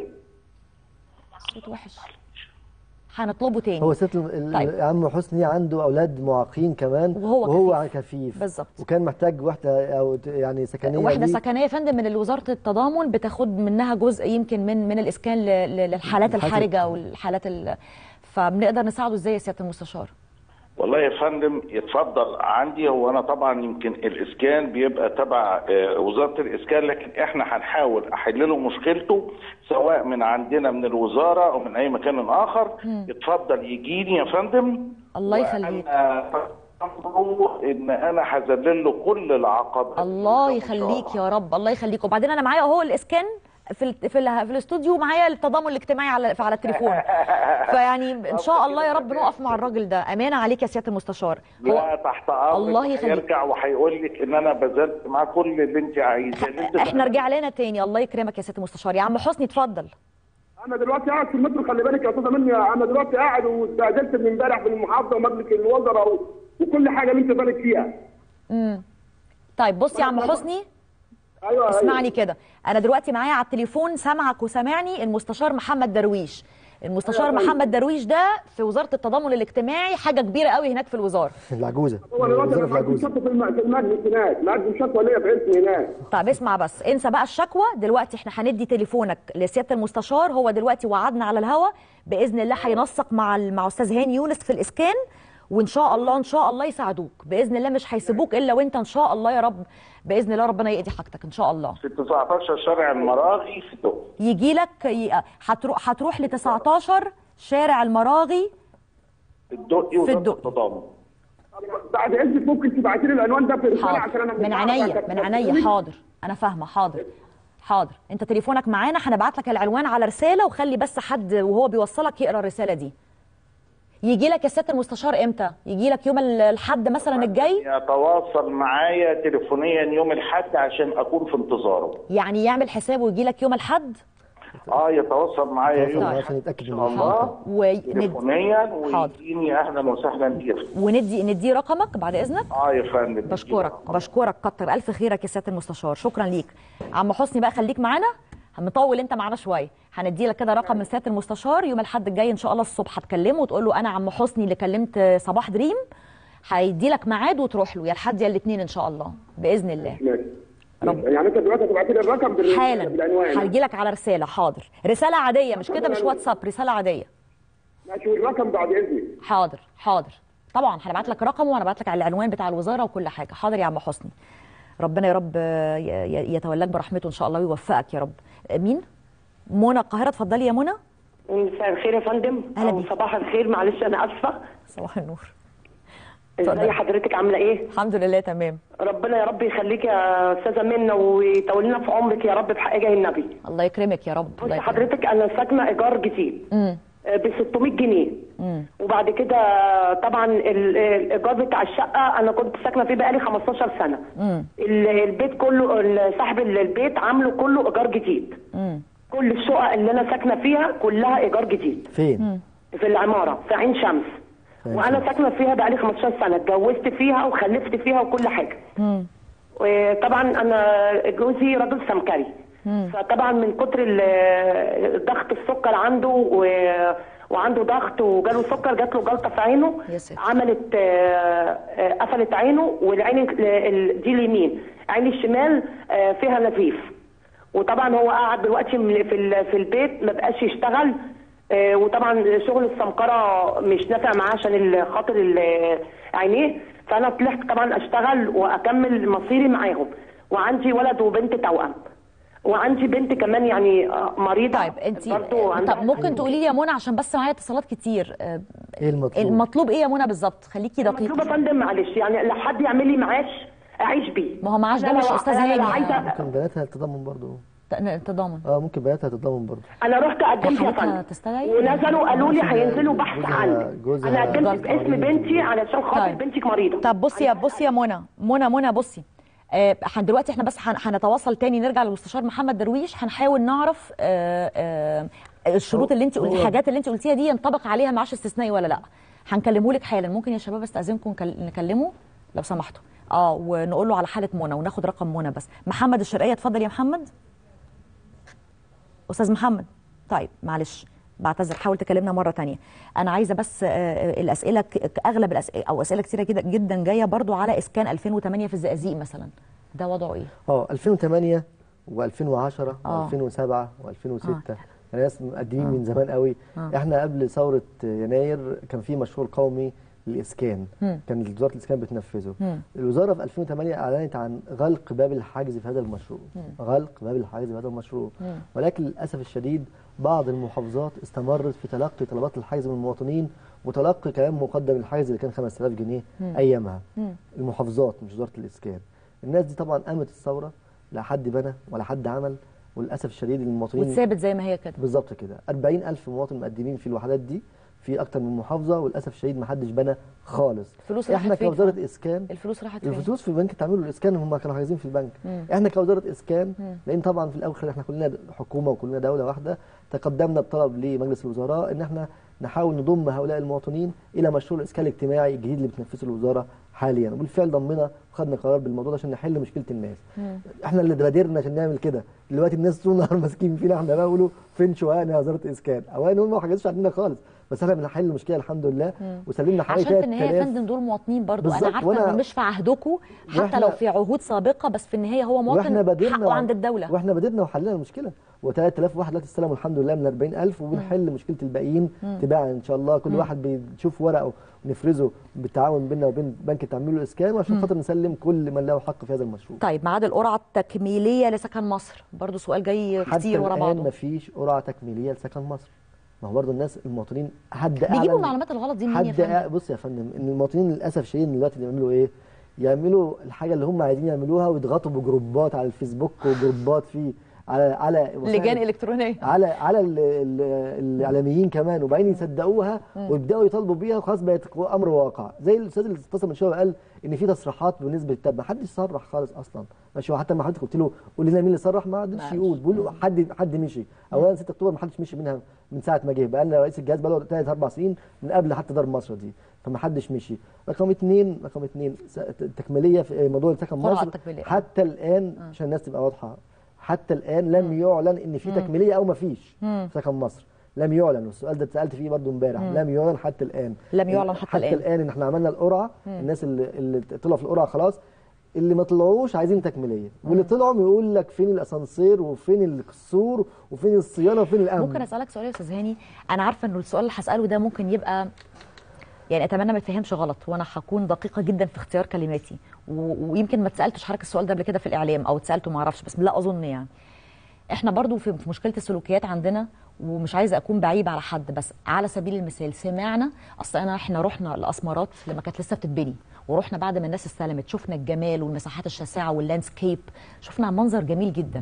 صوت وحش هنطلبه تاني هو ست ال- طيب. ال- عم حسني عنده اولاد معاقين كمان وهو وهو كفيف. كفيف بالظبط. وكان محتاج وحده او ت- يعني سكنيه وحده ليه. سكنيه يا فندم من وزاره التضامن بتاخد منها جزء يمكن من من الاسكان ل- ل- للحالات الحالات- الحرجه والحالات ال... فبنقدر نساعده ازاي يا سياده المستشار والله يا فندم يتفضل عندي هو انا طبعا يمكن الاسكان بيبقى تبع آه، وزاره الاسكان لكن احنا هنحاول احل له مشكلته سواء من عندنا من الوزاره او من اي مكان اخر يتفضل يجي لي يا فندم الله يخليك وأنا ان انا هذلل له كل العقبات الله يخليك يا رب الله يخليك وبعدين انا معايا اهو الاسكان في ال- في, ال- في الاستوديو معايا التضامن الاجتماعي على على التليفون فيعني ان شاء الله يا رب نقف مع الراجل ده امانه عليك يا سياده المستشار لا تحت امرك الله يخليك. هيرجع وهيقول لك ان انا بذلت معاه كل اللي انت عايزاه اللي انت احنا رجع لنا تاني الله يكرمك يا سياده المستشار يا عم حسني اتفضل انا دلوقتي قاعد في المترو خلي بالك يا استاذه مني انا دلوقتي قاعد واتبهدلت من امبارح في المحافظه ومجلس الوزراء و- وكل حاجه اللي انت بالك فيها امم طيب بص يا عم حسني ايوه اسمعني كده انا دلوقتي معايا على التليفون سامعك وسامعني المستشار محمد درويش المستشار أيوة. محمد درويش ده في وزاره التضامن الاجتماعي حاجه كبيره قوي هناك في الوزاره العجوزه هو دلوقتي وزاره انا مقدم العجوزه شكوى في الم- في المجلس هناك مقدم شكوى ليا في اسمي هناك طيب اسمع بس انسى بقى الشكوى دلوقتي احنا هندي تليفونك لسياده المستشار هو دلوقتي وعدنا على الهوا باذن الله هينسق مع ال- مع استاذ هاني يونس في الاسكان وان شاء الله ان شاء الله يساعدوك باذن الله مش هيسيبوك الا وانت ان شاء الله يا رب باذن الله ربنا يقضي حاجتك ان شاء الله في 19 شارع المراغي في الدق يجي لك ي... هتروح هتروح ل 19 شارع المراغي الدقي في وزاره الدقي. التضامن بعد اذنك ممكن تبعتي لي العنوان ده في رساله عشان انا حاضر مش من عارف عينيا أكتب- من عينيا حاضر انا فاهمه حاضر حاضر انت تليفونك معانا هنبعت لك العنوان على رساله وخلي بس حد وهو بيوصلك يقرا الرساله دي يجي لك يا سياده المستشار امتى يجي لك يوم ال- الحد مثلا الجاي يتواصل معايا تليفونيا يوم الاحد عشان اكون في انتظاره يعني يعمل حسابه ويجي لك يوم الحد اه يتواصل معايا تواصل يوم معاه الاحد عشان يتاكد ان من شاء الله وند... تليفونيا حاضر. ويجيني اهلا وسهلا بيك وندي ندي رقمك بعد اذنك اه يا فندم بشكرك بشكرك كتر الف خيرك يا سياده المستشار شكرا ليك عم حسني بقى خليك معانا مطول انت معانا شويه هندي لك كده رقم من سياده المستشار يوم الاحد الجاي ان شاء الله الصبح هتكلمه وتقول له انا عم حسني اللي كلمت صباح دريم هيدي لك ميعاد وتروح له يا الحد يا الاثنين ان شاء الله باذن الله ماشي يعني انت دلوقتي هتبعتي لي الرقم بال- حالا بالعنوان هيجي لك على رساله حاضر رساله عاديه مش كده مش واتساب رساله عاديه ماشي والرقم بعد اذنك حاضر حاضر طبعا هنبعت لك رقمه وهنبعت لك على العنوان بتاع الوزاره وكل حاجه حاضر يا عم حسني ربنا يا رب آه، ي- ي- يتولاك برحمته ان شاء الله ويوفقك يا رب آه، مين منى القاهره اتفضلي يا منى مساء الخير يا فندم أهلا أو بيك. صباح الخير معلش انا اسفه صباح النور ازي حضرتك عامله ايه الحمد لله تمام ربنا يا رب يخليك يا استاذه منى ويطولنا في عمرك يا رب بحق جاه النبي الله يكرمك يا رب الله بصي يكرمك حضرتك انا ساكنه ايجار جديد امم ب 600 جنيه امم وبعد كده طبعا ال- الايجار بتاع الشقه انا كنت ساكنه فيه بقالي 15 سنه امم ال- البيت كله ال- صاحب البيت عامله كله ايجار جديد امم كل الشقق اللي انا ساكنه فيها كلها ايجار جديد فين؟ في العماره في عين شمس وانا ساكنه فيها بقالي 15 سنه اتجوزت فيها وخلفت فيها وكل حاجه امم وطبعا انا جوزي راجل سمكري فطبعا من كتر ال- ضغط السكر عنده و... وعنده ضغط وجاله سكر جات له جلطه في عينه يا ساتر. عملت آه، آه، قفلت عينه والعين ال- ال- دي اليمين عين الشمال آه، فيها نزيف وطبعا هو قاعد دلوقتي من- في ال- في البيت ما بقاش يشتغل آه، وطبعا شغل السمكره مش نافع معاه عشان ال- خاطر ال- عينيه فانا طلعت طبعا اشتغل واكمل مصيري معاهم وعندي ولد وبنت توأم وعندي بنت كمان يعني آه، مريضه طيب انت برضو عندها طب ممكن تقولي لي يا منى عشان بس معايا اتصالات كتير آه، ايه المطلوب؟ المطلوب ايه يا منى بالظبط خليكي دقيقه مطلوبه يا فندم معلش يعني لو حد يعمل لي معاش اعيش بيه ما هو معاش ده أنا مش لو- استاذ أنا لو هاني عايزه ممكن بناتها تتضامن برضه ت- تضامن اه ممكن بناتها تتضامن برضه انا رحت قدمت يا حالتها فندم تستدعي ونزلوا قالوا لي جوزها- هينزلوا بحث جوزها- عني جوزها انا قدمت مريض. باسم بنتي علشان خاطر طيب. بنتك مريضه طب بصي يا بصي يا منى منى منى بصي آه، هن دلوقتي احنا بس هن- هنتواصل تاني نرجع للمستشار محمد درويش هنحاول نعرف آه، آه، الشروط اللي انت قلتي هو- الحاجات اللي انت قلتيها دي ينطبق عليها معاش استثنائي ولا لا هنكلمه لك حالا ممكن يا شباب استاذنكم نكل- نكلمه لو سمحتوا اه ونقول له على حاله منى وناخد رقم منى بس محمد الشرقيه اتفضل يا محمد استاذ محمد طيب معلش بعتذر حاول تكلمنا مره تانية انا عايزه بس آه، آه، الاسئله ك- ك- اغلب الاسئله او اسئله كتيره كده جدا جايه برضو على اسكان 2008 في الزقازيق مثلا ده وضعه ايه اه 2008 و2010 آه. و2007 و2006 آه. ناس مقدمين من زمان قوي آه. احنا قبل ثوره يناير كان في مشروع قومي للاسكان مم. كان وزاره الاسكان بتنفذه مم. الوزاره في 2008 اعلنت عن غلق باب الحجز في هذا المشروع مم. غلق باب الحجز في هذا المشروع مم. ولكن للاسف الشديد بعض المحافظات استمرت في تلقي طلبات الحجز من المواطنين وتلقي كمان مقدم الحجز اللي كان 5000 جنيه مم. ايامها مم. المحافظات مش وزاره الاسكان الناس دي طبعا قامت الثوره لا حد بنى ولا حد عمل وللاسف الشديد المواطنين وتثابت زي ما هي كده بالظبط كده 40000 مواطن مقدمين في الوحدات دي في اكتر من محافظه وللاسف الشديد ما حدش بنى خالص الفلوس احنا راحت فين كوزاره فعلا؟ اسكان الفلوس راحت فين الفلوس في البنك تعملوا الاسكان هم كانوا حاجزين في البنك مم. احنا كوزاره اسكان مم. لان طبعا في الاخر احنا كلنا حكومه وكلنا دوله واحده تقدمنا بطلب لمجلس الوزراء ان احنا نحاول نضم هؤلاء المواطنين الى مشروع الاسكان الاجتماعي الجديد اللي بتنفذه الوزاره حاليا وبالفعل ضمنا وخدنا قرار بالموضوع ده عشان نحل مشكله الناس احنا اللي بادرنا عشان نعمل كده دلوقتي الناس طول النهار ماسكين فينا احنا بقى يقولوا فين شققنا يا وزاره اسكان اولا هم ما حاجزوش عندنا خالص بس احنا بنحل المشكله الحمد لله مم. وسلمنا حوالي عشان في النهايه يا 3000 فندم دول مواطنين برضو انا بالظبط، عارفه وأنا- انه مش في عهدكم حتى وإحنا- لو في عهود سابقه بس في النهايه هو واحنا مواطن بادرنا حقه عند الدوله واحنا بادرنا وحلينا المشكله و3000 واحد دلوقتي استلموا الحمد لله من 40000 وبنحل مشكله الباقيين مم. تباعا ان شاء الله كل مم. واحد بيشوف ورقه ونفرزه بالتعاون بيننا وبين بنك التعمير والاسكان وعشان مم. خاطر نسلم كل من له حق في هذا المشروع طيب ميعاد القرعه التكميليه لسكن مصر برضو سؤال جاي حتى كتير ورا الان بعضه مفيش قرعه تكميليه لسكن مصر ما هو برضه الناس المواطنين حد اعلن بيجيبوا المعلومات الغلط دي منين يا حد فندم أع- بص يا فندم ان المواطنين للاسف الشديد دلوقتي بيعملوا ايه؟ يعملوا الحاجه اللي هم عايزين يعملوها ويضغطوا بجروبات على الفيسبوك وجروبات في على على وسائل- لجان الكترونيه على على ال- ال- الاعلاميين كمان وبعدين يصدقوها مم. ويبداوا يطالبوا بيها وخلاص بقت امر واقع زي الاستاذ اللي اتصل من شويه قال ان في تصريحات بالنسبه للتاب ما حدش صرح خالص اصلا ماشي هو حتى ما حضرتك قلت له قول لنا مين اللي صرح ما قدرش معلش. يقول بيقول له حد حد مشي اولا 6 اكتوبر ما حدش مشي منها من ساعه ما جه بقى لنا رئيس الجهاز بقى له ثلاث اربع سنين من قبل حتى دار مصر دي فما حدش مشي رقم اثنين رقم اثنين س- التكميليه في موضوع سكن قرعة مصر التكميلية. حتى الان عشان الناس تبقى واضحه حتى الان لم يعلن ان في مم. تكميليه او ما فيش مم. في سكن مصر لم يعلن والسؤال ده اتسالت فيه برضه امبارح مم. لم يعلن حتى الان لم يعلن حتى حتى الآن. الان ان احنا عملنا القرعه مم. الناس اللي اللي طلعوا في القرعه خلاص اللي ما طلعوش عايزين تكميليه واللي طلعوا يقول لك فين الاسانسير وفين السور وفين الصيانه وفين الامن ممكن اسالك سؤال يا استاذ هاني انا عارفه انه السؤال اللي هساله ده ممكن يبقى يعني اتمنى ما يتفهمش غلط وانا هكون دقيقه جدا في اختيار كلماتي و- ويمكن ما اتسالتش حضرتك السؤال ده قبل كده في الاعلام او اتسالته ما اعرفش بس لا اظن يعني احنا برضو في في مشكله السلوكيات عندنا ومش عايزه اكون بعيب على حد بس على سبيل المثال سمعنا اصل انا احنا رحنا الاسمرات لما كانت لسه بتتبني ورحنا بعد ما الناس استلمت شفنا الجمال والمساحات الشاسعه واللاندسكيب شفنا منظر جميل جدا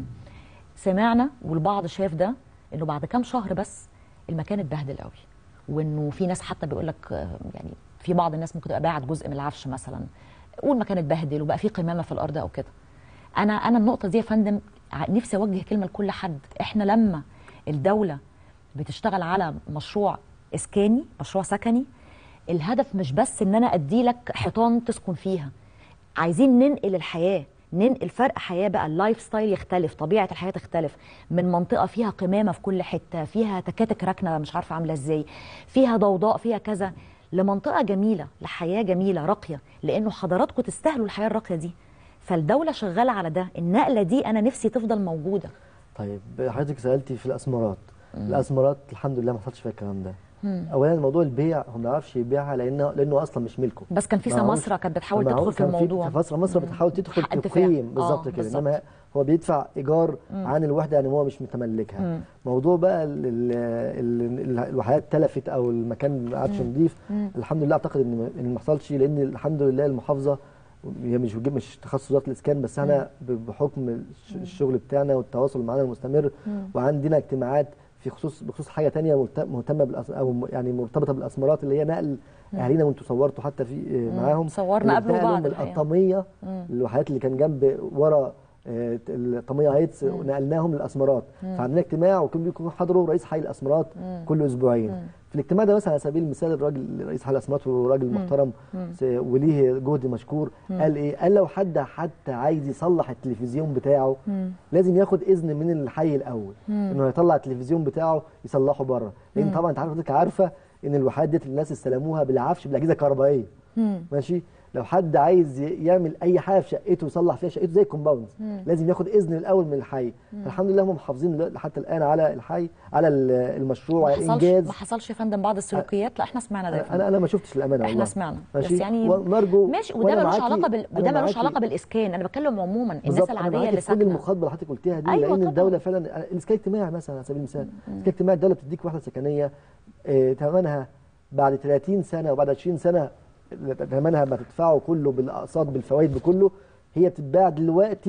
سمعنا والبعض شاف ده انه بعد كام شهر بس المكان اتبهدل قوي وانه في ناس حتى بيقول لك آه، يعني في بعض الناس ممكن تبقى باعت جزء من العفش مثلا والمكان اتبهدل وبقى في قمامه في الارض او كده انا انا النقطه دي يا فندم ع- نفسي اوجه كلمه لكل حد احنا لما الدوله بتشتغل على مشروع اسكاني مشروع سكني الهدف مش بس ان انا ادي لك حيطان تسكن فيها عايزين ننقل الحياه ننقل فرق حياه بقى اللايف ستايل يختلف طبيعه الحياه تختلف من منطقه فيها قمامه في كل حته فيها تكاتك راكنه مش عارفه عامله ازاي فيها ضوضاء فيها كذا لمنطقه جميله لحياه جميله راقيه لانه حضراتكم تستاهلوا الحياه الراقيه دي فالدوله شغاله على ده النقله دي انا نفسي تفضل موجوده طيب حضرتك سالتي في الاسمرات الاسمرات الحمد لله ما حصلش فيها الكلام ده مم. اولا موضوع البيع هو ما يعرفش يبيعها لانه لانه اصلا مش ملكه بس كان في معهوش- سماسرة كانت بتحاول معهوش- تدخل في كان الموضوع. في مصر مصر بتحاول تدخل حق اتفاق. تقيم آه، بالظبط كده بالظبط. انما هو بيدفع ايجار مم. عن الوحده يعني هو مش متملكها مم. موضوع بقى ال- ال- ال- ال- الوحدات تلفت او المكان ما عادش مم. نضيف مم. الحمد لله اعتقد ان ان ما حصلش لان الحمد لله المحافظه هي مش مش تخصص وزاره الاسكان بس احنا ب- بحكم الش- الشغل بتاعنا والتواصل معانا المستمر مم. وعندنا اجتماعات في خصوص بخصوص حاجه تانية ملت- مهتمه بالأس او م- يعني مرتبطه بالاسمرات اللي هي نقل مم. اهالينا وانتم صورتوا حتى في آه، مم. معاهم صورنا قبل اللي وبعد اتنقلوا من الحقيقة. القطاميه مم. الوحدات اللي كان جنب ورا آه، القطاميه هايتس مم. نقلناهم للاسمرات مم. فعندنا اجتماع وكل بيكون حضروا رئيس حي الاسمرات مم. كل اسبوعين مم. في الاجتماع ده مثلا على سبيل المثال الراجل رئيس حي الاسمرات وراجل مم. محترم مم. س- وليه جهد مشكور مم. قال ايه قال لو حد حتى عايز يصلح التلفزيون بتاعه مم. لازم ياخد اذن من الحي الاول مم. انه يطلع التلفزيون بتاعه يصلحه بره لان مم. طبعا انت عارف حضرتك عارفه ان الوحدات ديت الناس استلموها بالعفش بالاجهزه الكهربائيه مم. ماشي لو حد عايز ي- يعمل اي حاجه في شقته ويصلح فيها شقته زي الكومباوند مم. لازم ياخد اذن الاول من الحي مم. الحمد لله هم محافظين دلوقتي حتى الان على الحي على ال- المشروع ما على حصلش الانجاز ما حصلش يا فندم بعض السلوكيات لا احنا سمعنا ده يا انا فندم. انا ما شفتش الامانه احنا والله. سمعنا ماشي؟ بس يعني ونرجو ماشي وده وأنا ملوش معاكي- علاقه بال... أنا وده ملوش معاكي- علاقه بالاسكان انا بتكلم عموما الناس بالظبط أنا العاديه معاكي اللي في كل ساكنه المخاطبه اللي حضرتك قلتيها دي أيوة لان طبعاً. الدوله فعلا الاسكان الاجتماعي مثلا على سبيل المثال الاسكان الاجتماعي الدوله بتديك وحده سكنيه آه، ثمنها بعد 30 سنه وبعد 20 سنه ثمنها ما تدفعه كله بالاقساط بالفوائد بكله هي بتتباع دلوقتي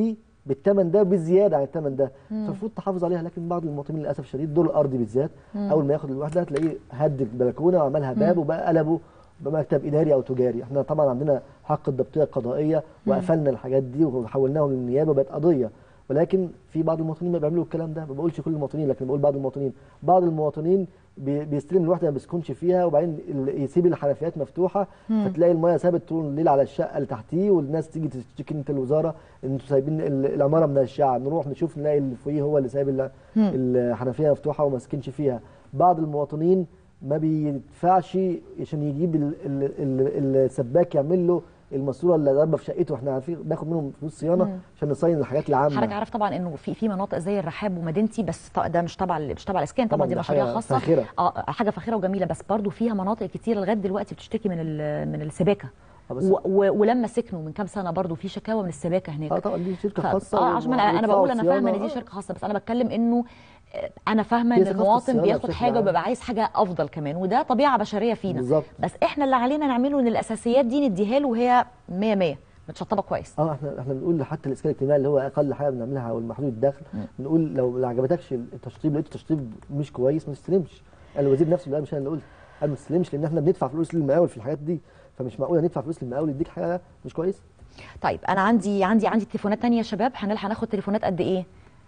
بالثمن ده بزياده عن الثمن ده مم. فالمفروض تحافظ عليها لكن بعض المواطنين للاسف الشديد دور الارضي بالذات مم. اول ما ياخد الوحده تلاقيه هد البلكونه وعملها باب مم. وبقى قلبه بمكتب اداري او تجاري احنا طبعا عندنا حق الضبطيه القضائيه مم. وقفلنا الحاجات دي وحولناهم للنيابه بقت قضيه ولكن في بعض المواطنين ما بيعملوا الكلام ده ما بقولش كل المواطنين لكن بقول بعض المواطنين بعض المواطنين بي- بيستلم الوحده ما بيسكنش فيها وبعدين ال- يسيب الحنفيات مفتوحه مم. فتلاقي الميه ثابت طول الليل على الشقه اللي تحتيه والناس تيجي تشتكي انت الوزاره ان انتوا سايبين ال- العماره من الشعب نروح نشوف نلاقي اللي فوقيه هو اللي سايب ال- مم. الحنفيه مفتوحه وما سكنش فيها بعض المواطنين ما بيدفعش عشان يجيب ال- ال- ال- السباك يعمل له الماسوره اللي ضاربه في شقته احنا عارفين بناخد منهم فلوس صيانه مم. عشان نصين الحاجات العامه حضرتك عارف طبعا انه في في مناطق زي الرحاب ومدينتي بس ط- ده مش تبع ال- مش تبع الاسكان طبعا طبعاً دي ده مشاريع حاجة خاصه فاخرة. اه حاجه فاخره وجميله بس برضو فيها مناطق كتير لغايه دلوقتي بتشتكي من ال- من السباكه آه بس- و و ولما سكنوا من كام سنه برضو في شكاوى من السباكه هناك اه طبعا دي شركه ف- خاصه اه عشان انا انا وبيدفعوا بقول انا فاهمه ان صيانة. دي شركه خاصه بس انا بتكلم انه آه، انا فاهمه هي ان ثقافة المواطن الصيانة بياخد بشكل حاجه عام. وبيبقى عايز حاجه افضل كمان وده طبيعه بشريه فينا بالظبط. بس احنا اللي علينا نعمله ان الاساسيات دي نديها له وهي 100 100 متشطبه كويس اه احنا احنا بنقول حتى الاسكان الاجتماعي اللي هو اقل حاجه بنعملها او المحدود الدخل بنقول لو ما عجبتكش التشطيب لقيت التشطيب مش كويس ما تستلمش الوزير نفسه اللي قال مش انا اللي قلت قال ما تستلمش لان احنا بندفع فلوس للمقاول في الحاجات دي فمش معقول ندفع فلوس للمقاول يديك حاجه مش كويسه طيب انا عندي عندي عندي تليفونات تانية يا شباب هنلحق هناخد تليفونات قد ايه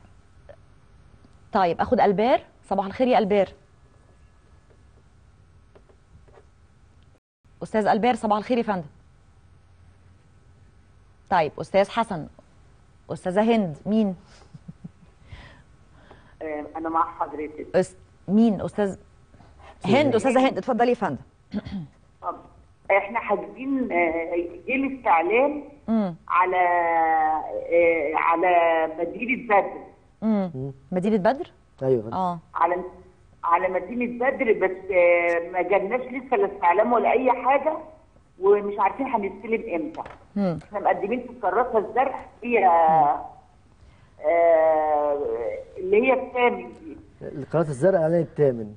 طيب اخد البير صباح الخير يا البير استاذ البير صباح الخير يا فندم طيب استاذ حسن استاذه هند مين انا مع حضرتك أس... مين استاذ هند استاذه هند اتفضلي يا فندم طب احنا حاجزين آه، جيل استعلام امم على آه، على مدينه بدر امم مدينه بدر ايوه اه على على مدينه بدر بس آه، ما جالناش لسه لا استعلام ولا اي حاجه ومش عارفين هنستلم امتى امم احنا مقدمين في الكراسه الزرق هي آه، اللي هي الثامن دي القناه الزرقاء اعلان الثامن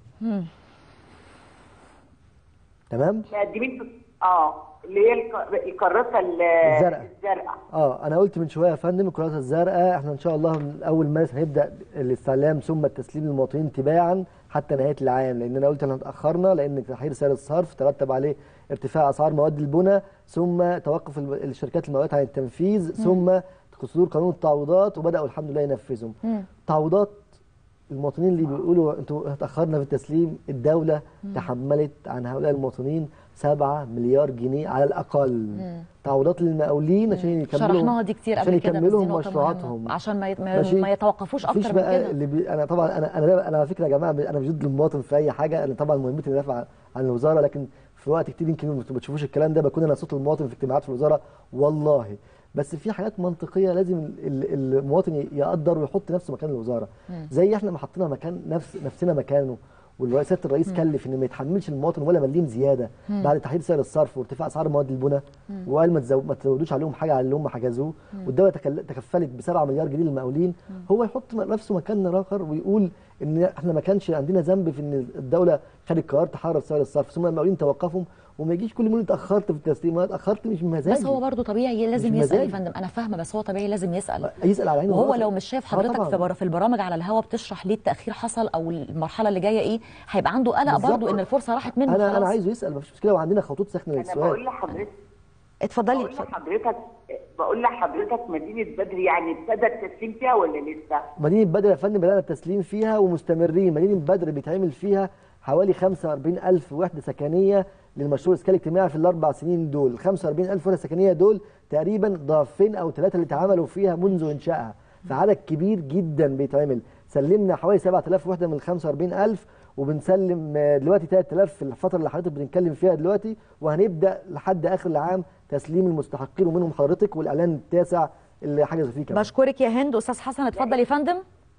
تمام مقدمين في اه اللي هي الك- الكراسه ال- الزرقاء. الزرقاء اه انا قلت من شويه يا فندم الكرات الزرقاء احنا ان شاء الله من اول مارس هنبدا الاستعلام ثم التسليم للمواطنين تباعا حتى نهايه العام لان انا قلت احنا اتاخرنا لان تحرير سعر الصرف ترتب عليه ارتفاع اسعار مواد البناء ثم توقف الب- الشركات المقاولات عن التنفيذ ثم صدور قانون التعويضات وبداوا الحمد لله ينفذهم مم. تعويضات المواطنين اللي بيقولوا انتوا اتاخرنا في التسليم الدوله مم. تحملت عن هؤلاء المواطنين 7 مليار جنيه على الاقل مم. تعويضات للمقاولين عشان يكملوا شرحناها دي كتير عشان قبل كده بس دي يكملوا نقطة مشروعاتهم مهمة. عشان ما يت- ما, ماشي؟ ما يتوقفوش مفيش اكتر من بقى كده اللي بي... انا طبعا انا انا انا على فكره يا جماعه انا مش ضد المواطن في اي حاجه انا طبعا مهمتي اني ادافع عن الوزاره لكن في وقت كتير يمكن ما بتشوفوش الكلام ده بكون انا صوت المواطن في اجتماعات في الوزاره والله بس في حاجات منطقيه لازم ال- ال- المواطن يقدر ويحط نفسه مكان الوزاره مم. زي احنا ما حطينا مكان نفس نفسنا مكانه والرئاسة الرئيس مم. كلف ان ما يتحملش المواطن ولا مليم زياده مم. بعد تحديد سعر الصرف وارتفاع اسعار مواد البناء مم. وقال ما تزو... ما تزودوش عليهم حاجه على اللي هم حجزوه مم. والدوله تكل... تكفلت ب 7 مليار جنيه للمقاولين هو يحط نفسه مكان اخر ويقول ان احنا ما كانش عندنا ذنب في ان الدوله خدت قرار تحرر سعر الصرف ثم المقاولين توقفهم وما يجيش كل يوم اتاخرت في التسليم أنا اتاخرت مش مزاجي بس هو برضه طبيعي لازم مش يسال يا مزاجي. فندم انا فاهمه بس هو طبيعي لازم يسال يسال على عينه وهو وراسه. لو مش شايف آه حضرتك طبعاً. في بر- في البرامج على الهوا بتشرح ليه التاخير حصل او المرحله اللي جايه ايه هيبقى عنده قلق بالظبط. برضه ان الفرصه راحت منه انا انا خلاص. عايزه يسال مفيش مشكله وعندنا خطوط ساخنه انا بقول للسؤال لحضرتك اتفضلي بقول لحضرتك بقول لحضرتك مدينه بدر يعني ابتدى التسليم فيها ولا لسه؟ مدينه بدر يا فندم بدانا التسليم فيها ومستمرين مدينه بدر بيتعمل فيها حوالي 45000 وحده سكنيه للمشروع الاسكان الاجتماعي في الاربع سنين دول ال 45000 وحده سكنيه دول تقريبا ضعفين او ثلاثه اللي اتعملوا فيها منذ انشائها فعدد كبير جدا بيتعمل سلمنا حوالي 7000 وحده من ال 45000 وبنسلم آه، دلوقتي 3000 في الفتره اللي حضرتك بنتكلم فيها دلوقتي وهنبدا لحد اخر العام تسليم المستحقين ومنهم حضرتك والاعلان التاسع اللي حجزوا فيه كمان بشكرك يا هند استاذ حسن اتفضل يا فندم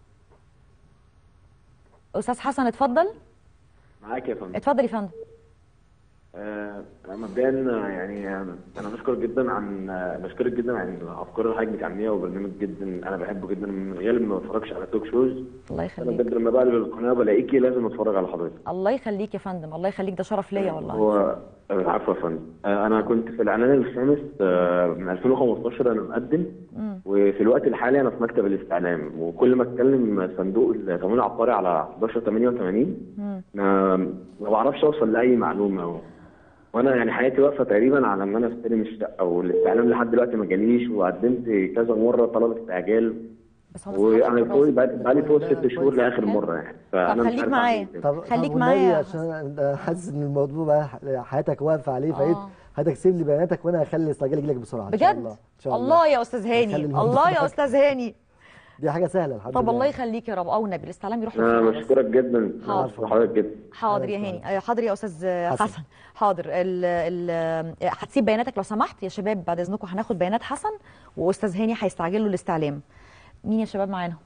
استاذ حسن اتفضل معاك يا فندم اتفضل يا فندم آه، مبدئيا يعني انا بشكر جدا عن بشكرك جدا عن الافكار اللي حضرتك بتعمليها وبرنامج جدا انا بحبه جدا من غير ما بتفرجش على توك شوز الله انا يخليك بجد لما بقلب القناه بلاقيكي لازم اتفرج على حضرتك الله يخليك يا فندم الله يخليك ده شرف ليا والله هو العفو يا فندم آه، انا كنت في الاعلان الخامس آه، من 2015 انا مقدم مم. وفي الوقت الحالي انا في مكتب الاستعلام وكل ما اتكلم صندوق التمويل العقاري على 1188 ما ما بعرفش اوصل لاي معلومه و... وانا يعني حياتي واقفه تقريبا على ان انا استلم الشقه والاستعلام لحد دلوقتي ما جاليش وقدمت كذا مره طلب استعجال بس هو وانا فوق بقالي فوق ست شهور لاخر مره يعني فانا طب مش خليك عارف معايا. أعمل إيه. طب خليك طب والنبي معايا. عشان أنا حاسس ان الموضوع بقى حياتك واقفه عليه فقلت آه. حضرتك سيب لي بياناتك وانا هخلي الاستعجال يجي لك بسرعه إن شاء بجد الله. إن شاء الله يا استاذ نخلي هاني الموضوع الله ده. يا استاذ هاني دي حاجه سهله الحمد طب لله الله يخليك يا رب او النبي الاستعلام يروح انا لفين بس. بشكرك جدا حاضر. بشكر حضرتك جدا حاضر يا هاني آه، حاضر يا استاذ حسن. حسن حاضر ال ال آه، هتسيب بياناتك لو سمحت يا شباب بعد اذنكم هناخد بيانات حسن واستاذ هاني هيستعجل له الاستعلام مين يا شباب معانا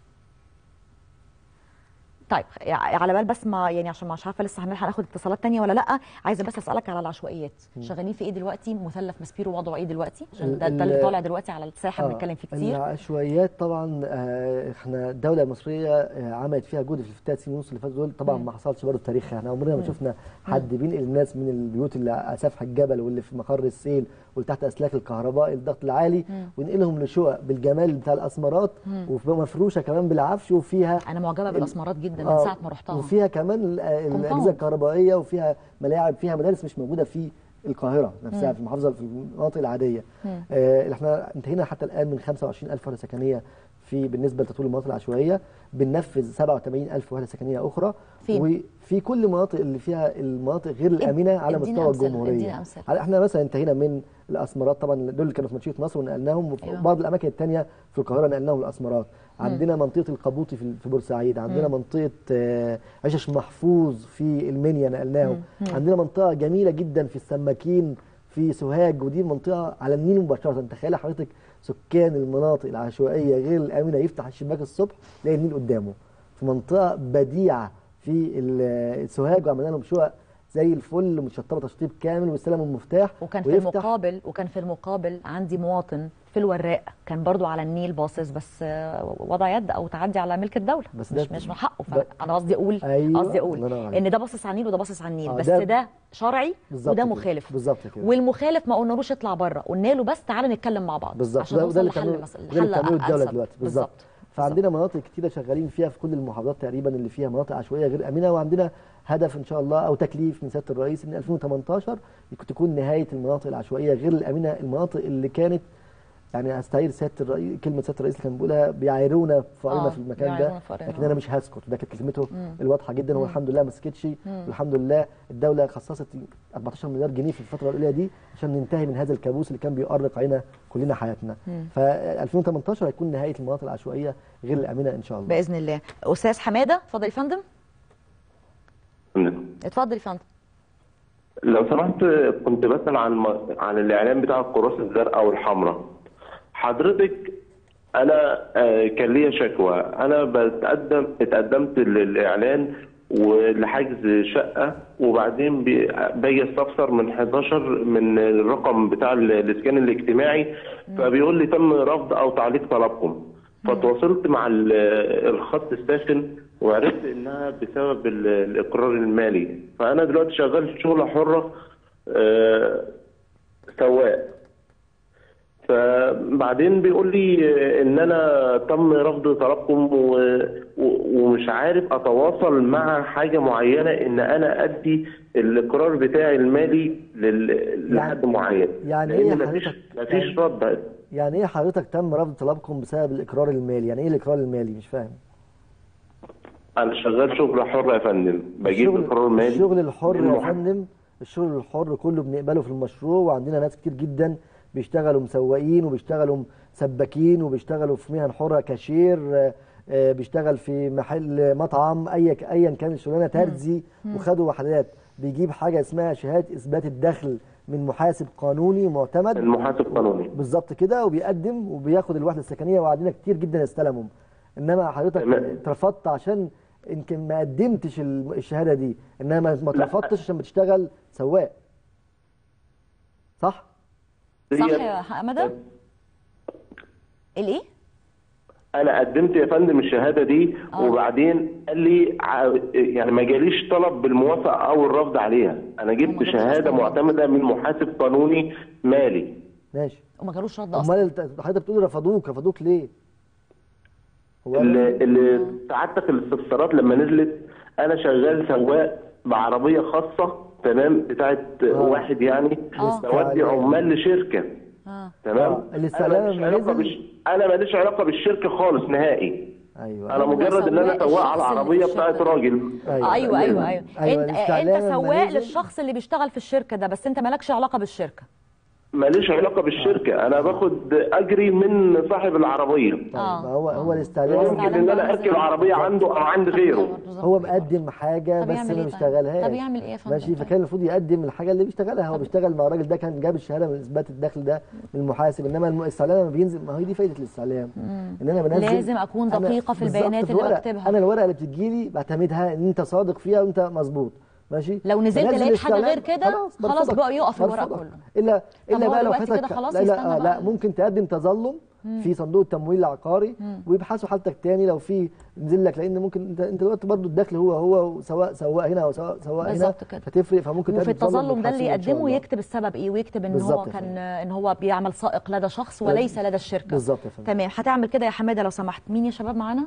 طيب يع- على بال بس ما يعني عشان مش عارفه لسه هنلحق ناخد اتصالات تانية ولا لا عايزه بس اسالك على العشوائيات شغالين في ايه دلوقتي مثلث مسبيرو وضعه ايه دلوقتي عشان ده, ده اللي ال- طالع دلوقتي على الساحه آه، بنتكلم فيه كتير العشوائيات طبعا آه، احنا الدوله المصريه آه، عملت فيها جهد في الثلاث سنين ونص اللي فاتوا دول طبعا مم. ما حصلش برضه في تاريخها احنا عمرنا ما مم. شفنا حد بينقل الناس من البيوت اللي على سفح الجبل واللي في مقر السيل واللي تحت اسلاك الكهرباء الضغط العالي مم. وينقلهم لشقق بالجمال بتاع الاسمرات مم. ومفروشه كمان بالعفش وفيها انا معجبه ال- بالاسمرات جدا من آه، ساعه ما رحتها وفيها كمان ال- الاجهزه Compound. الكهربائيه وفيها ملاعب فيها مدارس مش موجوده في القاهره نفسها مم. في المحافظه في المناطق العاديه مم. آه احنا انتهينا حتى الان من 25000 وحده سكنيه في بالنسبه لتطوير المناطق العشوائيه بننفذ 87000 وحده سكنيه اخرى فين؟ وفي كل المناطق اللي فيها المناطق غير الامنه على ادينا مستوى أمثلة، الجمهوريه ادينا أمثلة. على- احنا مثلا انتهينا من الاسمرات طبعا دول اللي كانوا في منشيه مصر ونقلناهم وفي أيوة. بعض الاماكن الثانيه في القاهره نقلناهم الاسمرات مم. عندنا منطقه القبوطي في في بورسعيد عندنا مم. منطقه آه، عشش محفوظ في المنيا نقلناهم مم. مم. عندنا منطقه جميله جدا في السماكين في سوهاج ودي منطقه على النيل مباشره تخيل حضرتك سكان المناطق العشوائيه غير الامنه يفتح الشباك الصبح يلاقي النيل قدامه في منطقه بديعه في ال- السوهاج وعملنا لهم شقق زي الفل متشطبه تشطيب كامل واستلموا المفتاح وكان في ويفتح المقابل وكان في المقابل عندي مواطن في الوراق كان برضو على النيل باصص بس آه، وضع يد او تعدي على ملك الدوله بس مش ده- مش من حقه ده- فانا قصدي اقول أيوة، قصدي اقول الله ينور عليك. ان ده باصص على النيل وده باصص على النيل آه، بس ده- ده شرعي بالظبط وده كده. مخالف بالظبط كده والمخالف ما قلنالوش اطلع بره قلنا له بس تعالى نتكلم مع بعض بالظبط عشان ده, نوصل ده اللي لحل بتعمله مس- ده اللي لحل بتعمله الدوله أنسب. دلوقتي بالظبط فعندنا مناطق كتيره شغالين فيها في كل المحافظات تقريبا اللي فيها مناطق عشوائيه غير امنه وعندنا هدف ان شاء الله او تكليف من سياده الرئيس ان 2018 يكون- تكون نهايه المناطق العشوائيه غير الامنه المناطق اللي كانت يعني استعير سياده الرئيس كلمه سياده الرئيس اللي كان بيقولها بيعايرونا فقرنا آه، في المكان ده بيعايرونا فقرنا. لكن انا مش هسكت ده كانت كلمته مم. الواضحه جدا مم. والحمد لله ما سكتش مم. والحمد لله الدوله خصصت 14 مليار جنيه في الفتره الاولى دي عشان ننتهي من هذا الكابوس اللي كان بيؤرق علينا كلنا حياتنا مم. ف 2018 هيكون نهايه المناطق العشوائيه غير الامنه ان شاء الله باذن الله استاذ حماده اتفضل يا فندم اتفضل يا فندم لو سمحت كنت بسأل عن م- عن الإعلان بتاع الكراسي الزرقاء والحمراء حضرتك أنا آه، كان ليا شكوى أنا بتقدم اتقدمت للإعلان ولحجز شقة وبعدين بي- باجي استفسر من 11 من الرقم بتاع ال- الإسكان الاجتماعي فبيقول لي تم رفض أو تعليق طلبكم فتواصلت مع ال- الخط الساخن وعرفت انها بسبب ال- الاقرار المالي فانا دلوقتي شغال في شغله حره آه، سواق فبعدين بيقول لي ان انا تم رفض طلبكم و... و... ومش عارف اتواصل مع حاجه معينه ان انا ادي الاقرار بتاعي المالي لل... لحد معين يعني لأن ايه مفيش حضرتك مفيش رد يعني ايه حضرتك تم رفض طلبكم بسبب الاقرار المالي يعني ايه الاقرار المالي مش فاهم انا شغال شغل حر يا فندم بجيب الشغل- اقرار مالي الشغل الحر يا للمحاسب. فندم الشغل الحر كله بنقبله في المشروع وعندنا ناس كتير جدا بيشتغلوا مسوقين وبيشتغلوا سباكين وبيشتغلوا في مهن حره كاشير آه، آه، بيشتغل في محل مطعم اي ايا كان الشغلانه ترزي مم. وخدوا وحدات بيجيب حاجه اسمها شهاده اثبات الدخل من محاسب قانوني معتمد المحاسب قانوني بالظبط كده وبيقدم وبياخد الوحده السكنيه وعندنا كتير جدا استلموا انما حضرتك تمام. اترفضت عشان يمكن ما قدمتش ال- الشهاده دي انما ما ما اترفضتش عشان بتشتغل سواق صح صح يا حماده الايه انا قدمت يا فندم الشهاده دي آه. وبعدين قال لي ع- يعني ما جاليش طلب بالموافقه او الرفض عليها انا جبت شهاده معتمده من محاسب قانوني مالي ماشي وما جالوش رد اصلا امال الت- حضرتك بتقول رفضوك رفضوك ليه؟ هو اللي اللي سعادتك الاستفسارات لما نزلت انا شغال سواق بعربيه خاصه تمام بتاعت واحد يعني آه. بودي عمال لشركه تمام آه. الاستعلام انا ماليش لما علاقه نزل- بش... انا ماليش علاقه بالشركه خالص نهائي ايوه انا مجرد ان انا سواق على العربيه بتاعت راجل ايوه ايوه ايوه, أيوة. أيوة، انت الاستعلام انت لما سواق نزل- للشخص اللي بيشتغل في الشركه ده بس انت مالكش علاقه بالشركه ماليش علاقه بالشركه انا باخد اجري من صاحب العربيه ما هو هو الاستعلام ممكن ان انا اركب عربيه عنده او عند غيره هو مقدم حاجه طب بس يعمل ما إيه طيب؟ بيشتغلهاش طب يعمل إيه يا فندم ماشي فكان المفروض يقدم الحاجه اللي بيشتغلها هو بيشتغل مع الراجل ده كان جاب الشهاده من اثبات الدخل ده من المحاسب انما الم- الاستعلام لما بينزل ما هي دي فايده الاستعلام ان انا بنزل لازم أكون أنا- دقيقة في بالظبط البيانات في اللي ورقة. بكتبها. انا الورقه اللي بتجيلي بعتمدها ان انت صادق فيها وانت مظبوط ماشي لو نزلت بنزل لقيت حاجة الاستعلام، غير كده، خلاص برفضك. بقى يقف الورق برفضك. كله. الا طب الا هو بقى لو دلوقتي فاتك كده خلاص لا, يستنى لا, بقى. لا ممكن تقدم تظلم مم. في صندوق التمويل العقاري مم. ويبحثوا حالتك تاني لو في نزل لك لان ممكن انت انت دلوقتي برضو الدخل هو هو سواء سواء هنا او سواء سواء هنا بالظبط كده. فتفرق فممكن وفي تقدم التظلم ده اللي وتحاسبه إن شاء يقدمه الله. يكتب السبب ايه ويكتب ان هو بالظبط يا كان ان هو بيعمل سائق لدى شخص وليس لدى الشركه بالظبط يا فندم تمام هتعمل كده يا حماده لو سمحت مين يا شباب معانا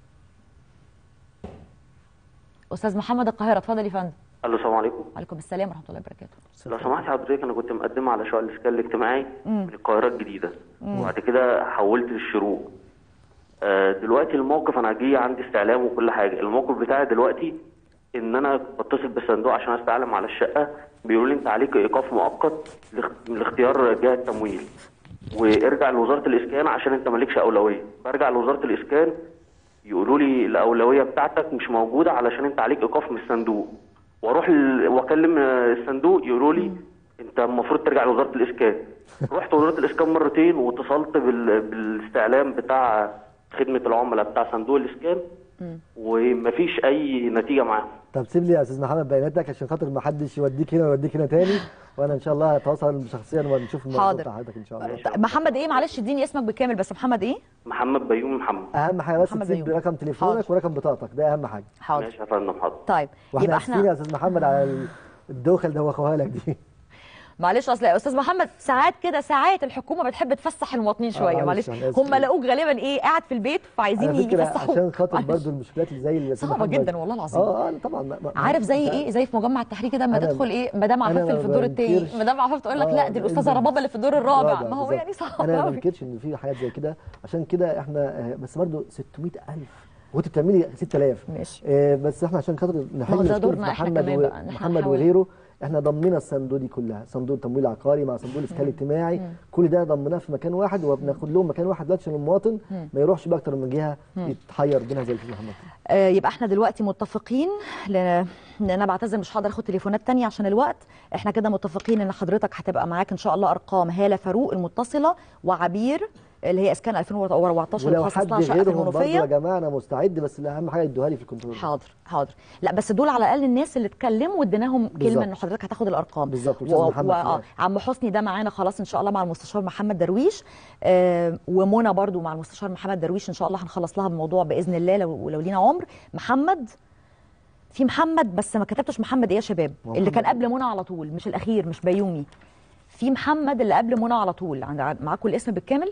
استاذ محمد القاهره اتفضل يا فندم الو السلام عليكم وعليكم السلام ورحمه الله وبركاته لو سمحت حضرتك انا كنت مقدمه على شقه الاسكان الاجتماعي مم. من القاهره الجديده مم. وبعد كده حولت للشروق آه، دلوقتي الموقف انا جاي عندي استعلام وكل حاجه الموقف بتاعي دلوقتي ان انا بتصل بالصندوق عشان استعلم على الشقه بيقولوا لي انت عليك ايقاف مؤقت لاخ- لاختيار جهه التمويل وارجع لوزاره الاسكان عشان انت مالكش اولويه برجع لوزاره الاسكان يقولوا لي الاولويه بتاعتك مش موجوده علشان انت عليك ايقاف من الصندوق واروح ال... واكلم آه، الصندوق يقولوا لي انت المفروض ترجع لوزاره الاسكان رحت وزاره الاسكان مرتين واتصلت بال... بالاستعلام بتاع خدمه العملاء بتاع صندوق الاسكان ومفيش اي نتيجه معاهم طب سيب لي يا استاذ محمد بياناتك عشان خاطر ما حدش يوديك هنا ويوديك هنا تاني وانا ان شاء الله هتواصل شخصيا ونشوف الموضوع حاضر. بتاع حضرتك ان شاء الله طيب، محمد ايه معلش اديني اسمك بالكامل بس محمد ايه محمد بيومي محمد اهم حاجه بس محمد تسيب بيومي. رقم تليفونك ورقم بطاقتك ده اهم حاجه حاضر ماشي يا فندم حاضر طيب واحنا يبقى اسفين احنا يا استاذ محمد على ال- الدوخه اللي دوخوها لك دي معلش اصل يا استاذ محمد ساعات كده ساعات الحكومه بتحب تفسح المواطنين شويه معلش، معلش أنا آسف. هم لقوك غالبا ايه قاعد في البيت فعايزين على فكره يفسحوك عشان خاطر برضو المشكلات اللي زي اللي يا أستاذ صعبة محمد- جدا والله العظيم. اه اه طبعا ما ما عارف زي أنت- ايه زي في مجمع التحرير كده لما أنا- تدخل ايه مدام أنا عفاف ما اللي في الدور التاني بنكرش. مدام عفاف تقول لك آه، لا دي الاستاذه إنت- ربابه اللي في الدور الرابع رابع ما هو بالظبط. يعني صعب انا ما قوي بنكرش ان في حاجات زي كده عشان كده احنا آه، بس برضو 600000 وانت بتعملي 6000 ماشي آه بس احنا عشان خاطر نحل ما هو ده مشكله دورنا إحنا محمد كمان و- بقى، إن إحنا محمد نحاول. وغيره احنا ضمينا الصندوق دي كلها صندوق التمويل العقاري مع صندوق الاسكان الاجتماعي مم. كل ده ضمناه في مكان واحد وبناخد لهم مكان واحد دلوقتي عشان المواطن مم. ما يروحش باكتر من جهه مم. يتحير بينها زي الاستاذ محمد آه، يبقى احنا دلوقتي متفقين لان لأن انا بعتذر مش هقدر اخد تليفونات تانية عشان الوقت احنا كده متفقين ان حضرتك هتبقى معاك ان شاء الله ارقام هاله فاروق المتصله وعبير اللي هي اسكان 2014 ولو اللي خصص حد لها شقه في غيرهم برضه المنوفيه يا جماعه انا مستعد بس اهم حاجه يدوها لي في الكنترول حاضر حاضر لا بس دول على الاقل الناس اللي اتكلموا واديناهم كلمه بالظبط. ان حضرتك هتاخد الارقام بالظبط، أستاذ و- محمد و- آه، كمان. عم حسني ده معانا خلاص ان شاء الله مع المستشار محمد درويش آه ومنى برضو مع المستشار محمد درويش ان شاء الله هنخلص لها الموضوع باذن الله لو, لو لينا عمر محمد في محمد بس ما كتبتش محمد ايه يا شباب هو اللي كان محمد. قبل منى على طول مش الاخير مش بيومي في محمد اللي قبل منى على طول عند معاكم الاسم بالكامل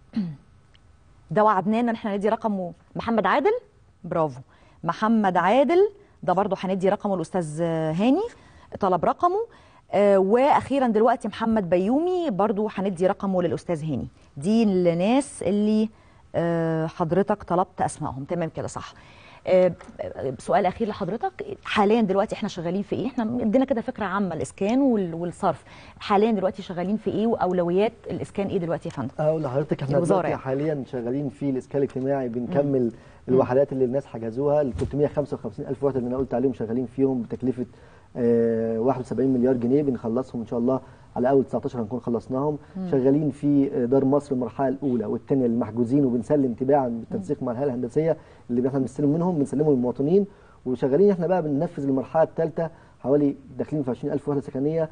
ده وعدناه ان احنا ندي رقمه محمد عادل برافو محمد عادل ده برضه هندي رقمه الاستاذ هاني طلب رقمه آه، واخيرا دلوقتي محمد بيومي برضه هندي رقمه للاستاذ هاني دي الناس اللي آه، حضرتك طلبت اسمائهم تمام كده صح آه، سؤال اخير لحضرتك حاليا دلوقتي احنا شغالين في ايه احنا ادينا كده فكره عامه الاسكان وال- والصرف حاليا دلوقتي شغالين في ايه واولويات الاسكان ايه دلوقتي يا فندم اقول لحضرتك احنا الوزارة دلوقتي يعني. حاليا شغالين في الاسكان الاجتماعي بنكمل الوحدات اللي الناس حجزوها ال 355 الف وحده اللي انا قلت عليهم شغالين فيهم بتكلفه آه 71 مليار جنيه بنخلصهم ان شاء الله على اول 19 هنكون خلصناهم مم. شغالين في آه، دار مصر المرحله الاولى والثانيه اللي محجوزين وبنسلم تباعا بالتنسيق مع الهيئه الهندسيه اللي احنا بنستلم منهم بنسلمه للمواطنين وشغالين احنا بقى بننفذ المرحله الثالثه حوالي داخلين في 20000 وحده سكنيه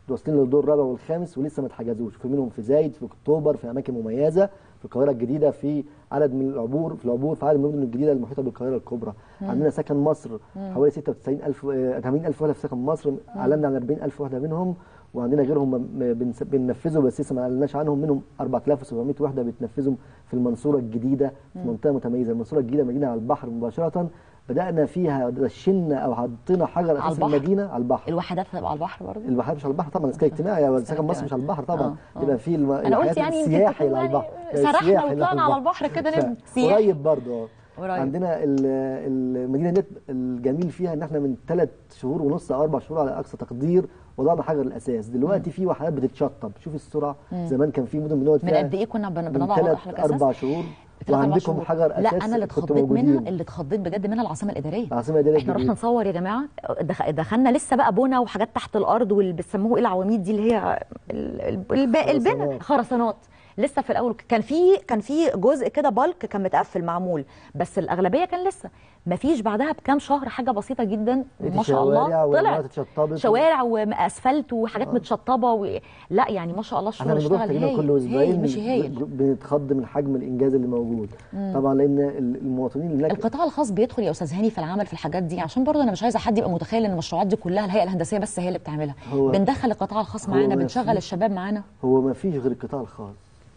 واصلين للدور الرابع والخامس ولسه ما اتحجزوش في منهم في زايد في اكتوبر في اماكن مميزه في القاهره الجديده في عدد من العبور في العبور في عدد من المدن الجديده المحيطه بالقاهره الكبرى مم. عندنا سكن مصر مم. حوالي 96000 آه، 80000 وحده في سكن مصر اعلنا عن 40000 وحده منهم وعندنا غيرهم م- بنس- بننفذوا بس لسه ما اعلناش عنهم منهم 4700 وحده بتنفذهم في المنصوره الجديده في مم. منطقه متميزه المنصوره الجديده مدينه على البحر مباشره بدانا فيها دشنا او حطينا حجر على اساس البحر؟ المدينه على البحر الوحدات هتبقى على البحر برضه البحر مش على البحر طبعا اسكان اجتماعي هو سكن مصر مش على البحر طبعا آه، آه. يبقى في الم... أنا قلت الحياة يعني يمكن السياحي تكون اللي على يعني البحر سرحنا السياحي اللي وطلعنا على البحر كده نبقى سياحي. قريب برضه اه قريب. عندنا ال- المدينه ديت الجميل فيها ان احنا من ثلاث شهور ونص او اربع شهور على اقصى تقدير وضعنا حجر الاساس دلوقتي في وحدات بتتشطب شوف السرعه مم. زمان كان في مدن بنقعد من فيها قد ايه كنا بن- من بنضع ثلاث حجر الاساس اربع شهور ثلاث أربع وعندكم شهور. حجر اساس لا انا اللي كنتوا اتخضيت منها موجودين. اللي اتخضيت بجد منها العاصمه الاداريه العاصمه الاداريه احنا الجديدة. رحنا نصور يا جماعه دخ- دخلنا لسه بقى بنا وحاجات تحت الارض واللي بيسموه ايه العواميد دي اللي هي ال- ال- الب- البنا خرسانات. خرسانات لسه في الاول كان في كان في جزء كده بالك كان متقفل معمول بس الاغلبيه كان لسه ما فيش بعدها بكام شهر حاجه بسيطه جدا لقيت ما شاء شوارع الله وعمارات طلعت اتشطبت و- شوارع واسفلت وحاجات متشطبه و... لا يعني ما شاء الله احنا الشغل بنروح اشتغل تقريبا كل هايل اسبوعين هايل مش هايل ب- بنتخض من حجم الانجاز اللي موجود مم. طبعا لان ال- المواطنين هناك القطاع الخاص بيدخل يا استاذ هاني في العمل في الحاجات دي عشان برضه انا مش عايزه حد يبقى متخيل ان المشروعات دي كلها الهيئه الهندسيه بس هي اللي بتعملها هو- بندخل القطاع الخاص هو معانا ما بنشغل فيش- الشباب معانا هو ما فيش غير القطاع الخاص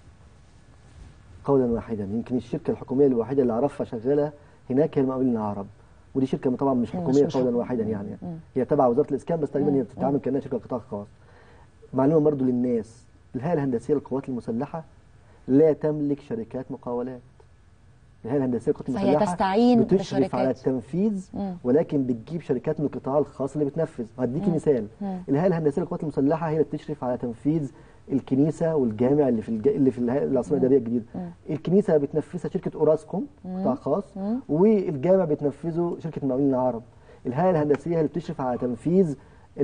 قولا واحدا يمكن الشركه الحكوميه الوحيده اللي اعرفها شغاله هناك هي المقاولين العرب ودي شركه طبعا مش مش- حكوميه مش قولا حكومية. واحدا يعني مم. هي تبع وزاره الاسكان بس تقريبا مم. هي بتتعامل كانها شركه قطاع خاص معلومه برضو للناس الهيئه الهندسيه للقوات المسلحه لا تملك شركات مقاولات الهيئه الهندسيه للقوات فهي المسلحه تستعين بتشرف بشركات. على التنفيذ مم. ولكن بتجيب شركات من القطاع الخاص اللي بتنفذ هديكي مم. مثال مم. الهيئه الهندسيه للقوات المسلحه هي اللي بتشرف على تنفيذ الكنيسه والجامع اللي في الج... اللي في الهيئة- العاصمه الاداريه الجديده مم. الكنيسه بتنفذها شركه اوراسكوم مم. قطاع خاص مم. والجامع بتنفذه شركه المقاولين العرب الهيئه الهندسيه هي اللي بتشرف على تنفيذ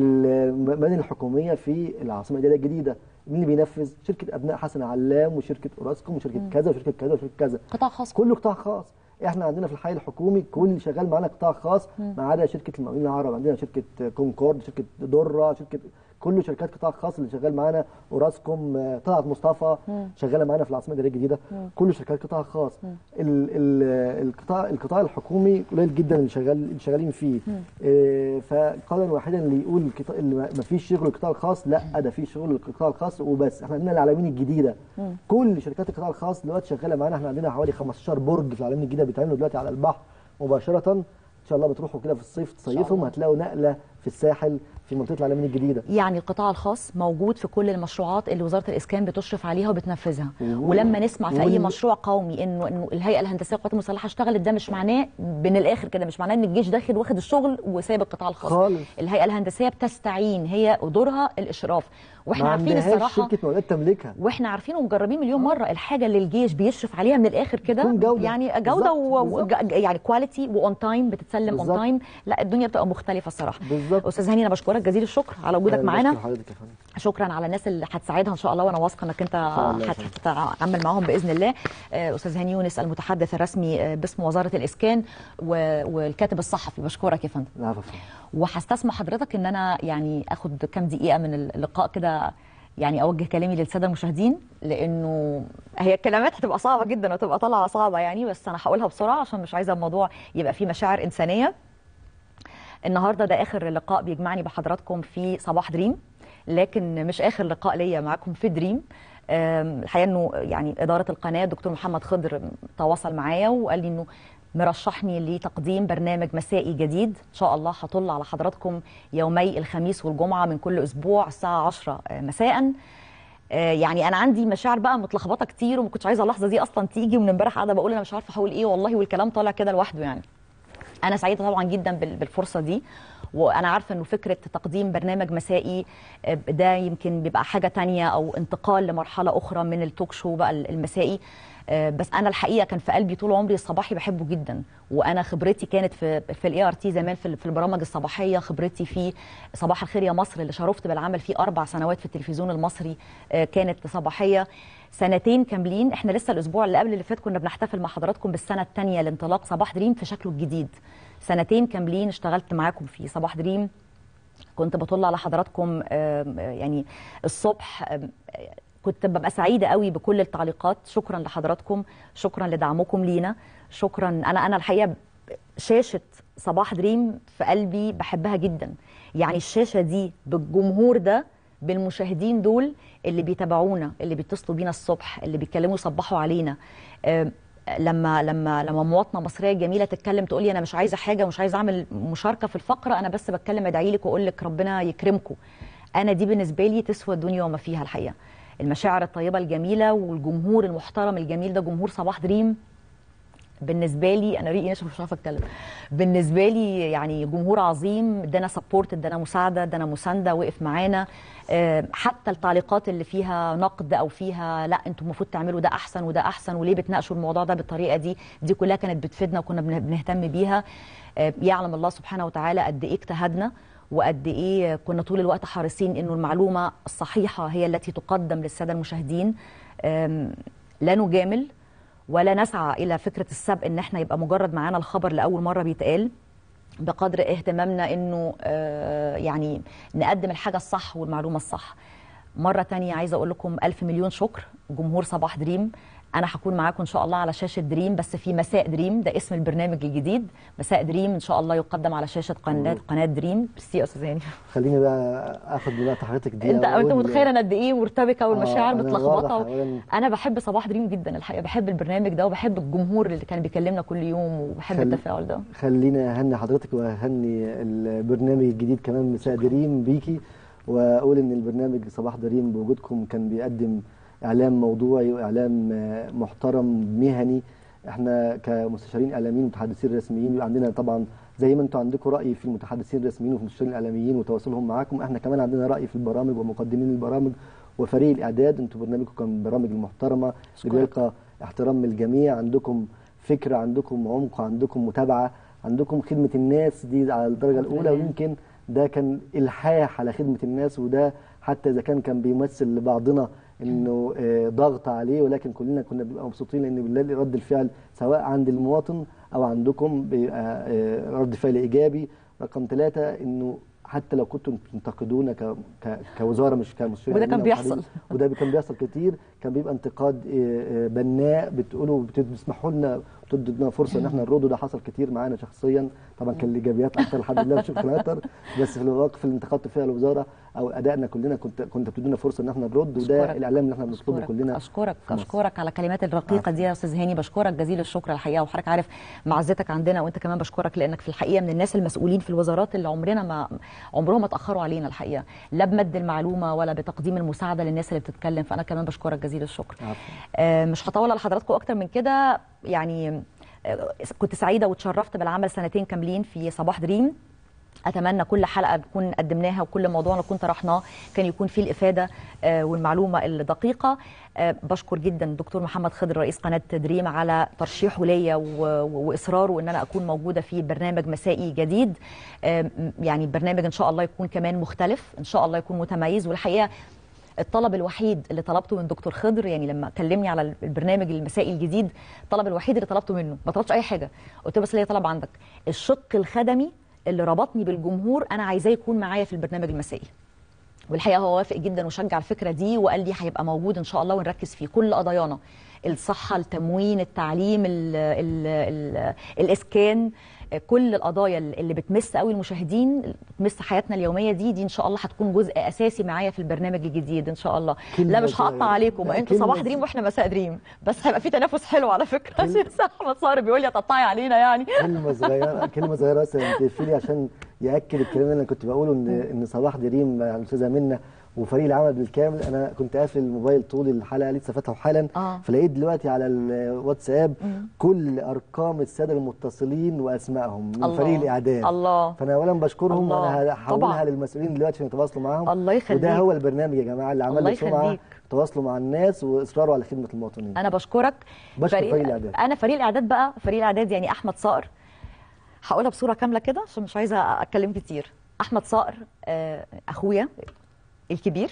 المباني الحكوميه في العاصمه الاداريه الجديده مين اللي بينفذ شركه ابناء حسن علام وشركه اوراسكوم وشركه مم. كذا وشركه كذا وشركه كذا قطاع خاص كله قطاع خاص احنا عندنا في الحي الحكومي كل اللي شغال معانا قطاع خاص مم. ما عدا شركه المقاولين العرب عندنا شركه كونكورد شركه دره شركه كله شركات قطاع خاص اللي شغال معانا اوراسكوم آه، طلعت مصطفى مم. شغاله معانا في العاصمه الاداريه الجديده مم. كله شركات قطاع خاص مم. ال- ال- القطاع القطاع الحكومي قليل جدا اللي شغال اللي شغالين فيه مم. آه، فقولا واحدا اللي يقول القطاع- اللي ما ما فيش شغل القطاع الخاص لا ده في شغل القطاع الخاص وبس احنا عندنا العلمين الجديده مم. كل شركات القطاع الخاص دلوقتي شغاله معانا احنا عندنا حوالي 15 برج في العلمين الجديده بيتعملوا دلوقتي على البحر مباشره ان شاء الله بتروحوا كده في الصيف تصيفهم الله. هتلاقوا نقله في الساحل في منطقه العلمين الجديده يعني القطاع الخاص موجود في كل المشروعات اللي وزاره الاسكان بتشرف عليها وبتنفذها و- ولما نسمع في اي وال- مشروع قومي انه انه الهيئه الهندسيه للقوات المسلحه اشتغلت ده مش معناه من الاخر كده مش معناه ان الجيش داخل واخد الشغل وسايب القطاع الخاص خالص. الهيئه الهندسيه بتستعين هي دورها الاشراف واحنا ما عارفين عندهاش الصراحه شركه مقاولات تملكها واحنا عارفين ومجربين مليون مره الحاجه اللي الجيش بيشرف عليها من الاخر كده تكون جودة. يعني جوده و... بالظبط، و... يعني كواليتي واون تايم بتتسلم اون بالظبط. تايم لا الدنيا بتبقى مختلفه الصراحه بالظبط استاذ هاني انا بشكرك جزيل الشكر على وجودك أنا معانا بشكر حضرتك يا فندم. شكرا على الناس اللي هتساعدها ان شاء الله وانا واثقه انك انت شاء الله يا فندم. هتتعامل معاهم باذن الله آه، استاذ هاني يونس المتحدث الرسمي آه، باسم وزاره الاسكان و- والكاتب الصحفي بشكرك يا فندم العفو يا فندم. وهستسمح حضرتك ان انا يعني اخد كام دقيقه من اللقاء كده يعني اوجه كلامي للساده المشاهدين لانه هي الكلمات هتبقى صعبه جدا وتبقى طالعه صعبه يعني بس انا هقولها بسرعه عشان مش عايزه الموضوع يبقى فيه مشاعر انسانيه النهارده ده اخر لقاء بيجمعني بحضراتكم في صباح دريم لكن مش اخر لقاء ليا معاكم في دريم أم، الحقيقه انه يعني اداره القناه الدكتور محمد خضر تواصل معايا وقال لي انه مرشحني لتقديم برنامج مسائي جديد ان شاء الله هطل على حضراتكم يومي الخميس والجمعه من كل اسبوع الساعه 10 مساء آه، يعني انا عندي مشاعر بقى متلخبطه كتير وما كنتش عايزه اللحظه دي اصلا تيجي ومن امبارح قاعده بقول انا مش عارفه هقول ايه والله والكلام طالع كده لوحده يعني انا سعيده طبعا جدا بال- بالفرصه دي وانا عارفه انه فكره تقديم برنامج مسائي آه، ده يمكن بيبقى حاجه تانية او انتقال لمرحله اخرى من التوك شو بقى المسائي آه، بس انا الحقيقه كان في قلبي طول عمري الصباحي بحبه جدا وانا خبرتي كانت في في الاي ار تي زمان في في البرامج الصباحيه خبرتي في صباح الخير يا مصر اللي شرفت بالعمل فيه اربع سنوات في التلفزيون المصري آه، كانت صباحيه سنتين كاملين احنا لسه الاسبوع اللي قبل اللي فات كنا بنحتفل مع حضراتكم بالسنه الثانيه لانطلاق صباح دريم في شكله الجديد سنتين كاملين اشتغلت معاكم في صباح دريم كنت بطل على حضراتكم آم، يعني الصبح آم، كنت ببقى سعيده قوي بكل التعليقات شكرا لحضراتكم شكرا لدعمكم لينا شكرا انا انا الحقيقه شاشه صباح دريم في قلبي بحبها جدا يعني الشاشه دي بالجمهور ده بالمشاهدين دول اللي بيتابعونا اللي بيتصلوا بينا الصبح اللي بيتكلموا يصبحوا علينا آم، لما لما لما مواطنه مصريه جميله تتكلم تقول لي انا مش عايزه حاجه ومش عايزه اعمل مشاركه في الفقره انا بس بتكلم ادعي لك واقول لك ربنا يكرمكم انا دي بالنسبه لي تسوى الدنيا وما فيها الحقيقه المشاعر الطيبه الجميله والجمهور المحترم الجميل ده جمهور صباح دريم بالنسبه لي انا ريقي نشف مش عارفه اتكلم بالنسبه لي يعني جمهور عظيم ادانا سبورت ادانا مساعده ادانا مسانده وقف معانا آه، حتى التعليقات اللي فيها نقد او فيها لا انتم المفروض تعملوا ده احسن وده احسن وليه بتناقشوا الموضوع ده بالطريقه دي دي كلها كانت بتفيدنا وكنا بن- بنهتم بيها آه، يعلم الله سبحانه وتعالى قد ايه اجتهدنا وقد ايه كنا طول الوقت حريصين انه المعلومه الصحيحه هي التي تقدم للساده المشاهدين آم، لا نجامل ولا نسعى الى فكره السبق ان احنا يبقى مجرد معانا الخبر لاول مره بيتقال بقدر اهتمامنا انه آه، يعني نقدم الحاجه الصح والمعلومه الصح مره تانية عايزه اقول لكم الف مليون شكر جمهور صباح دريم انا هكون معاكم ان شاء الله على شاشه دريم بس في مساء دريم ده اسم البرنامج الجديد مساء دريم ان شاء الله يقدم على شاشه قناه قناه دريم ميرسي يا استاذ هاني خليني بقى اخد من وقت حضرتك دي انت انت وأقول- متخيل انا قد ايه مرتبكه والمشاعر أنا متلخبطه واضح و... أولاً انا بحب صباح دريم جدا الحقيقه بحب البرنامج ده وبحب الجمهور اللي كان بيكلمنا كل يوم وبحب خل- التفاعل ده خليني اهني حضرتك واهني البرنامج الجديد كمان مساء دريم بيكي واقول ان البرنامج صباح دريم بوجودكم كان بيقدم اعلام موضوعي واعلام آه، محترم مهني احنا كمستشارين اعلاميين ومتحدثين رسميين بيبقى عندنا طبعا زي ما انتم عندكم راي في المتحدثين الرسميين وفي المستشارين الاعلاميين وتواصلهم معاكم احنا كمان عندنا راي في البرامج ومقدمين البرامج وفريق الاعداد انتم برنامجكم كان برامج المحترمه اللي بيلقى احترام من الجميع عندكم فكره عندكم عمق عندكم متابعه عندكم خدمه الناس دي على الدرجه الاولى ويمكن ده كان الحاح على خدمه الناس وده حتى اذا كان كان بيمثل لبعضنا انه آه، ضغط عليه ولكن كلنا كنا بنبقى مبسوطين لان بنلاقي رد الفعل سواء عند المواطن او عندكم بيبقى آه، رد فعل ايجابي رقم ثلاثة انه حتى لو كنتم تنتقدونا ك... ك... كوزاره مش كمسؤولين وده كان أو بيحصل. محامين، وده كان بيحصل كتير كان بيبقى انتقاد آه، آه، بناء بتقولوا بتسمحوا لنا بتدوا لنا فرصه ان احنا نرد وده حصل كتير معانا شخصيا طبعا كان الايجابيات اكتر الحمد لله شكرا اكتر بس في الوقف اللي انتقدت فيها الوزاره او ادائنا كلنا كنت كنت بتدونا فرصه ان احنا نرد وده أشكرك. الاعلام اللي احنا بنطلبه أشكرك كلنا اشكرك في مصر. اشكرك على الكلمات الرقيقه دي يا استاذ هاني بشكرك جزيل الشكر الحقيقه وحضرتك عارف معزتك عندنا وانت كمان بشكرك لانك في الحقيقه من الناس المسؤولين في الوزارات اللي عمرنا ما عمرهم ما اتاخروا علينا الحقيقه لا بمد المعلومه ولا بتقديم المساعده للناس اللي بتتكلم فانا كمان بشكرك جزيل الشكر آه، مش هطول على حضراتكم اكتر من كده يعني آه، كنت سعيده واتشرفت بالعمل سنتين كاملين في صباح دريم اتمنى كل حلقه نكون قدمناها وكل موضوع نكون طرحناه كان يكون فيه الافاده آه، والمعلومه الدقيقه آه، بشكر جدا الدكتور محمد خضر رئيس قناه دريم على ترشيحه ليا و- و- واصراره ان انا اكون موجوده في برنامج مسائي جديد آه، م- يعني برنامج ان شاء الله يكون كمان مختلف ان شاء الله يكون متميز والحقيقه الطلب الوحيد اللي طلبته من دكتور خضر يعني لما كلمني على البرنامج المسائي الجديد الطلب الوحيد اللي طلبته منه ما طلبتش اي حاجه قلت له بس ليا طلب عندك الشق الخدمي اللي ربطني بالجمهور انا عايزاه يكون معايا في البرنامج المسائي والحقيقه هو وافق جدا وشجع الفكره دي وقال لي هيبقى موجود ان شاء الله ونركز فيه كل قضايانا الصحه التموين التعليم ال ال ال الاسكان كل القضايا اللي بتمس قوي المشاهدين بتمس حياتنا اليوميه دي دي ان شاء الله هتكون جزء اساسي معايا في البرنامج الجديد ان شاء الله كلمة لا مش صغيرة. هقطع عليكم لا، انتوا كلمة صباح دريم واحنا مساء دريم بس هيبقى في تنافس حلو على فكره عشان احمد صار بيقول لي هتقطعي علينا يعني كلمه صغيره كلمه صغيره بس تقفلي عشان ياكد الكلام اللي انا كنت بقوله ان ان صباح دريم مع الاستاذه منى وفريق العمل بالكامل انا كنت قافل الموبايل طول الحلقه لسه فاتحه حالا آه. فلقيت دلوقتي على الواتساب كل ارقام الساده المتصلين واسمائهم من الله. فريق الاعداد الله. فانا اولا بشكرهم الله. وانا هحولها طبعاً. للمسؤولين دلوقتي عشان يتواصلوا معاهم الله يخليك. وده هو البرنامج يا جماعه اللي عمل الله لي سمعه يخليك. تواصلوا مع الناس واصراروا على خدمه المواطنين انا بشكرك بشكر فريق الإعداد. انا فريق الاعداد بقى فريق الاعداد يعني احمد صقر هقولها بصوره كامله كده عشان مش عايزه اتكلم كتير احمد صقر آه، اخويا الكبير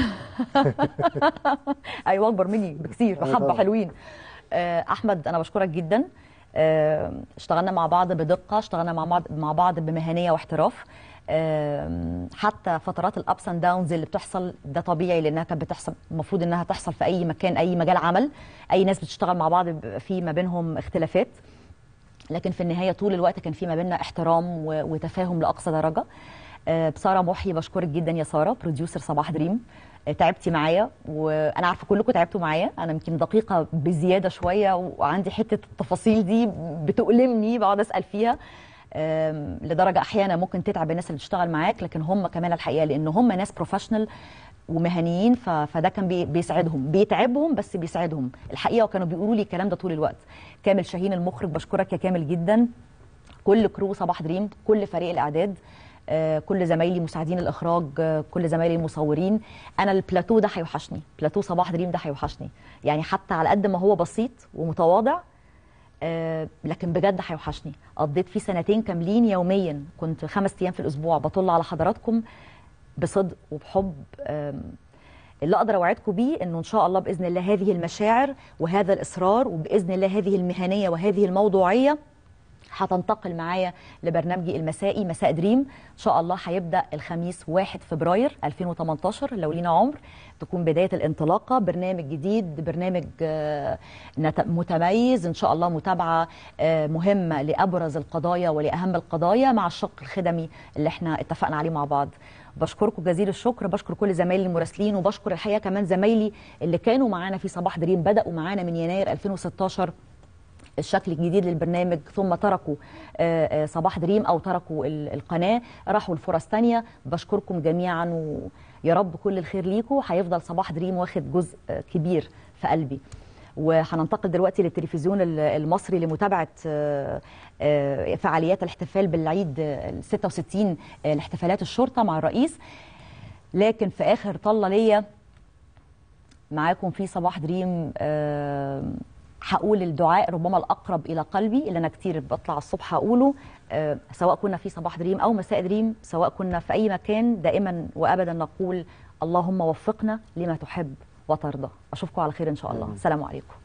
ايوه اكبر مني بكثير آه بحبه طبعاً. حلوين آه، احمد انا بشكرك جدا آه، اشتغلنا مع بعض بدقه اشتغلنا مع بعض مع بعض بمهنيه واحتراف آم، حتى فترات الابس اند داونز اللي بتحصل ده طبيعي لانها كانت بتحصل المفروض انها تحصل في اي مكان اي مجال عمل اي ناس بتشتغل مع بعض بيبقى في ما بينهم اختلافات لكن في النهايه طول الوقت كان في ما بيننا احترام و- وتفاهم لاقصى درجه آه، بساره محي بشكرك جدا يا ساره بروديوسر صباح دريم آه، تعبتي معايا وانا عارفه كلكم تعبتوا معايا انا يمكن دقيقه بزياده شويه وعندي حته التفاصيل دي بتؤلمني بقعد اسال فيها آم، لدرجه احيانا ممكن تتعب الناس اللي بتشتغل معاك لكن هم كمان الحقيقه لان هم ناس بروفيشنال ومهنيين ف- فده كان بي- بيسعدهم بيتعبهم بس بيسعدهم الحقيقه وكانوا بيقولوا لي الكلام ده طول الوقت كامل شاهين المخرج بشكرك يا كامل جدا كل كرو صباح دريم كل فريق الاعداد آه، كل زمايلي مساعدين الاخراج آه، كل زمايلي المصورين انا البلاتو ده هيوحشني بلاتو صباح دريم ده هيوحشني يعني حتى على قد ما هو بسيط ومتواضع آه، لكن بجد هيوحشني قضيت فيه سنتين كاملين يوميا كنت خمس ايام في الاسبوع بطل على حضراتكم بصدق وبحب آم، اللي اقدر اوعدكم بيه انه ان شاء الله باذن الله هذه المشاعر وهذا الاصرار وباذن الله هذه المهنيه وهذه الموضوعيه هتنتقل معايا لبرنامجي المسائي مساء دريم ان شاء الله هيبدا الخميس 1 فبراير 2018 لو لينا عمر تكون بدايه الانطلاقه برنامج جديد برنامج آه، نت- متميز ان شاء الله متابعه آه، مهمه لابرز القضايا ولاهم القضايا مع الشق الخدمي اللي احنا اتفقنا عليه مع بعض بشكركم جزيل الشكر بشكر كل زمايلي المراسلين وبشكر الحقيقه كمان زمايلي اللي كانوا معانا في صباح دريم بداوا معانا من يناير 2016 الشكل الجديد للبرنامج ثم تركوا آه، آه، صباح دريم او تركوا ال- القناه راحوا لفرص تانية بشكركم جميعا ويا رب كل الخير ليكم هيفضل صباح دريم واخد جزء آه، كبير في قلبي وهننتقل دلوقتي للتلفزيون ال- المصري لمتابعه آه، آه، فعاليات الاحتفال بالعيد آه، ال 66 آه، لاحتفالات الشرطه مع الرئيس لكن في اخر طله ليا معاكم في صباح دريم آه، هقول الدعاء ربما الاقرب الى قلبي اللي انا كتير بطلع الصبح اقوله آه، سواء كنا في صباح دريم او مساء دريم سواء كنا في اي مكان دائما وابدا نقول اللهم وفقنا لما تحب وترضى اشوفكم على خير ان شاء الله السلام عليكم